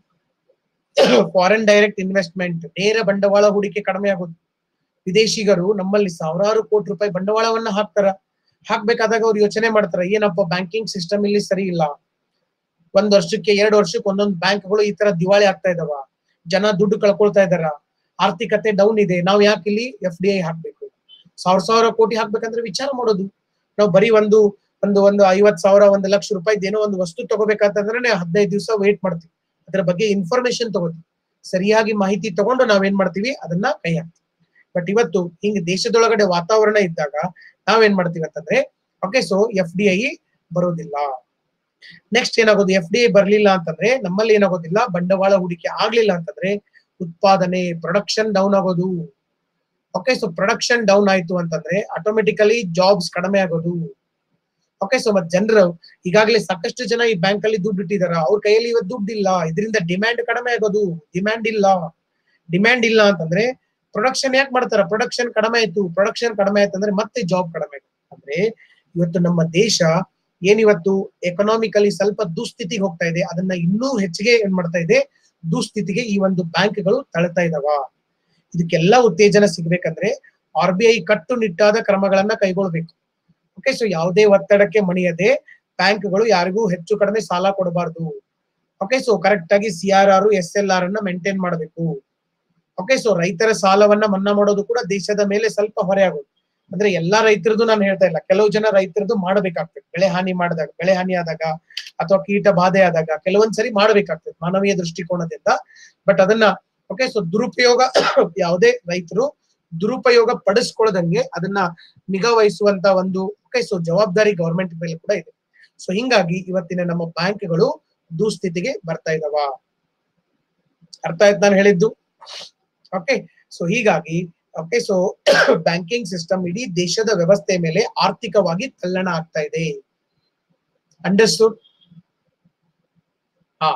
ಫಾರಿನ್ ಡೈರೆಕ್ಟ್ ಇನ್ವೆಸ್ಟ್ಮೆಂಟ್ ನೇರ ಬಂಡವಾಳ ಹೂಡಿಕೆ ಕಡಿಮೆ ಆಗೋದು ವಿದೇಶಿಗರು ನಮ್ಮಲ್ಲಿ ಸಾವಿರಾರು ಕೋಟಿ ರೂಪಾಯಿ ಬಂಡವಾಳವನ್ನ ಹಾಕ್ತಾರ ಹಾಕ್ಬೇಕಾದಾಗ ಅವ್ರು ಯೋಚನೆ ಮಾಡ್ತಾರ ಏನಪ್ಪ ಬ್ಯಾಂಕಿಂಗ್ ಸಿಸ್ಟಮ್ ಇಲ್ಲಿ ಸರಿ ಇಲ್ಲ ಒಂದ್ ವರ್ಷಕ್ಕೆ ಎರಡು ವರ್ಷಕ್ಕೆ ಒಂದೊಂದು ಬ್ಯಾಂಕ್ಗಳು ಈ ತರ ದಿವಾಳಿ ಆಗ್ತಾ ಇದಾವ ಜನ ದುಡ್ಡು ಕಳ್ಕೊಳ್ತಾ ಇದಾರ ಆರ್ಥಿಕತೆ ಡೌನ್ ಇದೆ ನಾವ್ ಯಾಕೆ ಇಲ್ಲಿ ಎಫ್ ಡಿ ಐ ಹಾಕ್ಬೇಕು ಸಾವಿರ ಸಾವಿರ ಕೋಟಿ ಹಾಕ್ಬೇಕಂದ್ರೆ ವಿಚಾರ ಮಾಡೋದು ನಾವು ಬರೀ ಒಂದು ಒಂದು ಒಂದು ಐವತ್ ಸಾವಿರ ಒಂದು ಲಕ್ಷ ರೂಪಾಯಿ ಏನೋ ಒಂದು ವಸ್ತು ತಗೋಬೇಕಂತಂದ್ರೆ ಹದಿನೈದು ದಿವಸ ವೇಟ್ ಮಾಡ್ತೀವಿ ಅದ್ರ ಬಗ್ಗೆ ಇನ್ಫಾರ್ಮೇಶನ್ ತಗೋತೀವಿ ಸರಿಯಾಗಿ ಮಾಹಿತಿ ತಗೊಂಡು ನಾವೇನ್ ಮಾಡ್ತೀವಿ ಅದನ್ನ ಕೈ ಹಾಕ್ತೀವಿ ಬಟ್ ಇವತ್ತು ಹಿಂಗ್ ದೇಶದೊಳಗಡೆ ವಾತಾವರಣ ಇದ್ದಾಗ ನಾವೇನ್ ಮಾಡ್ತೀವಿ ಅಂತಂದ್ರೆ okay so F D I ಬರೋದಿಲ್ಲ ನೆಕ್ಸ್ಟ್ ಏನಾಗೋದು ಎಫ್ ಡಿ ಐ ಬರ್ಲಿಲ್ಲ ಅಂತಂದ್ರೆ ನಮ್ಮಲ್ಲಿ ಏನಾಗೋದಿಲ್ಲ ಬಂಡವಾಳ ಹೂಡಿಕೆ ಆಗ್ಲಿಲ್ಲ ಅಂತಂದ್ರೆ ಉತ್ಪಾದನೆ ಪ್ರೊಡಕ್ಷನ್ ಡೌನ್ ಆಗೋದು ಓಕೆ ಸೊ ಪ್ರೊಡಕ್ಷನ್ ಡೌನ್ ಆಯ್ತು ಅಂತಂದ್ರೆ ಆಟೋಮೆಟಿಕಲಿ ಜಾಬ್ಸ್ ಕಡಿಮೆ ಆಗೋದು ಓಕೆ ಸೊ ಮತ್ ಜನರು ಈಗಾಗಲೇ ಸಾಕಷ್ಟು ಜನ ಈ ಬ್ಯಾಂಕ್ ಅಲ್ಲಿ ದುಡ್ಡು ಇಟ್ಟಿದಾರ ಅವ್ರ ಕೈಯಲ್ಲಿ ಇವತ್ತು ದುಡ್ಡು ಇಲ್ಲ ಇದರಿಂದ ಡಿಮ್ಯಾಂಡ್ ಕಡಿಮೆ ಆಗೋದು ಡಿಮ್ಯಾಂಡ್ ಇಲ್ಲ ಡಿಮ್ಯಾಂಡ್ ಇಲ್ಲ ಅಂತಂದ್ರೆ ಪ್ರೊಡಕ್ಷನ್ ಯಾಕೆ ಮಾಡ್ತಾರ ಪ್ರೊಡಕ್ಷನ್ ಕಡಿಮೆ ಆಯ್ತು ಪ್ರೊಡಕ್ಷನ್ ಕಡಿಮೆ ಆಯ್ತು ಅಂದ್ರೆ ಮತ್ತೆ ಜಾಬ್ ಕಡಿಮೆ ಆಯ್ತು ಅಂದ್ರೆ ಇವತ್ತು ನಮ್ಮ ದೇಶ ಏನಿವತ್ತು ಎಕನಾಮಿಕಲಿ ಸ್ವಲ್ಪ ದುಸ್ಥಿತಿಗೆ ಹೋಗ್ತಾ ಇದೆ ಅದನ್ನ ಇನ್ನೂ ಹೆಚ್ಚಿಗೆ ಏನ್ ಮಾಡ್ತಾ ಇದೆ ದುಸ್ಥಿತಿಗೆ ಈ ಒಂದು ಬ್ಯಾಂಕ್ಗಳು ತಳ್ತಾ ಇದಾವ ಇದಕ್ಕೆಲ್ಲ ಉತ್ತೇಜನ ಸಿಗ್ಬೇಕಂದ್ರೆ ಆರ್ ಬಿ ಐ ಕಟ್ಟುನಿಟ್ಟಾದ ಕ್ರಮಗಳನ್ನ ಕೈಗೊಳ್ಬೇಕು ಓಕೆ ಸೊ ಯಾವುದೇ ಒತ್ತಡಕ್ಕೆ ಮಣಿಯದೆ ಬ್ಯಾಂಕ್ಗಳು ಯಾರಿಗೂ ಹೆಚ್ಚು ಕಡಿಮೆ ಸಾಲ ಕೊಡಬಾರ್ದು ಓಕೆ ಸೊ ಕರೆಕ್ಟ್ ಆಗಿ C R R S L R ಅನ್ನ ಮೇಂಟೈನ್ ಮಾಡಬೇಕು ಓಕೆ ಸೊ ರೈತರ ಸಾಲವನ್ನ ಮನ್ನಾ ಮಾಡೋದು ಕೂಡ ದೇಶದ ಮೇಲೆ ಸ್ವಲ್ಪ ಹೊರೆ ಆಗೋದು ಅಂದ್ರೆ ಎಲ್ಲಾ ರೈತರದು ನಾನು ಹೇಳ್ತಾ ಇಲ್ಲ ಕೆಲವು ಜನ ರೈತರದು ಮಾಡಬೇಕಾಗ್ತದೆ ಬೆಳೆ ಹಾನಿ ಮಾಡಿದಾಗ ಬೆಳೆ ಹಾನಿ ಆದಾಗ ಅಥವಾ ಕೀಟ ಬಾಧೆ ಆದಾಗ ಕೆಲವೊಂದ್ಸರಿ ಮಾಡಬೇಕಾಗ್ತದೆ ಮಾನವೀಯ ದೃಷ್ಟಿಕೋನದಿಂದ ಬಟ್ ಅದನ್ನ ಓಕೆ ಸೊ ದುರುಪಯೋಗ ಯಾವುದೇ ರೈತರು ದುರುಪಯೋಗ ಪಡಿಸ್ಕೊಳ್ಳದಂಗೆ ಅದನ್ನ ನಿಗಾ ವಹಿಸುವಂತ ಒಂದು ಓಕೆ ಸೊ ಜವಾಬ್ದಾರಿ ಗವರ್ಮೆಂಟ್ ಮೇಲೆ ಕೂಡ ಇದೆ ಸೊ ಹಿಂಗಾಗಿ ಇವತ್ತಿನ ನಮ್ಮ ಬ್ಯಾಂಕ್ಗಳು ದುಸ್ಥಿತಿಗೆ ಬರ್ತಾ ಇದಾವ ಅರ್ಥ ಆಯ್ತು ನಾನು ಹೇಳಿದ್ದು ಓಕೆ ಸೊ ಹೀಗಾಗಿ ಓಕೆ ಸೊ ಬ್ಯಾಂಕಿಂಗ್ ಸಿಸ್ಟಮ್ ಇಡೀ ದೇಶದ ವ್ಯವಸ್ಥೆ ಮೇಲೆ ಆರ್ಥಿಕವಾಗಿ ತಲ್ಲಣ ಆಗ್ತಾ ಇದೆ ಅಂಡರ್ಸ್ಟುಡ್ ಹಾ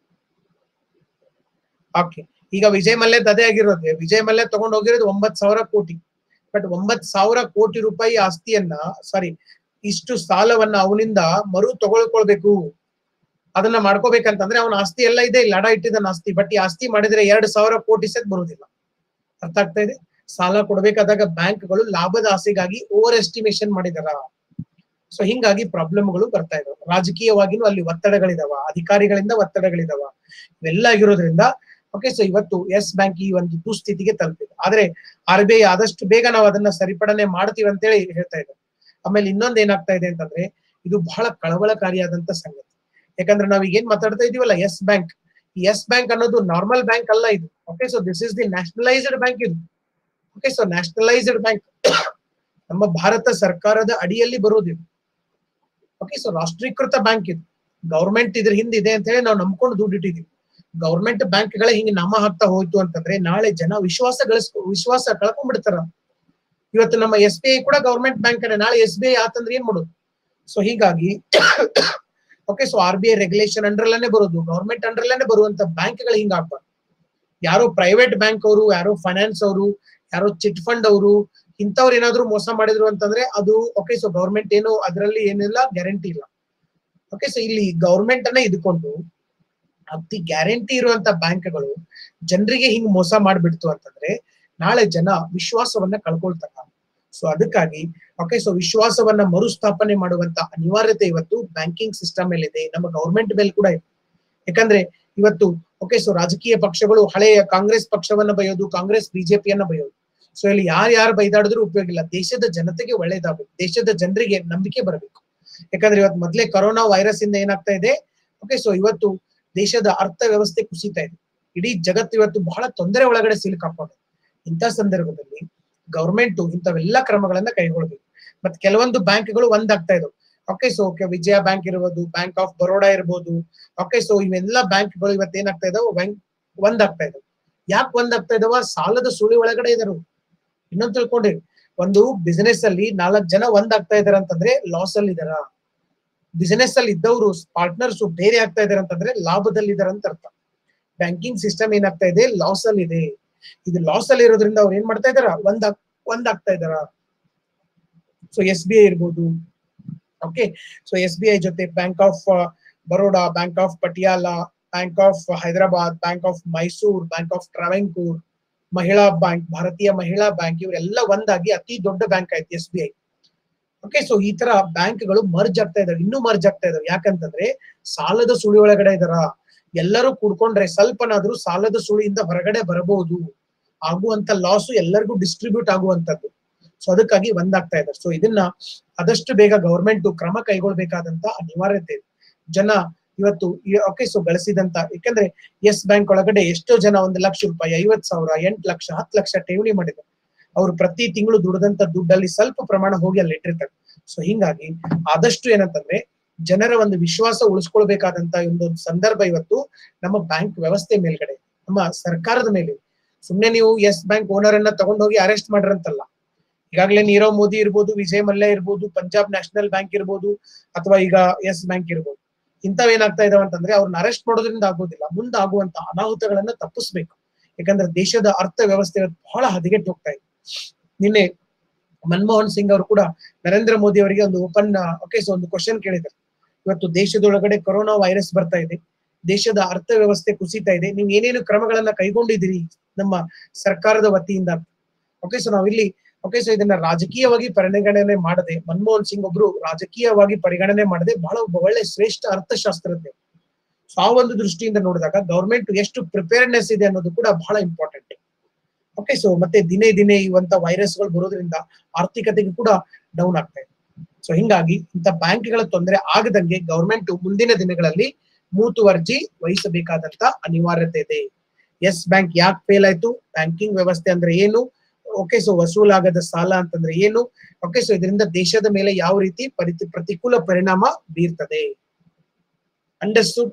ಓಕೆ ಈಗ ವಿಜಯ್ ಮಲ್ಯ ಅದೇ ಆಗಿರೋದು ವಿಜಯ್ ಮಲ್ಯ ತಗೊಂಡು ಹೋಗಿರೋದು ಒಂಬತ್ ಸಾವಿರ ಕೋಟಿ ಬಟ್ ಒಂಬತ್ ಸಾವಿರ ಕೋಟಿ ರೂಪಾಯಿ ಆಸ್ತಿಯನ್ನ ಸಾರಿ ಇಷ್ಟು ಸಾಲವನ್ನ ಅವನಿಂದ ಮರು ತಗೊಳ್ಕೊಳ್ಬೇಕು ಅದನ್ನ ಮಾಡ್ಕೋಬೇಕಂತಂದ್ರೆ ಅವನ ಆಸ್ತಿ ಎಲ್ಲ ಇದೆ ಲಡ ಇಟ್ಟಿದ್ದಾನ ಆಸ್ತಿ ಬಟ್ ಈ ಆಸ್ತಿ ಮಾಡಿದ್ರೆ ಎರಡ್ ಸಾವಿರ ಕೋಟಿ ಸೆಟ್ ಬರುವುದಿಲ್ಲ ಅರ್ಥ ಆಗ್ತಾ ಇದೆ ಸಾಲ ಕೊಡ್ಬೇಕಾದಾಗ ಬ್ಯಾಂಕ್ಗಳು ಲಾಭದ ಆಸೆಗಾಗಿ ಓವರ್ ಎಸ್ಟಿಮೇಶನ್ ಮಾಡಿದಾರ ಸೊ ಹಿಂಗಾಗಿ ಪ್ರಾಬ್ಲಮ್ಗಳು ಬರ್ತಾ ಇದಾವೆ ರಾಜಕೀಯವಾಗಿನೂ ಅಲ್ಲಿ ಒತ್ತಡಗಳಿದಾವ ಅಧಿಕಾರಿಗಳಿಂದ ಒತ್ತಡಗಳಿದಾವ ಇವೆಲ್ಲ ಆಗಿರೋದ್ರಿಂದ ಓಕೆ ಸೊ ಇವತ್ತು ಎಸ್ ಬ್ಯಾಂಕ್ ಈ ಒಂದು ದುಸ್ಥಿತಿಗೆ ತಲುಪಿದೆ ಆದ್ರೆ ಆರ್ ಬಿ ಐ ಆದಷ್ಟು ಬೇಗ ನಾವು ಅದನ್ನ ಸರಿಪಡನೆ ಮಾಡ್ತೀವಿ ಅಂತೇಳಿ ಹೇಳ್ತಾ ಇದ್ದಾರೆ ಆಮೇಲೆ ಇನ್ನೊಂದ್ ಏನಾಗ್ತಾ ಇದೆ ಅಂತಂದ್ರೆ ಇದು ಬಹಳ ಕಳವಳಕಾರಿಯಾದಂತ ಸಂಗತಿ ಯಾಕಂದ್ರೆ ನಾವ್ ಈಗ ಏನ್ ಮಾತಾಡ್ತಾ ಇದೀವಲ್ಲ ಎಸ್ ಬ್ಯಾಂಕ್ ಈ ಎಸ್ ಬ್ಯಾಂಕ್ ಅನ್ನೋದು ನಾರ್ಮಲ್ ಬ್ಯಾಂಕ್ ಅಲ್ಲ ಇದು okay so this is the nationalised bank ಇದು ಓಕೆ ಸೊ ನ್ಯಾಷನಲೈಸ್ಡ್ ಬ್ಯಾಂಕ್ ನಮ್ಮ ಭಾರತ ಸರ್ಕಾರದ ಅಡಿಯಲ್ಲಿ ಬರುವುದಿದು ಓಕೆ ಸೊ ರಾಷ್ಟ್ರೀಕೃತ ಬ್ಯಾಂಕ್ ಇದು ಗೌರ್ಮೆಂಟ್ ಇದ್ರ ಹಿಂದಿದೆ ಅಂತ ಹೇಳಿ ನಾವು ನಂಬ್ಕೊಂಡು ದುಡ್ಡು ಇಟ್ಟಿದೀವಿ ಗೌರ್ಮೆಂಟ್ ಬ್ಯಾಂಕ್ಗಳೇ ಹಿಂಗೆ ನಾಮ ಹಾಕ್ತಾ ಹೋಯ್ತು ಅಂತಂದ್ರೆ ನಾಳೆ ಜನ ವಿಶ್ವಾಸ ಗಳಿಸ್ಕೊ ವಿಶ್ವಾಸ ಕಳ್ಕೊಂಡ್ಬಿಡ್ತಾರ ಇವತ್ತು ನಮ್ಮ ಎಸ್ ಬಿ ಐ ಕೂಡ ಗೌರ್ಮೆಂಟ್ ಬ್ಯಾಂಕ್ ನಾಳೆ ಎಸ್ ಬಿ ಐ ಆತಂದ್ರೆ ಏನ್ ಮಾಡೋದು ಸೊ ಹೀಗಾಗಿ okay so R B I regulation ಅಂಡರ್ಲೇ ಬರೋದು ಗೌರ್ಮೆಂಟ್ ಅಂಡರ್ಲೇ ಬರುವಂತ ಬ್ಯಾಂಕ್ಗಳು ಹಿಂಗಾಗ್ಬಾರ್ದು ಯಾರೋ ಪ್ರೈವೇಟ್ ಬ್ಯಾಂಕ್ ಅವರು ಯಾರೋ ಫೈನಾನ್ಸ್ ಅವರು ಯಾರೋ ಚಿಟ್ ಫಂಡ್ ಅವರು ಇಂಥವ್ರು ಏನಾದ್ರು ಮೋಸ ಮಾಡಿದ್ರು ಅಂತಂದ್ರೆ ಅದು ಓಕೆ ಸೊ ಗೌರ್ಮೆಂಟ್ ಏನು ಅದರಲ್ಲಿ ಏನಿಲ್ಲ ಗ್ಯಾರಂಟಿ ಇಲ್ಲ ಓಕೆ ಸೊ ಇಲ್ಲಿ ಗೌರ್ಮೆಂಟ್ ಅನ್ನ ಇದ್ಕೊಂಡು ಅತಿ ಗ್ಯಾರಂಟಿ ಇರುವಂತ ಬ್ಯಾಂಕ್ಗಳು ಜನರಿಗೆ ಹಿಂಗ್ ಮೋಸ ಮಾಡ್ಬಿಡ್ತು ಅಂತಂದ್ರೆ ನಾಳೆ ಜನ ವಿಶ್ವಾಸವನ್ನ ಕಳ್ಕೊಳ್ತಾರ ಸೊ ಅದಕ್ಕಾಗಿ ಓಕೆ ಸೊ ವಿಶ್ವಾಸವನ್ನ ಮರುಸ್ಥಾಪನೆ ಮಾಡುವಂತ ಅನಿವಾರ್ಯತೆ ಇವತ್ತು ಬ್ಯಾಂಕಿಂಗ್ ಸಿಸ್ಟಮ್ ಮೇಲೆ ಇದೆ ನಮ್ಮ ಗೌರ್ಮೆಂಟ್ ಮೇಲೆ ಕೂಡ ಇದೆ ಯಾಕಂದ್ರೆ ಇವತ್ತು ಓಕೆ ಸೊ ರಾಜಕೀಯ ಪಕ್ಷಗಳು ಹಳೆಯ ಕಾಂಗ್ರೆಸ್ ಪಕ್ಷವನ್ನ ಬಯೋದು ಕಾಂಗ್ರೆಸ್ ಬಿಜೆಪಿಯನ್ನ ಬಯೋದು ಸೊ ಇಲ್ಲಿ ಯಾರು ಯಾರು ಬೈದಾಡಿದ್ರು ಉಪಯೋಗ ಇಲ್ಲ ದೇಶದ ಜನತೆಗೆ ಒಳ್ಳೇದಾಗಬೇಕು ದೇಶದ ಜನರಿಗೆ ನಂಬಿಕೆ ಬರಬೇಕು ಯಾಕಂದ್ರೆ ಇವತ್ತು ಮೊದ್ಲೇ ಕೊರೋನಾ ವೈರಸ್ ಇಂದ ಏನಾಗ್ತಾ ಇದೆ ಓಕೆ ಸೊ ಇವತ್ತು ದೇಶದ ಅರ್ಥ ವ್ಯವಸ್ಥೆ ಕುಸಿತಾ ಇದೆ ಇಡೀ ಜಗತ್ತು ಇವತ್ತು ಬಹಳ ತೊಂದರೆ ಒಳಗಡೆ ಸಿಲುಕಾಕೊಂಡಿದೆ ಇಂಥ ಸಂದರ್ಭದಲ್ಲಿ ಗವರ್ಮೆಂಟ್ ಇಂಥವೆಲ್ಲ ಕ್ರಮಗಳನ್ನ ಕೈಗೊಳ್ಬೇಕು ಮತ್ತೆ ಕೆಲವೊಂದು ಬ್ಯಾಂಕ್ಗಳು ಒಂದಾಗ್ತಾ ಇದಾವೆ okay so okay Vijaya Bank ಇರ್ಬೋದು ಬ್ಯಾಂಕ್ ಆಫ್ ಬರೋಡಾ ಇರ್ಬೋದು ಓಕೆ ಸೊ ಇವೆಲ್ಲ ಬ್ಯಾಂಕ್ಗಳು ಇವತ್ತು ಏನಾಗ್ತಾ ಇದಾವೆ ಬ್ಯಾಂಕ್ ಒಂದಾಗ್ತಾ ಇದಾವೆ ಯಾಕೆ ಒಂದಾಗ್ತಾ ಇದಾವ ಸಾಲದ ಸುಳಿ ಒಳಗಡೆ ಇದಾರು ಇನ್ನೊಂದು ತಿಳ್ಕೊಂಡ್ರಿ ಒಂದು ಬಿಸಿನೆಸ್ ಅಲ್ಲಿ ನಾಲ್ಕು ಜನ ಒಂದಾಗ್ತಾ ಇದಾರೆ ಅಂತಂದ್ರೆ ಲಾಸ್ ಅಲ್ಲಿ ಇದಾರ ಬಿಸಿನೆಸ್ ಅಲ್ಲಿ ಇದ್ದವರು ಪಾರ್ಟ್ನರ್ಸ್ ಬೇರೆ ಆಗ್ತಾ ಇದಾರೆ ಅಂತಂದ್ರೆ ಲಾಭದಲ್ಲಿ ಇದಾರೆ ಅಂತ ಅರ್ಥ ಬ್ಯಾಂಕಿಂಗ್ ಸಿಸ್ಟಮ್ ಏನಾಗ್ತಾ ಇದೆ ಲಾಸ್ ಅಲ್ಲಿ ಇದೆ ಇದು ಲಾಸ್ ಅಲ್ಲಿ ಇರೋದ್ರಿಂದ ಅವ್ರು ಏನ್ ಮಾಡ್ತಾ ಇದಾರ ಒಂದ್ ಒಂದಾಗ್ತಾ ಇದಾರ ಸೊ ಎಸ್ ಬಿ ಐ ಇರ್ಬೋದು okay so S B I ಜೊತೆ bank of Baroda bank of Patiala bank of Hyderabad bank of Mysore bank of Travancore Mahila bank ಭಾರತೀಯ ಮಹಿಳಾ ಬ್ಯಾಂಕ್ ಇವರೆಲ್ಲ ಒಂದಾಗಿ ಅತಿ ದೊಡ್ಡ ಬ್ಯಾಂಕ್ ಆಯ್ತು S B I okay so ಈ ತರ ಬ್ಯಾಂಕ್ಗಳು ಮರ್ಜ್ ಆಗ್ತಾ ಇದಾವೆ ಇನ್ನೂ ಮರ್ಜ್ ಆಗ್ತಾ ಇದಾವೆ ಯಾಕಂತಂದ್ರೆ ಸಾಲದ ಸುಳಿ ಒಳಗಡೆ ಇದಾರ ಎಲ್ಲರೂ ಕೂಡ್ಕೊಂಡ್ರೆ ಸ್ವಲ್ಪನಾದ್ರೂ ಸಾಲದ ಸುಳಿಯಿಂದ ಹೊರಗಡೆ ಬರಬಹುದು ಆಗುವಂತ ಲಾಸು ಎಲ್ಲರಿಗೂ ಡಿಸ್ಟ್ರಿಬ್ಯೂಟ್ ಆಗುವಂತದ್ದು ಸೊ ಅದಕ್ಕಾಗಿ ಒಂದಾಗ್ತಾ ಇದ್ದಾರೆ ಸೊ ಇದನ್ನ ಆದಷ್ಟು ಬೇಗ ಗವರ್ಮೆಂಟ್ ಕ್ರಮ ಕೈಗೊಳ್ಬೇಕಾದಂತ ಅನಿವಾರ್ಯತೆ ಇದೆ ಜನ ಇವತ್ತು ಓಕೆ ಸೊ ಗಳಿಸಿದಂತ ಯಾಕಂದ್ರೆ ಎಸ್ ಬ್ಯಾಂಕ್ ಒಳಗಡೆ ಎಷ್ಟೋ ಜನ ಒಂದು ಲಕ್ಷ ರೂಪಾಯಿ ಐವತ್ ಸಾವಿರ ಎಂಟು ಲಕ್ಷ ಹತ್ತು ಲಕ್ಷ ಠೇವಣಿ ಮಾಡಿದ್ದಾರೆ ಅವ್ರು ಪ್ರತಿ ತಿಂಗಳು ದುಡಿದಂತ ದುಡ್ಡಲ್ಲಿ ಸ್ವಲ್ಪ ಪ್ರಮಾಣ ಹೋಗಿ ಅಲ್ಲಿ ಇಟ್ಟಿರ್ತಾರೆ ಸೊ ಹಿಂಗಾಗಿ ಆದಷ್ಟು ಏನಂತಂದ್ರೆ ಜನರ ಒಂದು ವಿಶ್ವಾಸ ಉಳಿಸ್ಕೊಳ್ಬೇಕಾದಂತ ಒಂದು ಸಂದರ್ಭ ಇವತ್ತು ನಮ್ಮ ಬ್ಯಾಂಕ್ ವ್ಯವಸ್ಥೆ ಮೇಲ್ಗಡೆ ನಮ್ಮ ಸರ್ಕಾರದ ಮೇಲೆ ಸುಮ್ನೆ ನೀವು ಎಸ್ ಬ್ಯಾಂಕ್ ಓನರ್ ಅನ್ನ ತಗೊಂಡೋಗಿ ಅರೆಸ್ಟ್ ಮಾಡ್ರಂತಲ್ಲ ಈಗಾಗಲೇ ನೀರವ್ ಮೋದಿ ಇರ್ಬೋದು ವಿಜಯ್ ಮಲ್ಯ ಇರ್ಬೋದು ಪಂಜಾಬ್ ನ್ಯಾಷನಲ್ ಬ್ಯಾಂಕ್ ಇರ್ಬೋದು ಅಥವಾ ಈಗ ಎಸ್ ಬ್ಯಾಂಕ್ ಇರ್ಬೋದು ಇಂಥವ್ ಏನಾಗ್ತಾ ಇದಾವೆ ಅಂತಂದ್ರೆ ಅವ್ರನ್ನ ಅರೆಸ್ಟ್ ಮಾಡೋದ್ರಿಂದ ಆಗೋದಿಲ್ಲ ಮುಂದೆ ಆಗುವಂತ ಅನಾಹುತಗಳನ್ನ ತಪ್ಪಿಸ್ಬೇಕು ಯಾಕಂದ್ರೆ ದೇಶದ ಅರ್ಥ ವ್ಯವಸ್ಥೆ ಇವತ್ತು ಬಹಳ ಹದಗೆಟ್ಟು ಹೋಗ್ತಾ ಇದೆ ನಿನ್ನೆ ಮನಮೋಹನ್ ಸಿಂಗ್ ಅವರು ಕೂಡ ನರೇಂದ್ರ ಮೋದಿ ಅವರಿಗೆ ಒಂದು ಓಪನ್ ಓಕೆ ಸೊ ಒಂದು ಕ್ವಶನ್ ಕೇಳಿದ್ದಾರೆ ಇವತ್ತು ದೇಶದೊಳಗಡೆ ಕೊರೋನಾ ವೈರಸ್ ಬರ್ತಾ ಇದೆ ದೇಶದ ಅರ್ಥ ವ್ಯವಸ್ಥೆ ಕುಸಿತಾ ಇದೆ ನೀವು ಏನೇನು ಕ್ರಮಗಳನ್ನ ಕೈಗೊಂಡಿದ್ದೀರಿ ನಮ್ಮ ಸರ್ಕಾರದ ವತಿಯಿಂದ ಓಕೆ ಸೊ ನಾವಿಲ್ಲಿ ಓಕೆ ಸೊ ಇದನ್ನ ರಾಜಕೀಯವಾಗಿ ಪರಿಗಣನೆ ಮಾಡದೆ ಮನಮೋಹನ್ ಸಿಂಗ್ ಒಬ್ರು ರಾಜಕೀಯವಾಗಿ ಪರಿಗಣನೆ ಮಾಡದೆ ಬಹಳ ಒಬ್ಬ ಒಳ್ಳೆ ಶ್ರೇಷ್ಠ ಅರ್ಥಶಾಸ್ತ್ರಜ್ಞ ಸೊ ಆ ಒಂದು ದೃಷ್ಟಿಯಿಂದ ನೋಡಿದಾಗ ಗವರ್ಮೆಂಟ್ ಎಷ್ಟು ಪ್ರಿಪೇರ್ನೆಸ್ ಇದೆ ಅನ್ನೋದು ಕೂಡ ಬಹಳ ಇಂಪಾರ್ಟೆಂಟ್ ಓಕೆ ಸೊ ಮತ್ತೆ ದಿನೇ ದಿನೇ ಇವಂತ ವೈರಸ್ಗಳು ಬರೋದ್ರಿಂದ ಆರ್ಥಿಕತೆಗೆ ಕೂಡ ಡೌನ್ ಆಗ್ತಾ ಇದೆ ಸೊ ಹಿಂಗಾಗಿ ಇಂಥ ಬ್ಯಾಂಕ್ಗಳ ತೊಂದರೆ ಆಗದಂಗೆ ಗವರ್ಮೆಂಟ್ ಮುಂದಿನ ದಿನಗಳಲ್ಲಿ ಮುತುವರ್ಜಿ ವಹಿಸಬೇಕಾದಂತ ಅನಿವಾರ್ಯತೆ ಇದೆ ಎಸ್ ಬ್ಯಾಂಕ್ ಯಾಕೆ ಫೇಲ್ ಆಯ್ತು ಬ್ಯಾಂಕಿಂಗ್ ವ್ಯವಸ್ಥೆ ಅಂದ್ರೆ ಏನು ಓಕೆ ಸೊ ವಸೂಲಾಗದ ಸಾಲ ಅಂತಂದ್ರೆ ಏನು ಓಕೆ ಸೊ ಇದರಿಂದ ದೇಶದ ಮೇಲೆ ಯಾವ ರೀತಿ ಪರಿತಿ ಪ್ರತಿಕೂಲ ಪರಿಣಾಮ ಬೀರ್ತದೆ ಅಂಡರ್ಸ್ಟುಡ್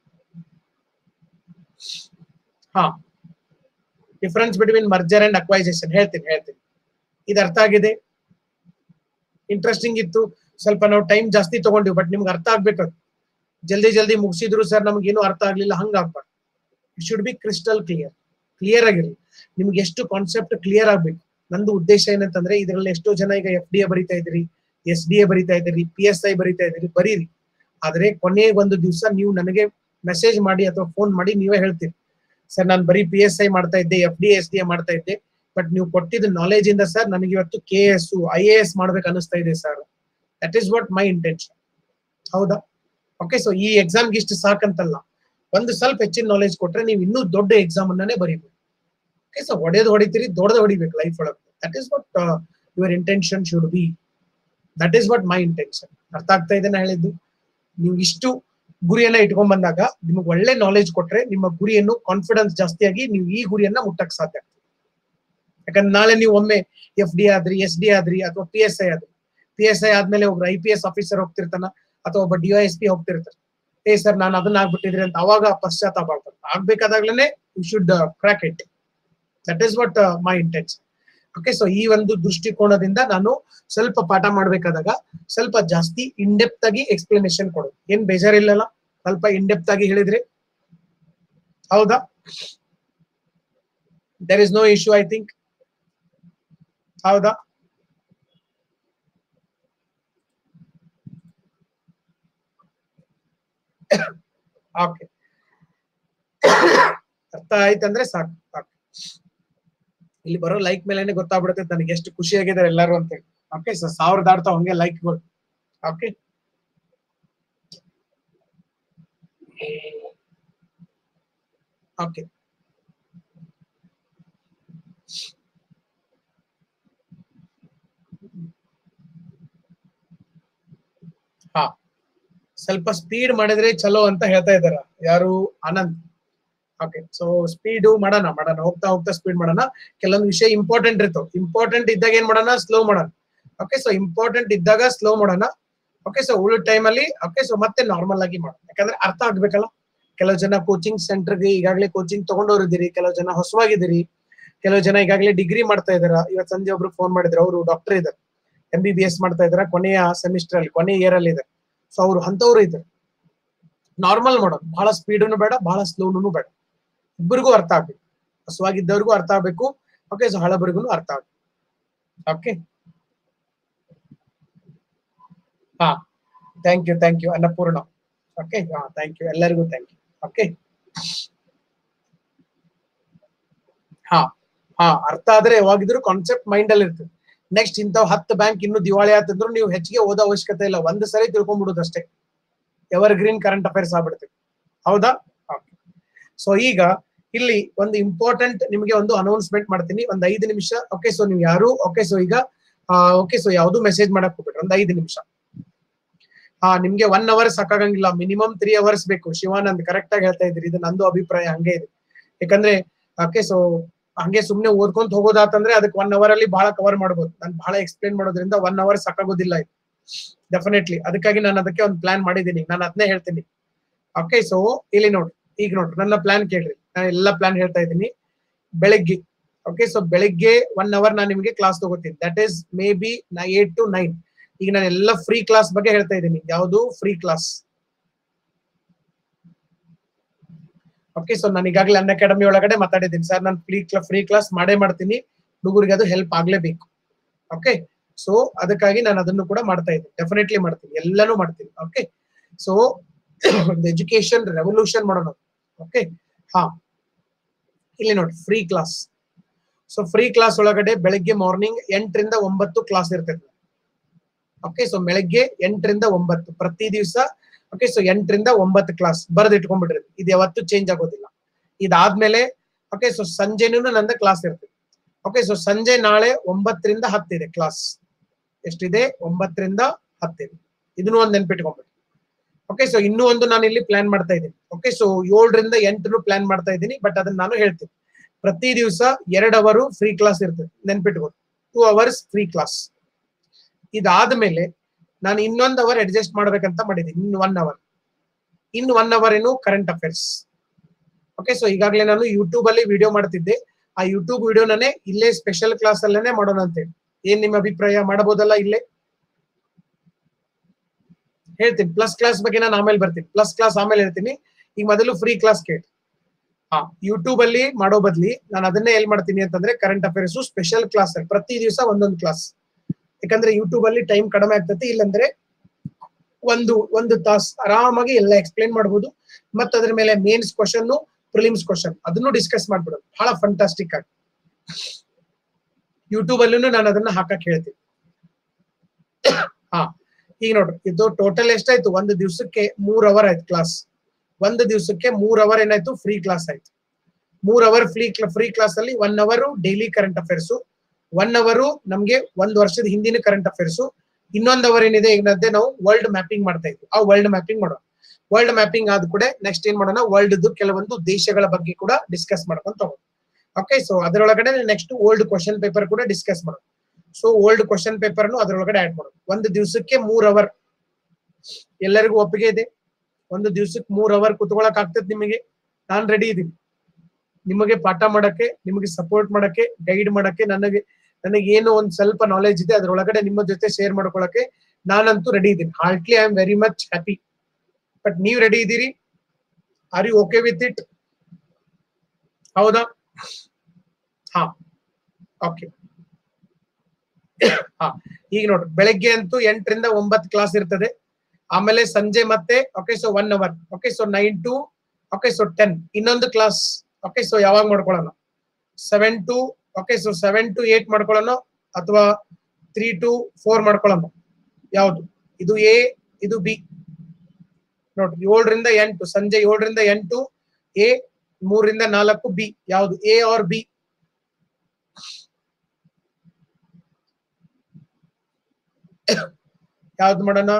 ಹಾ difference between merger and acquisition ಹೇಳ್ತೀನಿ ಹೇಳ್ತೀನಿ ಇದು ಅರ್ಥ ಆಗಿದೆ ಇಂಟ್ರೆಸ್ಟಿಂಗ್ ಇತ್ತು ಸ್ವಲ್ಪ ನಾವು ಟೈಮ್ ಜಾಸ್ತಿ ತಗೊಂಡಿವಿ ಬಟ್ ನಿಮ್ಗೆ ಅರ್ಥ ಆಗ್ಬೇಕದು ಜಲ್ದಿ ಜಲ್ದಿ ಮುಗಿಸಿದ್ರು ಸರ್ ನಮ್ಗೆ ಏನು ಅರ್ಥ ಆಗ್ಲಿಲ್ಲ ಹಂಗ ಆಗ್ಬಾರ್ದು it should be crystal clear clear ಆಗಿರಲಿ ನಿಮ್ಗೆ ಎಷ್ಟು ಕಾನ್ಸೆಪ್ಟ್ ಕ್ಲಿಯರ್ ಆಗ್ಬೇಕು ನಂದು ಉದ್ದೇಶ ಏನಂತಂದ್ರೆ ಇದರಲ್ಲಿ ಎಷ್ಟೋ ಜನ ಈಗ ಎಫ್ ಡಿ ಎ ಬರಿತಾ ಇದ್ರಿ ಎಸ್ ಡಿ ಎ ಬರಿತಾ ಇದ್ದೀರಿ ಪಿ ಎಸ್ ಐ ಬರಿತಾ ಇದ್ದೀರಿ ಬರೀರಿ ಆದ್ರೆ ಕೊನೆಗೆ ಒಂದು ದಿವಸ ನೀವು ನನಗೆ ಮೆಸೇಜ್ ಮಾಡಿ ಅಥವಾ ಫೋನ್ ಮಾಡಿ ನೀವೇ ಹೇಳ್ತೀರಿ ಸರ್ ನಾನು ಬರೀ ಪಿ ಎಸ್ ಐ ಮಾಡ್ತಾ ಇದ್ದೆ F D S D A ಮಾಡ್ತಾ ಇದ್ದೆ ಬಟ್ ನೀವು ಕೊಟ್ಟಿದ್ದ ನಾಲೆಜ್ ಇಂದ ಸರ್ ನನಗೆ ಇವತ್ತು K S I A S ಮಾಡ್ಬೇಕು ಅನಿಸ್ತಾ ಇದೆ sir that is what my intention ಹೌದಾ ಓಕೆ ಸೊ ಈ ಎಕ್ಸಾಮ್ಗೆ ಇಷ್ಟು ಸಾಕಂತಲ್ಲ ಒಂದು ಸ್ವಲ್ಪ ಹೆಚ್ಚಿನ ನಾಲೆಜ್ ಕೊಟ್ರೆ ನೀವು ಇನ್ನೂ ದೊಡ್ಡ ಎಕ್ಸಾಮ್ ಅನ್ನೇ ಬರೀಬೇಕು ಓಕೆ ಸೊ ಹೊಡೆಯೋದು ಹೊಡಿತೀರಿ ದೊಡ್ಡದು ಹೊಡಿಬೇಕು ಲೈಫ್ ಒಳಗೆ that is what your intention should be that is what my intention ಅರ್ಥ ಆಗ್ತಾ ಇದೆ ನಾ ಹೇಳಿದ್ದು ನೀವು ಇಷ್ಟು ಗುರಿಯನ್ನ ಇಟ್ಕೊಂಡ್ ಬಂದಾಗ ನಿಮಗೆ ಒಳ್ಳೆ ನಾಲೆಜ್ ಕೊಟ್ರೆ ನಿಮ್ಮ ಗುರಿಯನ್ನು ಕಾನ್ಫಿಡೆನ್ಸ್ ಜಾಸ್ತಿಯಾಗಿ ನೀವು ಈ ಗುರಿಯನ್ನ ಮುಟ್ಟಕ್ ಸಾಧ್ಯ ಆಗ್ತದೆ ಯಾಕಂದ್ರೆ ನಾಳೆ ನೀವು ಒಮ್ಮೆ ಎಫ್ ಡಿ ಆದ್ರಿ ಎಸ್ ಡಿ ಆದ್ರಿ ಅಥವಾ ಪಿ ಎಸ್ ಐ ಆದ್ರಿ ಪಿ ಎಸ್ ಐ ಆದ್ಮೇಲೆ ಒಬ್ರು ಐ ಪಿ ಎಸ್ ಆಫೀಸರ್ ಹೋಗ್ತಿರ್ತಾನ ಅಥವಾ ಒಬ್ಬ ಡಿ ಎಸ್ ಪಿ ಹೋಗ್ತಿರ್ತಾನೆ ಏ ಸರ್ ನಾನು ಅದನ್ನ ಆಗ್ಬಿಟ್ಟಿದ್ರಿ ಅಂತ ಅವಾಗ ಪಶ್ಚಾತ್ತಾಪ ಆಗ್ತದೆ ಆಗ್ಬೇಕಾದಾಗ್ಲೇನೆ you should crack it that is what my intention okay so ಈ ಒಂದು ದೃಷ್ಟಿಕೋನದಿಂದ ನಾನು ಸ್ವಲ್ಪ ಪಾಠ ಮಾಡ್ಬೇಕಾದಾಗ ಸ್ವಲ್ಪ ಜಾಸ್ತಿ ಇಂಡೆಪ್ತ್ ಆಗಿ ಎಕ್ಸ್ಪ್ಲನೇಷನ್ ಕೊಡು ಏನ್ ಬೇಜಾರಿಲ್ಲಲ್ಲ ಸ್ವಲ್ಪ ಇಂಡೆಪ್ತ್ ಆಗಿ ಹೇಳಿದ್ರಿ ಹೌದಾ there is no issue I think ಹೌದಾ ಓಕೆ ಅರ್ಥ ಆಯ್ತಂದ್ರೆ ಸಾಕು ಸಾಕು ಇಲ್ಲಿ ಬರೋ ಲೈಕ್ ಮೇಲೆನೆ ಗೊತ್ತಾಗ್ಬಿಡುತ್ತೆ ನನಗೆ ಎಷ್ಟು ಖುಷಿ ಆಗಿದ್ದಾರೆ ಎಲ್ಲರೂ ಅಂತ ಹೇಳಿ ಓಕೆ ಸೊ ಸಾವಿರ ದಾಟ್ತಾವ ಹಂಗೆ ಲೈಕ್ಗಳು ಓಕೆ ಓಕೆ ಹಾ ಸ್ವಲ್ಪ ಸ್ಪೀಡ್ ಮಾಡಿದ್ರೆ ಚಲೋ ಅಂತ ಹೇಳ್ತಾ ಇದಾರ ಯಾರು ಆನಂದ್ ಓಕೆ ಸೊ ಸ್ಪೀಡು ಮಾಡೋಣ ಮಾಡೋಣ ಹೋಗ್ತಾ ಹೋಗ್ತಾ ಸ್ಪೀಡ್ ಮಾಡೋಣ ಕೆಲವೊಂದು ವಿಷಯ ಇಂಪಾರ್ಟೆಂಟ್ ಇರ್ತಾವ ಇಂಪಾರ್ಟೆಂಟ್ ಇದ್ದಾಗ ಏನ್ ಮಾಡೋಣ ಸ್ಲೋ ಮಾಡೋಣ ಓಕೆ ಸೊ ಇಂಪಾರ್ಟೆಂಟ್ ಇದ್ದಾಗ ಸ್ಲೋ ಮಾಡೋಣ ಓಕೆ ಸೊ ಉಳಿದ ಟೈಮ್ ಅಲ್ಲಿ ಓಕೆ ಸೊ ಮತ್ತೆ ನಾರ್ಮಲ್ ಆಗಿ ಮಾಡೋಣ ಯಾಕಂದ್ರೆ ಅರ್ಥ ಆಗ್ಬೇಕಲ್ಲ ಕೆಲವು ಜನ ಕೋಚಿಂಗ್ ಸೆಂಟರ್ಗೆ ಈಗಾಗಲೇ ಕೋಚಿಂಗ್ ತಗೊಂಡವ್ರಿದ್ದೀರಿ ಕೆಲವು ಜನ ಹೊಸವಾಗಿದ್ದೀರಿ ಕೆಲವು ಜನ ಈಗಾಗಲೇ ಡಿಗ್ರಿ ಮಾಡ್ತಾ ಇದಾರ ಇವತ್ತು ಸಂಜೆ ಒಬ್ರು ಫೋನ್ ಮಾಡಿದ್ರು ಅವರು ಡಾಕ್ಟರ್ ಇದ್ದಾರೆ ಎಂ ಬಿ ಬಿ ಎಸ್ ಮಾಡ್ತಾ ಇದಾರೆ ಕೊನೆಯ ಸೆಮಿಸ್ಟರ್ ಅಲ್ಲಿ ಕೊನೆಯ ಇಯರ್ ಅಲ್ಲಿ ಇದ್ದಾರೆ ಸೊ ಅವ್ರು ಅಂತವ್ರು ಇದ್ದಾರೆ ನಾರ್ಮಲ್ ಮಾಡೋದು ಬಹಳ ಸ್ಪೀಡನು ಬೇಡ ಬಹಳ ಸ್ಲೋನು ಬೇಡ ಇಬ್ಬರಿಗೂ ಅರ್ಥ ಆಗ್ಬೇಕು ಹೊಸವಾಗಿದ್ದವ್ರಿಗೂ ಅರ್ಥ ಆಗ್ಬೇಕು ಓಕೆ ಸೊ ಹಳಬರಿಗೂ ಅರ್ಥ ಆಗ್ಬೇಕು ಓಕೆ ಹಾ ಸ್ವಲ್ಪ ಸ್ಪೀಡ್ ಮಾಡಿದ್ರೆ ಚಲೋ ಅಂತ ಹೇಳ್ತಾ ಇದಾರ ಯಾರು ಆನಂದ್ ಓಕೆ ಸೊ ಸ್ಪೀಡು ಮಾಡೋಣ ಮಾಡೋಣ ಹೋಗ್ತಾ ಹೋಗ್ತಾ ಸ್ಪೀಡ್ ಮಾಡೋಣ ಕೆಲವೊಂದು ವಿಷಯ ಇಂಪಾರ್ಟೆಂಟ್ ಇರ್ತಾವ ಇಂಪಾರ್ಟೆಂಟ್ ಇದ್ದಾಗ ಏನ್ ಮಾಡೋಣ ಸ್ಲೋ ಮಾಡೋಣ okay so thank you thank you Annapurna okay ಹಾ ಥ್ಯಾಂಕ್ ಯು ಎಲ್ಲರಿಗೂ ಥ್ಯಾಂಕ್ ಯು ಓಕೆ ಹಾ ಹಾ ಅರ್ಥ ಆದ್ರೆ ಯಾವಾಗಿದ್ರು ಕಾನ್ಸೆಪ್ಟ್ ಮೈಂಡ್ ಅಲ್ಲಿ ಇರ್ತದೆ ನೆಕ್ಸ್ಟ್ ಇಂಥವ್ ಹತ್ತು ಬ್ಯಾಂಕ್ ಇನ್ನು ದಿವಾಳಿ ಆತಂದ್ರು ನೀವು ಹೆಚ್ಚಿಗೆ ಓದೋ ಅವಶ್ಯಕತೆ ಇಲ್ಲ ಒಂದ್ ಸರಿ ತಿಳ್ಕೊಂಡ್ಬಿಡುದು ಅಷ್ಟೇ ಎವರ್ ಗ್ರೀನ್ ಕರೆಂಟ್ ಅಫೇರ್ಸ್ ಆಗ್ಬಿಡ್ತೀವಿ ಹೌದಾ ಸೊ ಈಗ ಇಲ್ಲಿ ಒಂದು ಇಂಪಾರ್ಟೆಂಟ್ ನಿಮಗೆ ಒಂದು ಅನೌನ್ಸ್ಮೆಂಟ್ ಮಾಡ್ತೀನಿ ಒಂದ್ ಐದು ನಿಮಿಷ ಓಕೆ ಸೊ ನೀವು ಯಾರು ಓಕೆ ಸೊ ಈಗ ಓಕೆ ಸೊ ಯಾವ್ದು ಮೆಸೇಜ್ ಮಾಡಕ್ ಹೋಗ್ಬಿಟ್ರಿ ಒಂದ್ ಐದು ನಿಮಿಷ ಹಾ ನಿಮ್ಗೆ ಒನ್ ಅವರ್ ಸಾಕಾಗಂಗಿಲ್ಲ ಮಿನಿಮಮ್ ತ್ರೀ ಅವರ್ಸ್ ಬೇಕು ಶಿವಾನಂದ್ ಕರೆಕ್ಟ್ ಆಗಿ ಹೇಳ್ತಾ ಇದ್ರಿ ಇದು ನಂದು ಅಭಿಪ್ರಾಯ ಹಂಗೆ ಇದೆ ಯಾಕಂದ್ರೆ ಓಕೆ ಸೊ ಹಂಗೆ ಸುಮ್ನೆ ಓದ್ಕೊಂತ ಹೋಗೋದಾತಂದ್ರೆ ಅದಕ್ಕೆ ಒನ್ ಅವರ್ ಅಲ್ಲಿ ಬಹಳ ಕವರ್ ಮಾಡ್ಬೋದು ನಾನು ಬಹಳ ಎಕ್ಸ್ಪ್ಲೇನ್ ಮಾಡೋದ್ರಿಂದ ಒನ್ ಅವರ್ ಸಾಕಾಗೋದಿಲ್ಲ ಇದು ಡೆಫಿನೆಟ್ಲಿ ಅದಕ್ಕಾಗಿ ನಾನು ಅದಕ್ಕೆ ಒಂದು ಪ್ಲಾನ್ ಮಾಡಿದ್ದೀನಿ ನಾನು ಅದನ್ನೇ ಹೇಳ್ತೀನಿ ಓಕೆ ಸೊ ಇಲ್ಲಿ ನೋಡ್ರಿ ಈಗ ನೋಡ್ರಿ ನನ್ನ ಪ್ಲಾನ್ ಕೇಳ್ರಿ ನಾನು ಎಲ್ಲ ಪ್ಲಾನ್ ಹೇಳ್ತಾ ಇದ್ದೀನಿ ಬೆಳಗ್ಗೆ ಓಕೆ ಸೊ ಬೆಳಿಗ್ಗೆ ಒನ್ ಅವರ್ ನಾನು ನಿಮಗೆ ಕ್ಲಾಸ್ ತಗೋತೀನಿ that is maybe eight to nine ಈಗ ನಾನು ಎಲ್ಲ ಫ್ರೀ ಕ್ಲಾಸ್ ಬಗ್ಗೆ ಹೇಳ್ತಾ ಇದ್ದೀನಿ ಯಾವುದು ಫ್ರೀ ಕ್ಲಾಸ್ ಓಕೆ ಸೊ ನಾನು ಈಗಾಗಲೇ ಅನ್ ಅಕಾಡೆಮಿ ಒಳಗಡೆ ಮಾತಾಡಿದ್ದೀನಿ ಸರ್ ನಾನು ಫ್ರೀ ಫ್ರೀ ಕ್ಲಾಸ್ ಮಾಡೇ ಮಾಡ್ತೀನಿ ಹುಡುಗರಿಗೆ ಅದು ಹೆಲ್ಪ್ ಆಗ್ಲೇಬೇಕು ಓಕೆ ಸೊ ಅದಕ್ಕಾಗಿ ನಾನು ಅದನ್ನು ಕೂಡ ಮಾಡ್ತಾ ಇದ್ದೀನಿ ಡೆಫಿನೆಟ್ಲಿ ಮಾಡ್ತೀನಿ ಎಲ್ಲಾನು ಮಾಡ್ತೀನಿ ಓಕೆ ಸೊ ಒಂದು ಎಜುಕೇಶನ್ ರೆವಲ್ಯೂಷನ್ ಮಾಡೋಣ ಓಕೆ ಹಾ ಇಲ್ಲಿ ನೋಡಿ free class so free class ಒಳಗಡೆ ಬೆಳಗ್ಗೆ ಮಾರ್ನಿಂಗ್ ಎಂಟರಿಂದ ಒಂಬತ್ತು ಕ್ಲಾಸ್ ಇರ್ತೈತೆ ಓಕೆ ಸೊ ಬೆಳಗ್ಗೆ ಎಂಟರಿಂದ ಒಂಬತ್ತು ಪ್ರತಿ ದಿವಸ ಓಕೆ ಸೊ ಎಂಟರಿಂದ ಒಂಬತ್ತು ಕ್ಲಾಸ್ ಬರೆದು ಇಟ್ಕೊಂಡ್ಬಿಡ್ರಿ ಇದು ಯಾವತ್ತೂ ಚೇಂಜ್ ಆಗೋದಿಲ್ಲ ಇದಾದ್ಮೇಲೆ ಓಕೆ ಸೊ ಸಂಜೆನೂ ನಂದ ಕ್ಲಾಸ್ ಇರ್ತದೆ ಓಕೆ ಸೊ ಸಂಜೆ ನಾಳೆ ಒಂಬತ್ತರಿಂದ ಹತ್ತಿದೆ ಕ್ಲಾಸ್ ಎಷ್ಟಿದೆ ಒಂಬತ್ತರಿಂದ ಹತ್ತಿದೆ ಇದನ್ನು ಒಂದು ನೆನ್ಪಿಟ್ಕೊಂಡ್ಬಿಡಿ ಓಕೆ ಸೊ ಇನ್ನೂ ಒಂದು ನಾನು ಇಲ್ಲಿ ಪ್ಲಾನ್ ಮಾಡ್ತಾ ಇದ್ದೀನಿ ಓಕೆ ಸೊ ಏಳರಿಂದ ಎಂಟು ಪ್ಲಾನ್ ಮಾಡ್ತಾ ಇದ್ದೀನಿ ಬಟ್ ಅದನ್ನ ನಾನು ಹೇಳ್ತೀನಿ ಪ್ರತಿ ದಿವಸ ಎರಡು ಅವರು ಫ್ರೀ ಕ್ಲಾಸ್ ಇರ್ತದೆ ನೆನ್ಪಿಟ್ಕೊಂಡು ಟೂ ಅವರ್ಸ್ ಫ್ರೀ ಕ್ಲಾಸ್ ಇದಾದ್ಮೇಲೆ ನಾನು ಇನ್ನೊಂದು ಅವರ್ ಅಡ್ಜಸ್ಟ್ ಮಾಡ್ಬೇಕಂತ ಮಾಡಿದ್ದೀನಿ in one hour in one hour ಏನು ಕರೆಂಟ್ ಅಫೇರ್ಸ್ ಓಕೆ ಸೊ ಈಗಾಗಲೇ ನಾನು ಯೂಟ್ಯೂಬ್ ಅಲ್ಲಿ ವಿಡಿಯೋ ಮಾಡ್ತಿದ್ದೆ ಆ ಯೂಟ್ಯೂಬ್ ವಿಡಿಯೋನೇ ಇಲ್ಲೇ ಸ್ಪೆಷಲ್ ಕ್ಲಾಸ್ ಅಲ್ಲೇನೆ ಮಾಡೋಣ ಅಂತ ಹೇಳಿ ಏನ್ ನಿಮ್ಮ ಅಭಿಪ್ರಾಯ ಮಾಡಬಹುದಲ್ಲ ಇಲ್ಲೇ ಹೇಳ್ತೀನಿ ಪ್ಲಸ್ ಕ್ಲಾಸ್ ಬಗ್ಗೆ ನಾನು ಆಮೇಲೆ ಬರ್ತೀನಿ ಪ್ಲಸ್ ಕ್ಲಾಸ್ ಆಮೇಲೆ ಹೇಳ್ತೀನಿ ಈಗ ಮೊದಲು ಫ್ರೀ ಕ್ಲಾಸ್ ಕೇಳಿ ಹಾ ಯೂಟ್ಯೂಬ್ ಅಲ್ಲಿ ಮಾಡೋ ಬದ್ಲಿ ನಾನು ಅದನ್ನೇ ಎಲ್ ಮಾಡ್ತೀನಿ ಅಂತಂದ್ರೆ ಕರೆಂಟ್ ಅಫೇರ್ಸ್ ಸ್ಪೆಷಲ್ ಕ್ಲಾಸ್ ಅಲ್ಲಿ ಪ್ರತಿ ದಿವಸ ಒಂದೊಂದು ಕ್ಲಾಸ್ ಯಾಕಂದ್ರೆ ಯೂಟ್ಯೂಬ್ ಅಲ್ಲಿ ಟೈಮ್ ಕಡಿಮೆ ಆಗ್ತೈತಿ ಇಲ್ಲಂದ್ರೆ ಒಂದು ಒಂದು ತಾಸ್ ಆರಾಮಾಗಿ ಎಲ್ಲ ಎಕ್ಸ್ಪ್ಲೇನ್ ಮಾಡಬಹುದು ಮತ್ತೆ ಅದ್ರ ಮೇಲೆ ಮೇನ್ಸ್ ಕ್ವಶನ್ ಪ್ರಿಲಿಮ್ಸ್ ಕ್ವಶನ್ ಅದನ್ನು ಡಿಸ್ಕಸ್ ಮಾಡ್ಬಿಡೋದು ಬಹಳ ಫಂಟಾಸ್ಟಿಕ್ ಆಗಿ ಯೂಟ್ಯೂಬ್ ಅಲ್ಲೂ ನಾನು ಅದನ್ನ ಹಾಕಕ್ ಹೇಳ್ತೀನಿ ಹಾ ಈಗ ನೋಡ್ರಿ ಇದು ಟೋಟಲ್ ಎಷ್ಟಾಯ್ತು ಒಂದು ದಿವಸಕ್ಕೆ ಮೂರ್ ಅವರ್ ಆಯ್ತು ಕ್ಲಾಸ್ ಒಂದು ದಿವಸಕ್ಕೆ ಮೂರ್ ಅವರ್ ಏನಾಯ್ತು ಫ್ರೀ ಕ್ಲಾಸ್ ಆಯ್ತು ಮೂರ್ ಅವರ್ ಫ್ರೀ ಫ್ರೀ ಕ್ಲಾಸ್ ಅಲ್ಲಿ one hour daily current affairs one hour ನಮ್ಗೆ ಒಂದ್ ವರ್ಷದ ಹಿಂದಿನ ಕರೆಂಟ್ ಅಫೇರ್ಸ್ ಇನ್ನೊಂದ್ ಅವರ್ ಏನಿದೆ ಏನಂತೆ ನಾವು ವರ್ಲ್ಡ್ ಮ್ಯಾಪಿಂಗ್ ಮಾಡ್ತಾ ಇದ್ವಿ ಆ ವರ್ಲ್ಡ್ ಮ್ಯಾಪಿಂಗ್ ಮಾಡೋಣ ವರ್ಲ್ಡ್ ಮ್ಯಾಪಿಂಗ್ ಆದ ಕೂಡ ನೆಕ್ಸ್ಟ್ ಏನ್ ಮಾಡೋಣ ವರ್ಲ್ಡ್ ಕೆಲವೊಂದು ದೇಶಗಳ ಬಗ್ಗೆ ಕೂಡ ಡಿಸ್ಕಸ್ ಮಾಡ್ಕೊಂತ ಹೋಗೋಣ ಓಕೆ ಸೊ ಅದರೊಳಗಡೆ ನೆಕ್ಸ್ಟ್ ಓಲ್ಡ್ ಕ್ವಶನ್ ಪೇಪರ್ ಕೂಡ ಡಿಸ್ಕಸ್ ಮಾಡೋಣ ಸೊ ಓಲ್ಡ್ ಕ್ವಶನ್ ಪೇಪರ್ ಅದರೊಳಗಡೆ ಆಡ್ ಮಾಡೋದು ಒಂದು ದಿವಸಕ್ಕೆ ಮೂರ್ ಅವರ್ ಎಲ್ಲರಿಗೂ ಒಪ್ಪಿಗೆ ಇದೆ ಒಂದು ದಿವಸಕ್ಕೆ ಮೂರ್ ಅವರ್ ಕುತ್ಕೊಳಕ್ ಆಗ್ತದೆ ನಿಮಗೆ ನಾನ್ ರೆಡಿ ಇದ್ದೀನಿ ನಿಮಗೆ ಪಾಠ ಮಾಡಕ್ಕೆ ನಿಮಗೆ ಸಪೋರ್ಟ್ ಮಾಡಕ್ಕೆ ಗೈಡ್ ಮಾಡಕ್ಕೆ ನನಗೆ ನನಗೆ ಏನು ಒಂದ್ ಸ್ವಲ್ಪ ನಾಲೆಜ್ ಇದೆ ಅದ್ರೊಳಗಡೆ ನಿಮ್ಮ ಜೊತೆ ಶೇರ್ ಮಾಡ್ಕೊಳಕ್ಕೆ ನಾನಂತೂ ರೆಡಿ ಇದ್ದೀನಿ heartly I am very much happy but ನೀವ್ ರೆಡಿ ಇದ್ದೀರಿ are you okay with it ಹೌದಾ ಹಾ ಓಕೆ ಹಾ ಈಗ ನೋಡ್ರಿ ಬೆಳಗ್ಗೆ ಅಂತೂ ಎಂಟರಿಂದ ಒಂಬತ್ತು ಕ್ಲಾಸ್ ಇರ್ತದೆ ಆಮೇಲೆ ಸಂಜೆ ಮತ್ತೆ okay so one hour okay so nine to okay so ten ಇನ್ನೊಂದು ಕ್ಲಾಸ್ ಓಕೆ ಸೊ ಯಾವಾಗ ಮಾಡ್ಕೊಳ್ಳೋಣ seven to okay so seven to eight ಮಾಡ್ಕೊಳ್ಳೋಣ ಅಥವಾ ತ್ರೀ ಟು ಫೋರ್ ಮಾಡ್ಕೊಳ್ಳೋಣ ಯಾವುದು ಇದು ಎ ಇದು ಬಿ ನೋಡ್ರಿ ಏಳರಿಂದ ಎಂಟು ಸಂಜೆ ಏಳರಿಂದ ಎಂಟು ಎ ಮೂರರಿಂದ ನಾಲ್ಕು ಬಿ ಯಾವುದು ಎ ಆರ್ ಬಿ ಯಾವ್ದು ಮಾಡೋಣ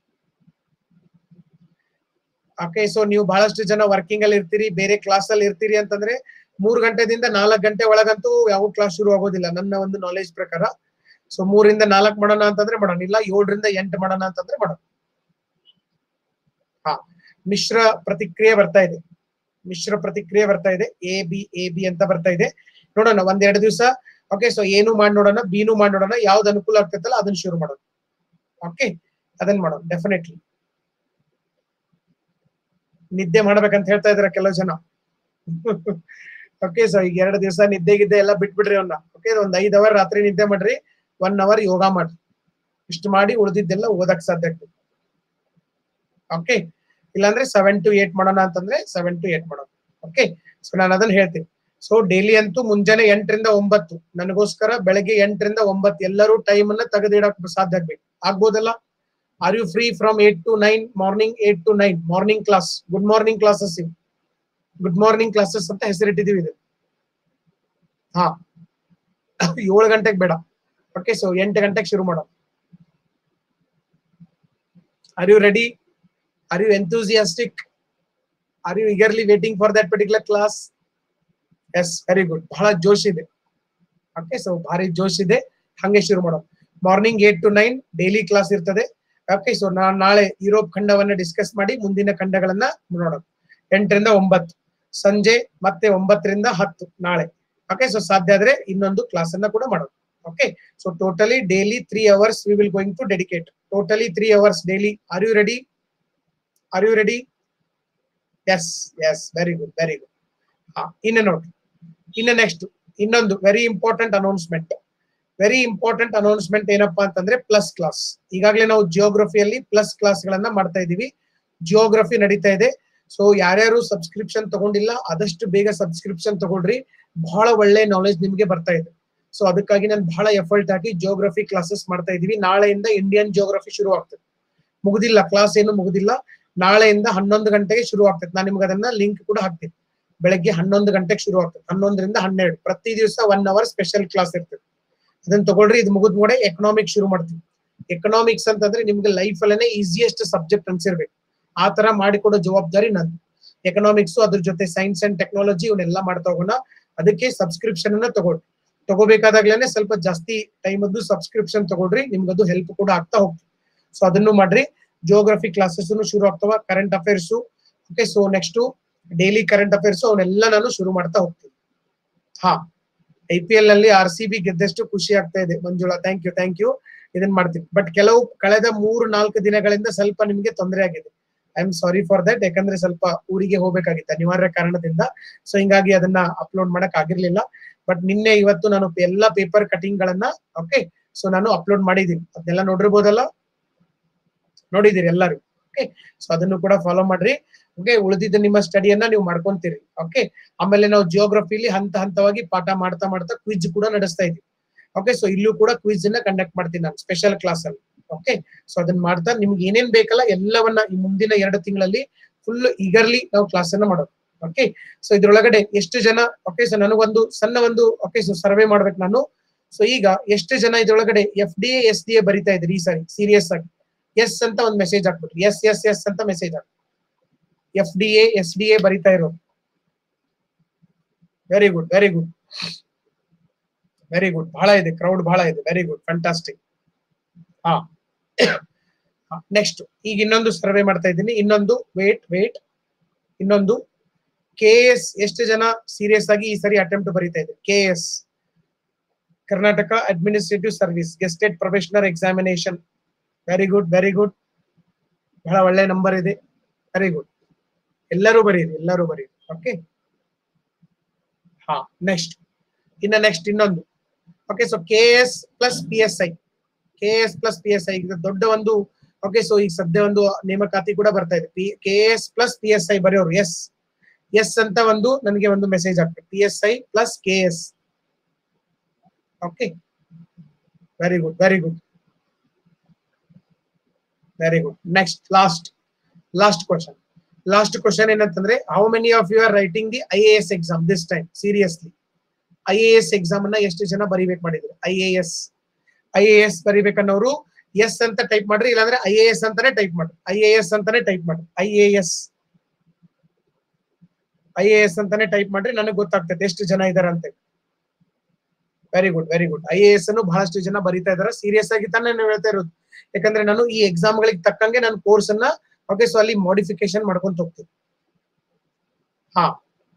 ಓಕೆ ಸೊ ನೀವು ಬಹಳಷ್ಟು ಜನ ವರ್ಕಿಂಗ್ ಅಲ್ಲಿ ಇರ್ತೀರಿ ಬೇರೆ ಕ್ಲಾಸ್ ಅಲ್ಲಿ ಇರ್ತೀರಿ ಅಂತಂದ್ರೆ ಮೂರ್ ಗಂಟೆದಿಂದ ನಾಲ್ಕು ಗಂಟೆ ಒಳಗಂತೂ ಯಾವ ಕ್ಲಾಸ್ ಶುರು ಆಗೋದಿಲ್ಲ ನನ್ನ ಒಂದು ನಾಲೆಜ್ ಪ್ರಕಾರ ಸೊ ಮೂರಿಂದ ನಾಲ್ಕು ಮಾಡೋಣ ಅಂತಂದ್ರೆ ಮಾಡೋಣ ಇಲ್ಲ ಏಳರಿಂದ ಎಂಟು ಮಾಡೋಣ ಅಂತಂದ್ರೆ ಮಾಡೋಣ ಹಾ ಮಿಶ್ರ ಪ್ರತಿಕ್ರಿಯೆ ಬರ್ತಾ ಇದೆ ಮಿಶ್ರ ಪ್ರತಿಕ್ರಿಯೆ ಬರ್ತಾ ಇದೆ ಎ ಬಿ ಎ ಬಿ ಅಂತ ಬರ್ತಾ ಇದೆ ನೋಡೋಣ ಒಂದೆರಡು ದಿವಸ ಓಕೆ ಸೊ ಏನು ಮಾಡಿ ನೋಡೋಣ ಬಿನು ಮಾಡಿ ನೋಡೋಣ ಯಾವ್ದು ಅನುಕೂಲ ಆಗ್ತೈತಲ್ಲ ಅದನ್ನ ಶುರು ಮಾಡೋಣ ಓಕೆ ಅದನ್ನ ಮಾಡೋಣ ಡೆಫಿನೆಟ್ಲಿ ನಿದ್ದೆ ಮಾಡ್ಬೇಕಂತ ಹೇಳ್ತಾ ಇದಾರೆ ಕೆಲವು ಜನ ಓಕೆ ಸೊ ಈಗ ಎರಡು ದಿವಸ ನಿದ್ದೆ ಗಿದ್ದೆ ಎಲ್ಲ ಬಿಟ್ಬಿಡ್ರಿ ಅವನ್ನ ಓಕೆ ಒಂದ್ ಐದ್ ಅವರ್ ರಾತ್ರಿ ನಿದ್ದೆ ಮಾಡ್ರಿ ಒನ್ ಅವರ್ ಯೋಗ ಮಾಡ್ರಿ ಇಷ್ಟು ಮಾಡಿ ಉಳಿದಿದ್ದೆಲ್ಲ ಓದಕ್ ಸಾಧ್ಯ ಆಗ್ತದೆ ಓಕೆ ಇಲ್ಲಾಂದ್ರೆ ಸೆವೆನ್ ಟು ಏಟ್ ಮಾಡೋಣ ಅಂತಂದ್ರೆ ಸೆವೆನ್ ಟು ಏಟ್ ಮಾಡೋಣ ಓಕೆ ಸೊ ನಾನು ಅದನ್ನ ಹೇಳ್ತೀನಿ ಸೊ ಡೈಲಿ ಅಂತೂ ಮುಂಜಾನೆ ಎಂಟರಿಂದ ಒಂಬತ್ತು ನನಗೋಸ್ಕರ ಬೆಳಗ್ಗೆ ಎಂಟರಿಂದ ಒಂಬತ್ತು ಎಲ್ಲರೂ ಟೈಮ್ ಅನ್ನ ತೆಗೆದಿಡಕ್ ಸಾಧ್ಯ ಆಗ್ಬೇಕು ಆಗ್ಬೋದಲ್ಲ are you free from eight to nine morning eight to nine morning class good morning classes ಇವು ಗುಡ್ ಮಾರ್ನಿಂಗ್ ಕ್ಲಾಸಸ್ ಅಂತ ಹೆಸರಿಟ್ಟಿದೀವಿ ಇದು ಹಾ ಏಳು ಗಂಟೆಗೆ ಬೇಡ ಓಕೆ ಸೊ ಎಂಟು ಗಂಟೆಗೆ ಶುರು ಮಾಡೋಣ are you ready are you enthusiastic are you eagerly waiting for that particular class yes very good ಬಹಳ ಜೋಶ್ ಇದೆ ಓಕೆ ಸೊ ಭಾರಿ ಜೋಶ್ ಇದೆ ಹಂಗೆ ಶುರು ಮಾಡೋಣ morning eight to nine daily class ಇರ್ತದೆ ಓಕೆ ಸೊ ನಾನು ನಾಳೆ ಯುರೋಪ್ ಖಂಡವನ್ನ ಡಿಸ್ಕಸ್ ಮಾಡಿ ಮುಂದಿನ ಖಂಡಗಳನ್ನ ನೋಡೋಣ ಎಂಟರಿಂದ ಒಂಬತ್ತು ಸಂಜೆ ಮತ್ತೆ ಒಂಬತ್ತರಿಂದ ಹತ್ತು ನಾಳೆ ಓಕೆ ಸೊ ಸಾಧ್ಯ ಆದ್ರೆ ಇನ್ನೊಂದು ಕ್ಲಾಸ್ ಅನ್ನ ಕೂಡ ಮಾಡೋಣ okay so totally daily three hours we will going to dedicate totally three hours daily are you ready are you ready yes yes very good very good ಹಾ ಇನ್ನು ನೋಡಿ ಇನ್ನು ನೆಕ್ಸ್ಟ್ ಇನ್ನೊಂದು very important announcement very important announcement ಏನಪ್ಪಾ ಅಂತಂದ್ರೆ plus class ಈಗಾಗಲೇ ನಾವು ಜಿಯೋಗ್ರಫಿಯಲ್ಲಿ plus class ಗಳನ್ನ ಮಾಡ್ತಾ ಇದೀವಿ ಜಿಯೋಗ್ರಫಿ ನಡೀತಾ ಇದೆ ಸೊ ಯಾರ್ಯಾರು ಸಬ್ಸ್ಕ್ರಿಪ್ಷನ್ ತಗೊಂಡಿಲ್ಲ ಆದಷ್ಟು ಬೇಗ ಸಬ್ಸ್ಕ್ರಿಪ್ಷನ್ ತಗೊಳ್ರಿ ಬಹಳ ಒಳ್ಳೆ ನಾಲೆಜ್ ನಿಮ್ಗೆ ಬರ್ತಾ ಇದೆ ಸೊ ಅದಕ್ಕಾಗಿ ನಾನು ಬಹಳ ಎಫರ್ಟ್ ಹಾಕಿ ಜಿಯೋಗ್ರಫಿ ಕ್ಲಾಸಸ್ ಮಾಡ್ತಾ ಇದೀವಿ ನಾಳೆಯಿಂದ ಇಂಡಿಯನ್ ಜಿಯೋಗ್ರಫಿ ಶುರು ಆಗ್ತದೆ ಮುಗುದಿಲ್ಲ ಕ್ಲಾಸ್ ಏನು ಮುಗುದಿಲ್ಲ ನಾಳೆಯಿಂದ ಹನ್ನೊಂದು ಗಂಟೆಗೆ ಶುರು ಆಗ್ತದೆ ನಾನು ನಿಮ್ಗೆ ಅದನ್ನ ಲಿಂಕ್ ಕೂಡ ಹಾಕ್ತೀನಿ ಬೆಳಗ್ಗೆ ಹನ್ನೊಂದು ಗಂಟೆಗೆ ಶುರು ಆಗ್ತದೆ ಹನ್ನೊಂದರಿಂದ ಹನ್ನೆರಡು ಪ್ರತಿ ದಿವಸ ಒನ್ ಅವರ್ ಸ್ಪೆಷಲ್ ಕ್ಲಾಸ್ ಇರ್ತದೆ ಅದನ್ನ ತಗೊಳ್ರಿ ಇದು ಮುಗಿದ್ ಕೂಡ ಎಕನಾಮಿಕ್ಸ್ ಶುರು ಮಾಡ್ತೀವಿ ಎಕನಾಮಿಕ್ಸ್ ಅಂತಂದ್ರೆ ನಿಮ್ಗೆ ಲೈಫ್ ಅಲ್ಲೇ ಈಸಿಯೆಸ್ಟ್ ಸಬ್ಜೆಕ್ಟ್ ಅನ್ಸಿರ್ಬೇಕು ಆ ತರ ಮಾಡಿಕೊಡೋ ಜವಾಬ್ದಾರಿ ನಂದು ಎಕನಾಮಿಕ್ಸ್ ಅದ್ರ ಜೊತೆ ಸೈನ್ಸ್ ಅಂಡ್ ಟೆಕ್ನಾಲಜಿ ಇವನ್ನೆಲ್ಲ ಮಾಡ್ತಾ ಹೋಗೋಣ ಅದಕ್ಕೆ ಸಬ್ಸ್ಕ್ರಿಪ್ಷನ್ ಅನ್ನ ತಗೊಳ್ರಿ ತಗೋಬೇಕಾದಾಗ್ಲೇನೆ ಸ್ವಲ್ಪ ಜಾಸ್ತಿ ಟೈಮ್ ಅದು ಸಬ್ಸ್ಕ್ರಿಪ್ಷನ್ ತಗೊಳ್ರಿ ನಿಮ್ಗದು ಹೆಲ್ಪ್ ಕೂಡ ಆಗ್ತಾ ಹೋಗ್ತದೆ ಸೊ ಅದನ್ನು ಮಾಡ್ರಿ ಜಿಯೋಗ್ರಫಿ ಕ್ಲಾಸಸ್ ಶುರು ಆಗ್ತಾವ current affairs okay so next daily current affairs ಅವನ್ನೆಲ್ಲ ನಾನು ಶುರು ಮಾಡ್ತಾ ಹೋಗ್ತೀನಿ ಹಾ ಐ ಪಿ ಎಲ್ ನಲ್ಲಿ ಆರ್ ಸಿ ಬಿ ಗೆದ್ದಷ್ಟು ಖುಷಿ ಆಗ್ತಾ ಇದೆ Manjula thank you thank you ಇದನ್ನ ಮಾಡ್ತೀನಿ ಬಟ್ ಕೆಲವು ಕಳೆದ ಮೂರು ನಾಲ್ಕು ದಿನಗಳಿಂದ ಸ್ವಲ್ಪ ನಿಮ್ಗೆ ತೊಂದರೆ ಆಗಿದೆ I am sorry for that ಯಾಕಂದ್ರೆ ಸ್ವಲ್ಪ ಊರಿಗೆ ಹೋಗ್ಬೇಕಾಗಿತ್ತು ಅನಿವಾರ್ಯ ಕಾರಣದಿಂದ ಸೊ ಹಿಂಗಾಗಿ ಅದನ್ನ ಅಪ್ಲೋಡ್ ಮಾಡಕ್ ಆಗಿರ್ಲಿಲ್ಲ ಬಟ್ ನಿನ್ನೆ ಇವತ್ತು ನಾನು ಎಲ್ಲಾ ಪೇಪರ್ ಕಟಿಂಗ್ ಗಳನ್ನ ಓಕೆ ಸೊ ನಾನು ಅಪ್ಲೋಡ್ ಮಾಡಿದೀನಿ ಅದನ್ನೆಲ್ಲ ನೋಡಿರ್ಬೋದಲ್ಲ ನೋಡಿದಿರಿ ಎಲ್ಲರೂ ಓಕೆ ಸೊ ಅದನ್ನು ಕೂಡ ಫಾಲೋ ಮಾಡ್ರಿ ಓಕೆ ಉಳಿದಿದ್ದ ನಿಮ್ಮ ಸ್ಟಡಿಯನ್ನ ನೀವು ಮಾಡ್ಕೊಂತೀರಿ ಓಕೆ ಆಮೇಲೆ ನಾವು ಜಿಯೋಗ್ರಫಿಲಿ ಹಂತ ಹಂತವಾಗಿ ಪಾಠ ಮಾಡ್ತಾ ಮಾಡ್ತಾ ಕ್ವಿಜ್ ಕೂಡ ನಡೆಸ್ತಾ ಇದೀವಿ ಓಕೆ ಸೊ ಇಲ್ಲೂ ಕೂಡ ಕ್ವಿಜ್ ಅನ್ನ ಕಂಡಕ್ಟ್ ಮಾಡ್ತೀನಿ ನಾನು ಸ್ಪೆಷಲ್ ಕ್ಲಾಸ್ ಅಲ್ಲಿ ಓಕೆ ಸೊ ಅದನ್ನ ಮಾಡ್ತಾ ನಿಮ್ಗೆ ಏನೇನ್ ಬೇಕಲ್ಲ ಎಲ್ಲವನ್ನ ಈ ಮುಂದಿನ ಎರಡು ತಿಂಗಳಲ್ಲಿ ಫುಲ್ ಈಗರ್ಲಿ ನಾವು ಕ್ಲಾಸ್ ಅನ್ನ ಮಾಡೋದು ಓಕೆ ಸೊ ಇದ್ರೊಳಗಡೆ ಎಷ್ಟು ಜನ ಓಕೆ ಸೊ ನನಗೊಂದು ಸಣ್ಣ ಒಂದು ಓಕೆ ಸೊ ಸರ್ವೆ ಮಾಡ್ಬೇಕು ನಾನು ಸೊ ಈಗ ಎಷ್ಟು ಜನ ಇದ್ರೊಳಗಡೆ F D S D A ಬರಿತಾ ಇದ್ರಿ ಈ ಸಾರಿ ಸೀರಿಯಸ್ ಆಗಿ ಎಸ್ ಅಂತ ಒಂದು ಮೆಸೇಜ್ ಹಾಕ್ಬಿಟ್ರಿ ಎಸ್ ಎಸ್ ಎಸ್ ಅಂತ ಮೆಸೇಜ್ ಹಾಕಿ F D A S D A ಬರಿತಾ ಇರೋದು very good very good very good ಬಹಳ ಇದೆ ಕ್ರೌಡ್ ಬಹಳ ಇದೆ ವೆರಿ ಗುಡ್ ಫ್ಯಾಂಟಾಸ್ಟಿಕ್ ಹಾ ನೆಕ್ಸ್ಟ್ ಈಗ ಇನ್ನೊಂದು ಸರ್ವೆ ಮಾಡ್ತಾ ಇದ್ದೀನಿ ಇನ್ನೊಂದು ವೇಟ್ ವೇಟ್ ಇನ್ನೊಂದು ಕೆ ಎಸ್ ಎಷ್ಟು ಜನ ಸೀರಿಯಸ್ ಆಗಿ ಈ ಸರಿ ಅಟೆಂಪ್ಟ್ ಬರೀತಾ ಇದೆ K S Karnataka administrative service gazetted professional examination very good very good ಬಹಳ ಒಳ್ಳೆ ನಂಬರ್ ಇದೆ ವೆರಿ ಗುಡ್ ಎಲ್ಲರೂ ಬರೀರಿ ಎಲ್ಲರೂ ಬರೀರಿ ಓಕೆ ಹಾ ನೆಕ್ಸ್ಟ್ ಇನ್ನ ನೆಕ್ಸ್ಟ್ ಇನ್ನೊಂದು okay so K S plus P S I K S plus P S I ದೊಡ್ಡ ಒಂದು ಓಕೆ ಸೊ ಈಗ ಸದ್ಯ ಒಂದು ನೇಮಕಾತಿ ಕೂಡ ಬರ್ತಾ ಇದೆ P K S plus P S I ಬರೆಯೋರು ಎಸ್ ಎಸ್ ಅಂತ ಒಂದು ನನಗೆ ಒಂದು ಮೆಸೇಜ್ ಆಗ್ತದೆ P S I plus K S okay very good very good very good next last last question last question ಏನಂತಂದ್ರೆ how many of you are writing the I A S exam this time seriously I A S exam ಅನ್ನ ಎಷ್ಟು ಜನ ಬರಿಬೇಕು ಮಾಡಿದ್ರು I A S I A S ಬರಿಬೇಕನ್ನೋರು S ಅಂತ type ಮಾಡ್ರಿ ಇಲ್ಲಾಂದ್ರೆ I A S ಅಂತಾನೆ ಟೈಪ್ ಮಾಡ್ರಿ ಐ ಎ ಎಸ್ ಅಂತಾನೆ ಟೈಪ್ ಮಾಡ್ರಿ I A S I A S ಅಂತಾನೆ ಟೈಪ್ ಮಾಡ್ರಿ ನನಗೆ ಗೊತ್ತಾಗ್ತದೆ ಎಷ್ಟು ಜನ ಇದಾರೆ ಅಂತ very good very good I A S ಅನ್ನು ಬಹಳಷ್ಟು ಜನ ಬರಿತಾ ಇದಾರೆ ಸೀರಿಯಸ್ ಆಗಿ ತಾನೇ ನಾನು ಹೇಳ್ತಾ ಇರೋದು ಯಾಕಂದ್ರೆ ನಾನು ಈ ಎಕ್ಸಾಮ್ ಗಳಿಗೆ ತಕ್ಕಂಗೆ ನಾನು ಕೋರ್ಸ್ ಅನ್ನ ಓಕೆ ಸೊ ಅಲ್ಲಿ ಮಾಡಿಫಿಕೇಶನ್ ಮಾಡ್ಕೊಂತ ಹೋಗ್ತೀನಿ ಹಾ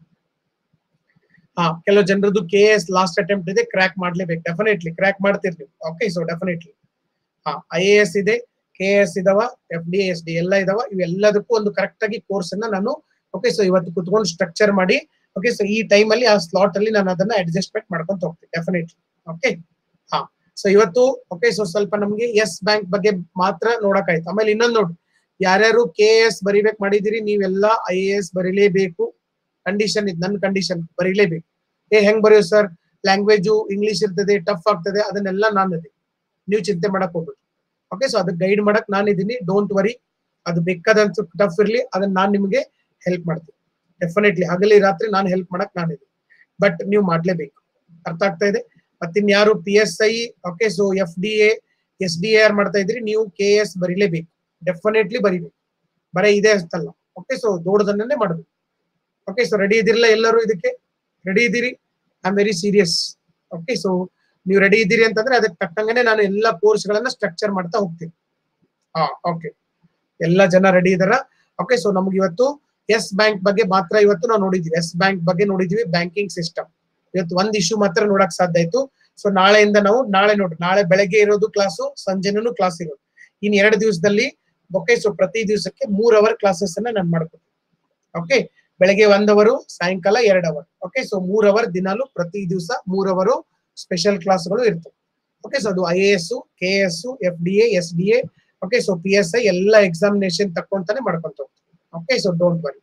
ಹಾ ಕೆಲವು ಜನರದ್ದು ಕೆ ಎಸ್ ಲಾಸ್ಟ್ ಅಟೆಂಪ್ಟ್ ಇದೆ ಕ್ರ್ಯಾಕ್ ಮಾಡ್ಲೇಬೇಕು ಡೆಫಿನೆಟ್ಲಿ ಕ್ರ್ಯಾಕ್ ಮಾಡ್ತಿರ್ಲಿ ಓಕೆ ಸೊ ಡೆಫಿನೆಟ್ಲಿ ಹಾ ಐ ಎ ಎಸ್ ಇದೆ ಕೆ ಎಸ್ ಇದಾವ ಎಫ್ ಡಿ ಎಸ್ ಡಿ ಎಲ್ಲ ಇದಾವ ಇವೆಲ್ಲದಕ್ಕೂ ಒಂದು ಕರೆಕ್ಟ್ ಆಗಿ ಕೋರ್ಸ್ ಅನ್ನ ನಾನು ಓಕೆ ಸೊ ಇವತ್ತು ಕುತ್ಕೊಂಡು ಸ್ಟ್ರಕ್ಚರ್ ಮಾಡಿ ಓಕೆ ಸೊ ಈ ಟೈಮ್ ಅಲ್ಲಿ ಆ ಸ್ಲಾಟ್ ಅಲ್ಲಿ ನಾನು ಅದನ್ನ ಅಡ್ಜಸ್ಟ್ಮೆಂಟ್ ಮಾಡ್ಕೊಂತ ಹೋಗ್ತೀನಿ ಡೆಫಿನೆಟ್ಲಿ ಓಕೆ ಹಾ ಸೊ ಇವತ್ತು ಓಕೆ ಸೊ ಸ್ವಲ್ಪ ನಮ್ಗೆ ಎಸ್ ಬ್ಯಾಂಕ್ ಬಗ್ಗೆ ಮಾತ್ರ ನೋಡಕ್ಕಾಯ್ತು ಆಮೇಲೆ ಇನ್ನೊಂದು ನೋಡಿ ಯಾರ್ಯಾರು ಕೆ ಎಸ್ ಬರಿಬೇಕು ಮಾಡಿದಿರಿ ನೀವೆಲ್ಲ ಐ ಎ ಎಸ್ ಬರೀಲೇಬೇಕು ಕಂಡೀಷನ್ ಇದು ನನ್ನ ಕಂಡೀಷನ್ ಬರೀಲೇಬೇಕು ಏ ಹೆಂಗ್ ಬರೆಯೋ ಸರ್ ಲ್ಯಾಂಗ್ವೇಜು ಇಂಗ್ಲಿಷ್ ಇರ್ತದೆ ಟಫ್ ಆಗ್ತದೆ ಅದನ್ನೆಲ್ಲ ನಾನು ಇದೆ ನೀವು ಚಿಂತೆ ಮಾಡಕ್ ಹೋಗ್ಬೇಡಿ ಓಕೆ ಸೊ ಅದಕ್ಕೆ ಗೈಡ್ ಮಾಡಕ್ ನಾನು ಇದೀನಿ ಡೋಂಟ್ ವರಿ ಅದು ಬೇಕಾದಂತ ಟಫ್ ಇರ್ಲಿ ಅದನ್ನ ನಾನು ನಿಮಗೆ ಹೆಲ್ಪ್ ಮಾಡ್ತೀನಿ ಡೆಫಿನೆಟ್ಲಿ ಹಗಲಿ ರಾತ್ರಿ ನಾನು ಹೆಲ್ಪ್ ಮಾಡಕ್ ನಾನಿದ್ದೀನಿ ಬಟ್ ನೀವು ಮಾಡ್ಲೇಬೇಕು ಅರ್ಥ ಆಗ್ತಾ ಇದೆ ಮತ್ತಿನ್ಯಾರು P S I okay so F D A S D R ಮಾಡ್ತಾ ಇದ್ರಿ ನೀವು ಕೆ ಎಸ್ ಬರೀಲೇಬೇಕು ಡೆಫಿನೆಟ್ಲಿ ಬರಿಬೇಕು ಬರೀ ಇದೆ ಅಷ್ಟಲ್ಲ ಓಕೆ ಸೊ ದೊಡ್ಡದನ್ನೇ ಮಾಡಬೇಕು ಓಕೆ ಸೊ ರೆಡಿ ಇದಿರಲ್ಲ ಎಲ್ಲರೂ ಇದಕ್ಕೆ ರೆಡಿ ಇದ್ದೀರಿ I am very serious okay so ನೀವು ರೆಡಿ ಇದ್ದೀರಿ ಅಂತಂದ್ರೆ ಅದಕ್ಕೆ ತಕ್ಕಂಗೆ ನಾನು ಎಲ್ಲ ಕೋರ್ಸ್ ಗಳನ್ನ ಸ್ಟ್ರಕ್ಚರ್ ಮಾಡ್ತಾ ಹೋಗ್ತೀನಿ ಹಾ ಓಕೆ ಎಲ್ಲ ಜನ ರೆಡಿ ಇದಾರ ಓಕೆ ಸೊ ನಮ್ಗೆ ಇವತ್ತು ಎಸ್ ಬ್ಯಾಂಕ್ ಬಗ್ಗೆ ಮಾತ್ರ ಇವತ್ತು ನಾವು ನೋಡಿದ್ವಿ ಎಸ್ ಬ್ಯಾಂಕ್ ಬಗ್ಗೆ ನೋಡಿದ್ವಿ ಬ್ಯಾಂಕಿಂಗ್ ಸಿಸ್ಟಮ್ ಇವತ್ತು ಒಂದ್ ಇಶ್ಯೂ ಮಾತ್ರ ನೋಡಕ್ ಸಾಧ್ಯ ಆಯ್ತು ಸೊ ನಾಳೆಯಿಂದ ನಾವು ನಾಳೆ ನೋಡ್ರಿ ನಾಳೆ ಬೆಳಗ್ಗೆ ಇರೋದು ಕ್ಲಾಸು ಸಂಜೆನೂ ಕ್ಲಾಸ್ ಇರೋದು ಇನ್ ಎರಡು ದಿವಸದಲ್ಲಿ ಓಕೆ ಸೊ ಪ್ರತಿ ದಿವಸಕ್ಕೆ ಮೂರ್ ಅವರ್ ಕ್ಲಾಸಸ್ ಅನ್ನ ನಾನು ಮಾಡ್ಕೊತೀನಿ ಓಕೆ ಬೆಳಗ್ಗೆ ಒಂದ್ ಅವರು ಸಾಯಂಕಾಲ ಎರಡ್ ಅವರ್ ಓಕೆ ಸೊ ಮೂರ್ ಅವರ್ ದಿನಾಲು ಪ್ರತಿ ದಿವಸ ಮೂರ್ ಅವರು ಸ್ಪೆಷಲ್ ಕ್ಲಾಸ್ಗಳು ಇರ್ತವೆ ಓಕೆ ಸೊ ಅದು I A S K S F D A S D A okay so P S I ಎಲ್ಲ ಎಕ್ಸಾಮಿನೇಷನ್ ತಕ್ಕೊಂತಾನೆ ಮಾಡ್ಕೊಂತ ಹೋಗ್ತೀವಿ okay so don't worry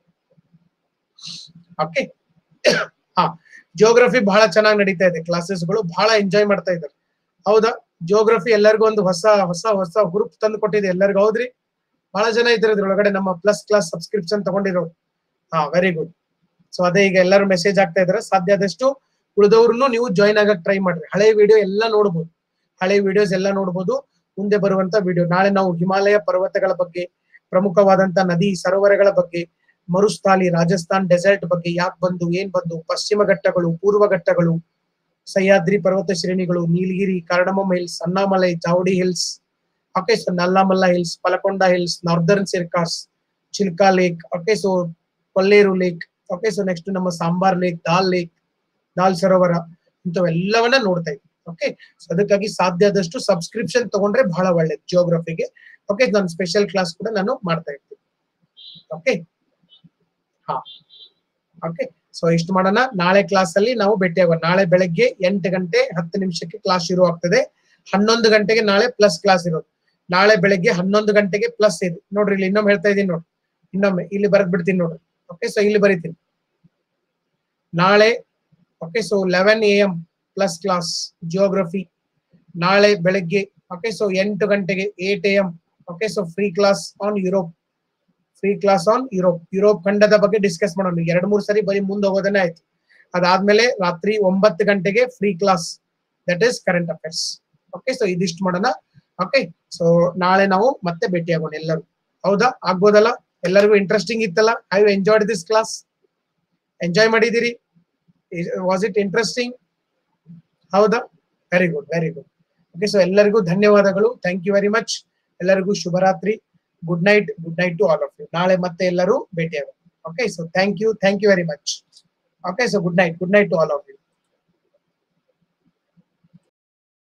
okay ಹಾ ಜಿಯೋಗ್ರಫಿ ಬಹಳ ಚೆನ್ನಾಗಿ ನಡೀತಾ ಇದೆ ಕ್ಲಾಸಸ್ಗಳು ಬಹಳ ಎಂಜಾಯ್ ಮಾಡ್ತಾ ಇದ್ದಾರೆ ಹೌದಾ ಜಿಯೋಗ್ರಫಿ ಎಲ್ಲರಿಗೂ ಒಂದು ಹೊಸ ಹೊಸ ಹೊಸ ಗ್ರೂಪ್ ತಂದು ಕೊಟ್ಟಿದೆ ಎಲ್ಲರಿಗೂ ಹೌದ್ರಿ ಬಹಳ ಜನ ಇದ್ದಾರೆ ಇದ್ರೊಳಗಡೆ ನಮ್ಮ ಪ್ಲಸ್ ಕ್ಲಾಸ್ ಸಬ್ಸ್ಕ್ರಿಪ್ಷನ್ ತಗೊಂಡಿರೋರು ಹಾ ವೆರಿ ಗುಡ್ ಸೊ ಅದೇ ಈಗ ಎಲ್ಲರೂ ಮೆಸೇಜ್ ಆಗ್ತಾ ಇದಾರೆ ಸಾಧ್ಯ ಆದಷ್ಟು ಉಳಿದವ್ರು ನೀವು ಜಾಯಿನ್ ಆಗಕ್ ಟ್ರೈ ಮಾಡ್ರಿ ಹಳೆ ವಿಡಿಯೋ ಎಲ್ಲ ನೋಡ್ಬೋದು ಹಳೆ ವಿಡಿಯೋಸ್ ಎಲ್ಲ ನೋಡ್ಬೋದು ಮುಂದೆ ಬರುವಂತ ವಿಡಿಯೋ ನಾಳೆ ನಾವು ಹಿಮಾಲಯ ಪರ್ವತಗಳ ಬಗ್ಗೆ ಪ್ರಮುಖವಾದಂತ ನದಿ ಸರೋವರಗಳ ಬಗ್ಗೆ ಮರುಸ್ಥಾಲಿ ರಾಜಸ್ಥಾನ್ ಡೆಸರ್ಟ್ ಬಗ್ಗೆ ಯಾಕೆ ಬಂದು ಏನ್ ಬಂದು ಪಶ್ಚಿಮ ಘಟ್ಟಗಳು ಪೂರ್ವ ಘಟ್ಟಗಳು ಸಹ್ಯಾದ್ರಿ ಪರ್ವತ ಶ್ರೇಣಿಗಳು Nilgiri cardamom hills Annamalai Javadi hills okay so Nallamala hills Palakonda hills northern Circars Chilka lake okay so Kolleru lake okay so next ನಮ್ಮ ಸಾಂಬಾರ್ ಲೇಕ್ ದಾಲ್ ಲೇಕ್ ದಾಲ್ ಸರೋವರ ಇಂಥವೆಲ್ಲವನ್ನ ನೋಡ್ತಾ ಇದ್ವಿ ಓಕೆ ಸೊ ಅದಕ್ಕಾಗಿ ಸಾಧ್ಯ ಆದಷ್ಟು ಸಬ್ಸ್ಕ್ರಿಪ್ಷನ್ ತಗೊಂಡ್ರೆ ಬಹಳ ಒಳ್ಳೇದು ಜಿಯೋಗ್ರಫಿಗೆ ಓಕೆ ನಾನು ಸ್ಪೆಷಲ್ ಕ್ಲಾಸ್ ಕೂಡ ನಾನು ಮಾಡ್ತಾ ಇರ್ತೀನಿ ಓಕೆ ಹಾ ಓಕೆ ಸೊ ಇಷ್ಟು ಮಾಡೋಣ ನಾಳೆ ಕ್ಲಾಸ್ ಅಲ್ಲಿ ನಾವು ಭೇಟಿಯಾಗುವ ನಾಳೆ ಬೆಳಗ್ಗೆ ಎಂಟು ಗಂಟೆ ಹತ್ತು ನಿಮಿಷಕ್ಕೆ ಕ್ಲಾಸ್ ಶುರು ಆಗ್ತದೆ ಹನ್ನೊಂದು ಗಂಟೆಗೆ ನಾಳೆ ಪ್ಲಸ್ ಕ್ಲಾಸ್ ಇರೋದು ನಾಳೆ ಬೆಳಗ್ಗೆ ಹನ್ನೊಂದು ಗಂಟೆಗೆ ಪ್ಲಸ್ ಇದೆ ನೋಡ್ರಿ ಇಲ್ಲಿ ಇನ್ನೊಮ್ಮೆ ಹೇಳ್ತಾ ಇದೀನಿ ನೋಡ್ರಿ ಇನ್ನೊಮ್ಮೆ ಇಲ್ಲಿ ಬರೆದ್ ಬಿಡ್ತೀನಿ ನೋಡ್ರಿ ಓಕೆ ಸೊ ಇಲ್ಲಿ ಬರೀತೀನಿ ನಾಳೆ okay so eleven A M plus class geography ನಾಳೆ ಬೆಳಗ್ಗೆ ಓಕೆ ಸೊ ಎಂಟು ಗಂಟೆಗೆ eight A M okay so free class on Europe free class on Europe Europe ಖಂಡದ ಬಗ್ಗೆ ಡಿಸ್ಕಸ್ ಮಾಡೋಣ ಎರಡು ಮೂರು ಸರಿ ಬರೀ ಮುಂದೆ ಹೋಗೋದನ್ನೇ ಆಯ್ತು ಅದಾದ್ಮೇಲೆ ರಾತ್ರಿ ಒಂಬತ್ತು ಗಂಟೆಗೆ free class that is current affairs okay so ಇದಿಷ್ಟು ಮಾಡೋಣ ಓಕೆ ಸೊ ನಾಳೆ ನಾವು ಮತ್ತೆ ಭೇಟಿ ಆಗೋಣ ಎಲ್ಲರೂ ಹೌದಾ ಆಗ್ಬೋದಲ್ಲ ಎಲ್ಲರಿಗೂ ಇಂಟ್ರೆಸ್ಟಿಂಗ್ ಇತ್ತಲ್ಲ I enjoyed this class enjoy ಮಾಡಿದಿರಿ ವಾಸ್ ಇಟ್ ಇಂಟ್ರೆಸ್ಟಿಂಗ್ ಹೌದಾ very good very good okay so ಎಲ್ಲರಿಗೂ ಧನ್ಯವಾದಗಳು ಥ್ಯಾಂಕ್ ಯು ವೆರಿ ಮಚ್ ಎಲ್ಲರಿಗೂ ಶುಭರಾತ್ರಿ good night good night to all of you ನಾಳೆ ಮತ್ತೆ ಎಲ್ಲರೂ ಭೇಟಿಯಾಗೋಣ okay so thank you thank you very much okay so good night good night to all of you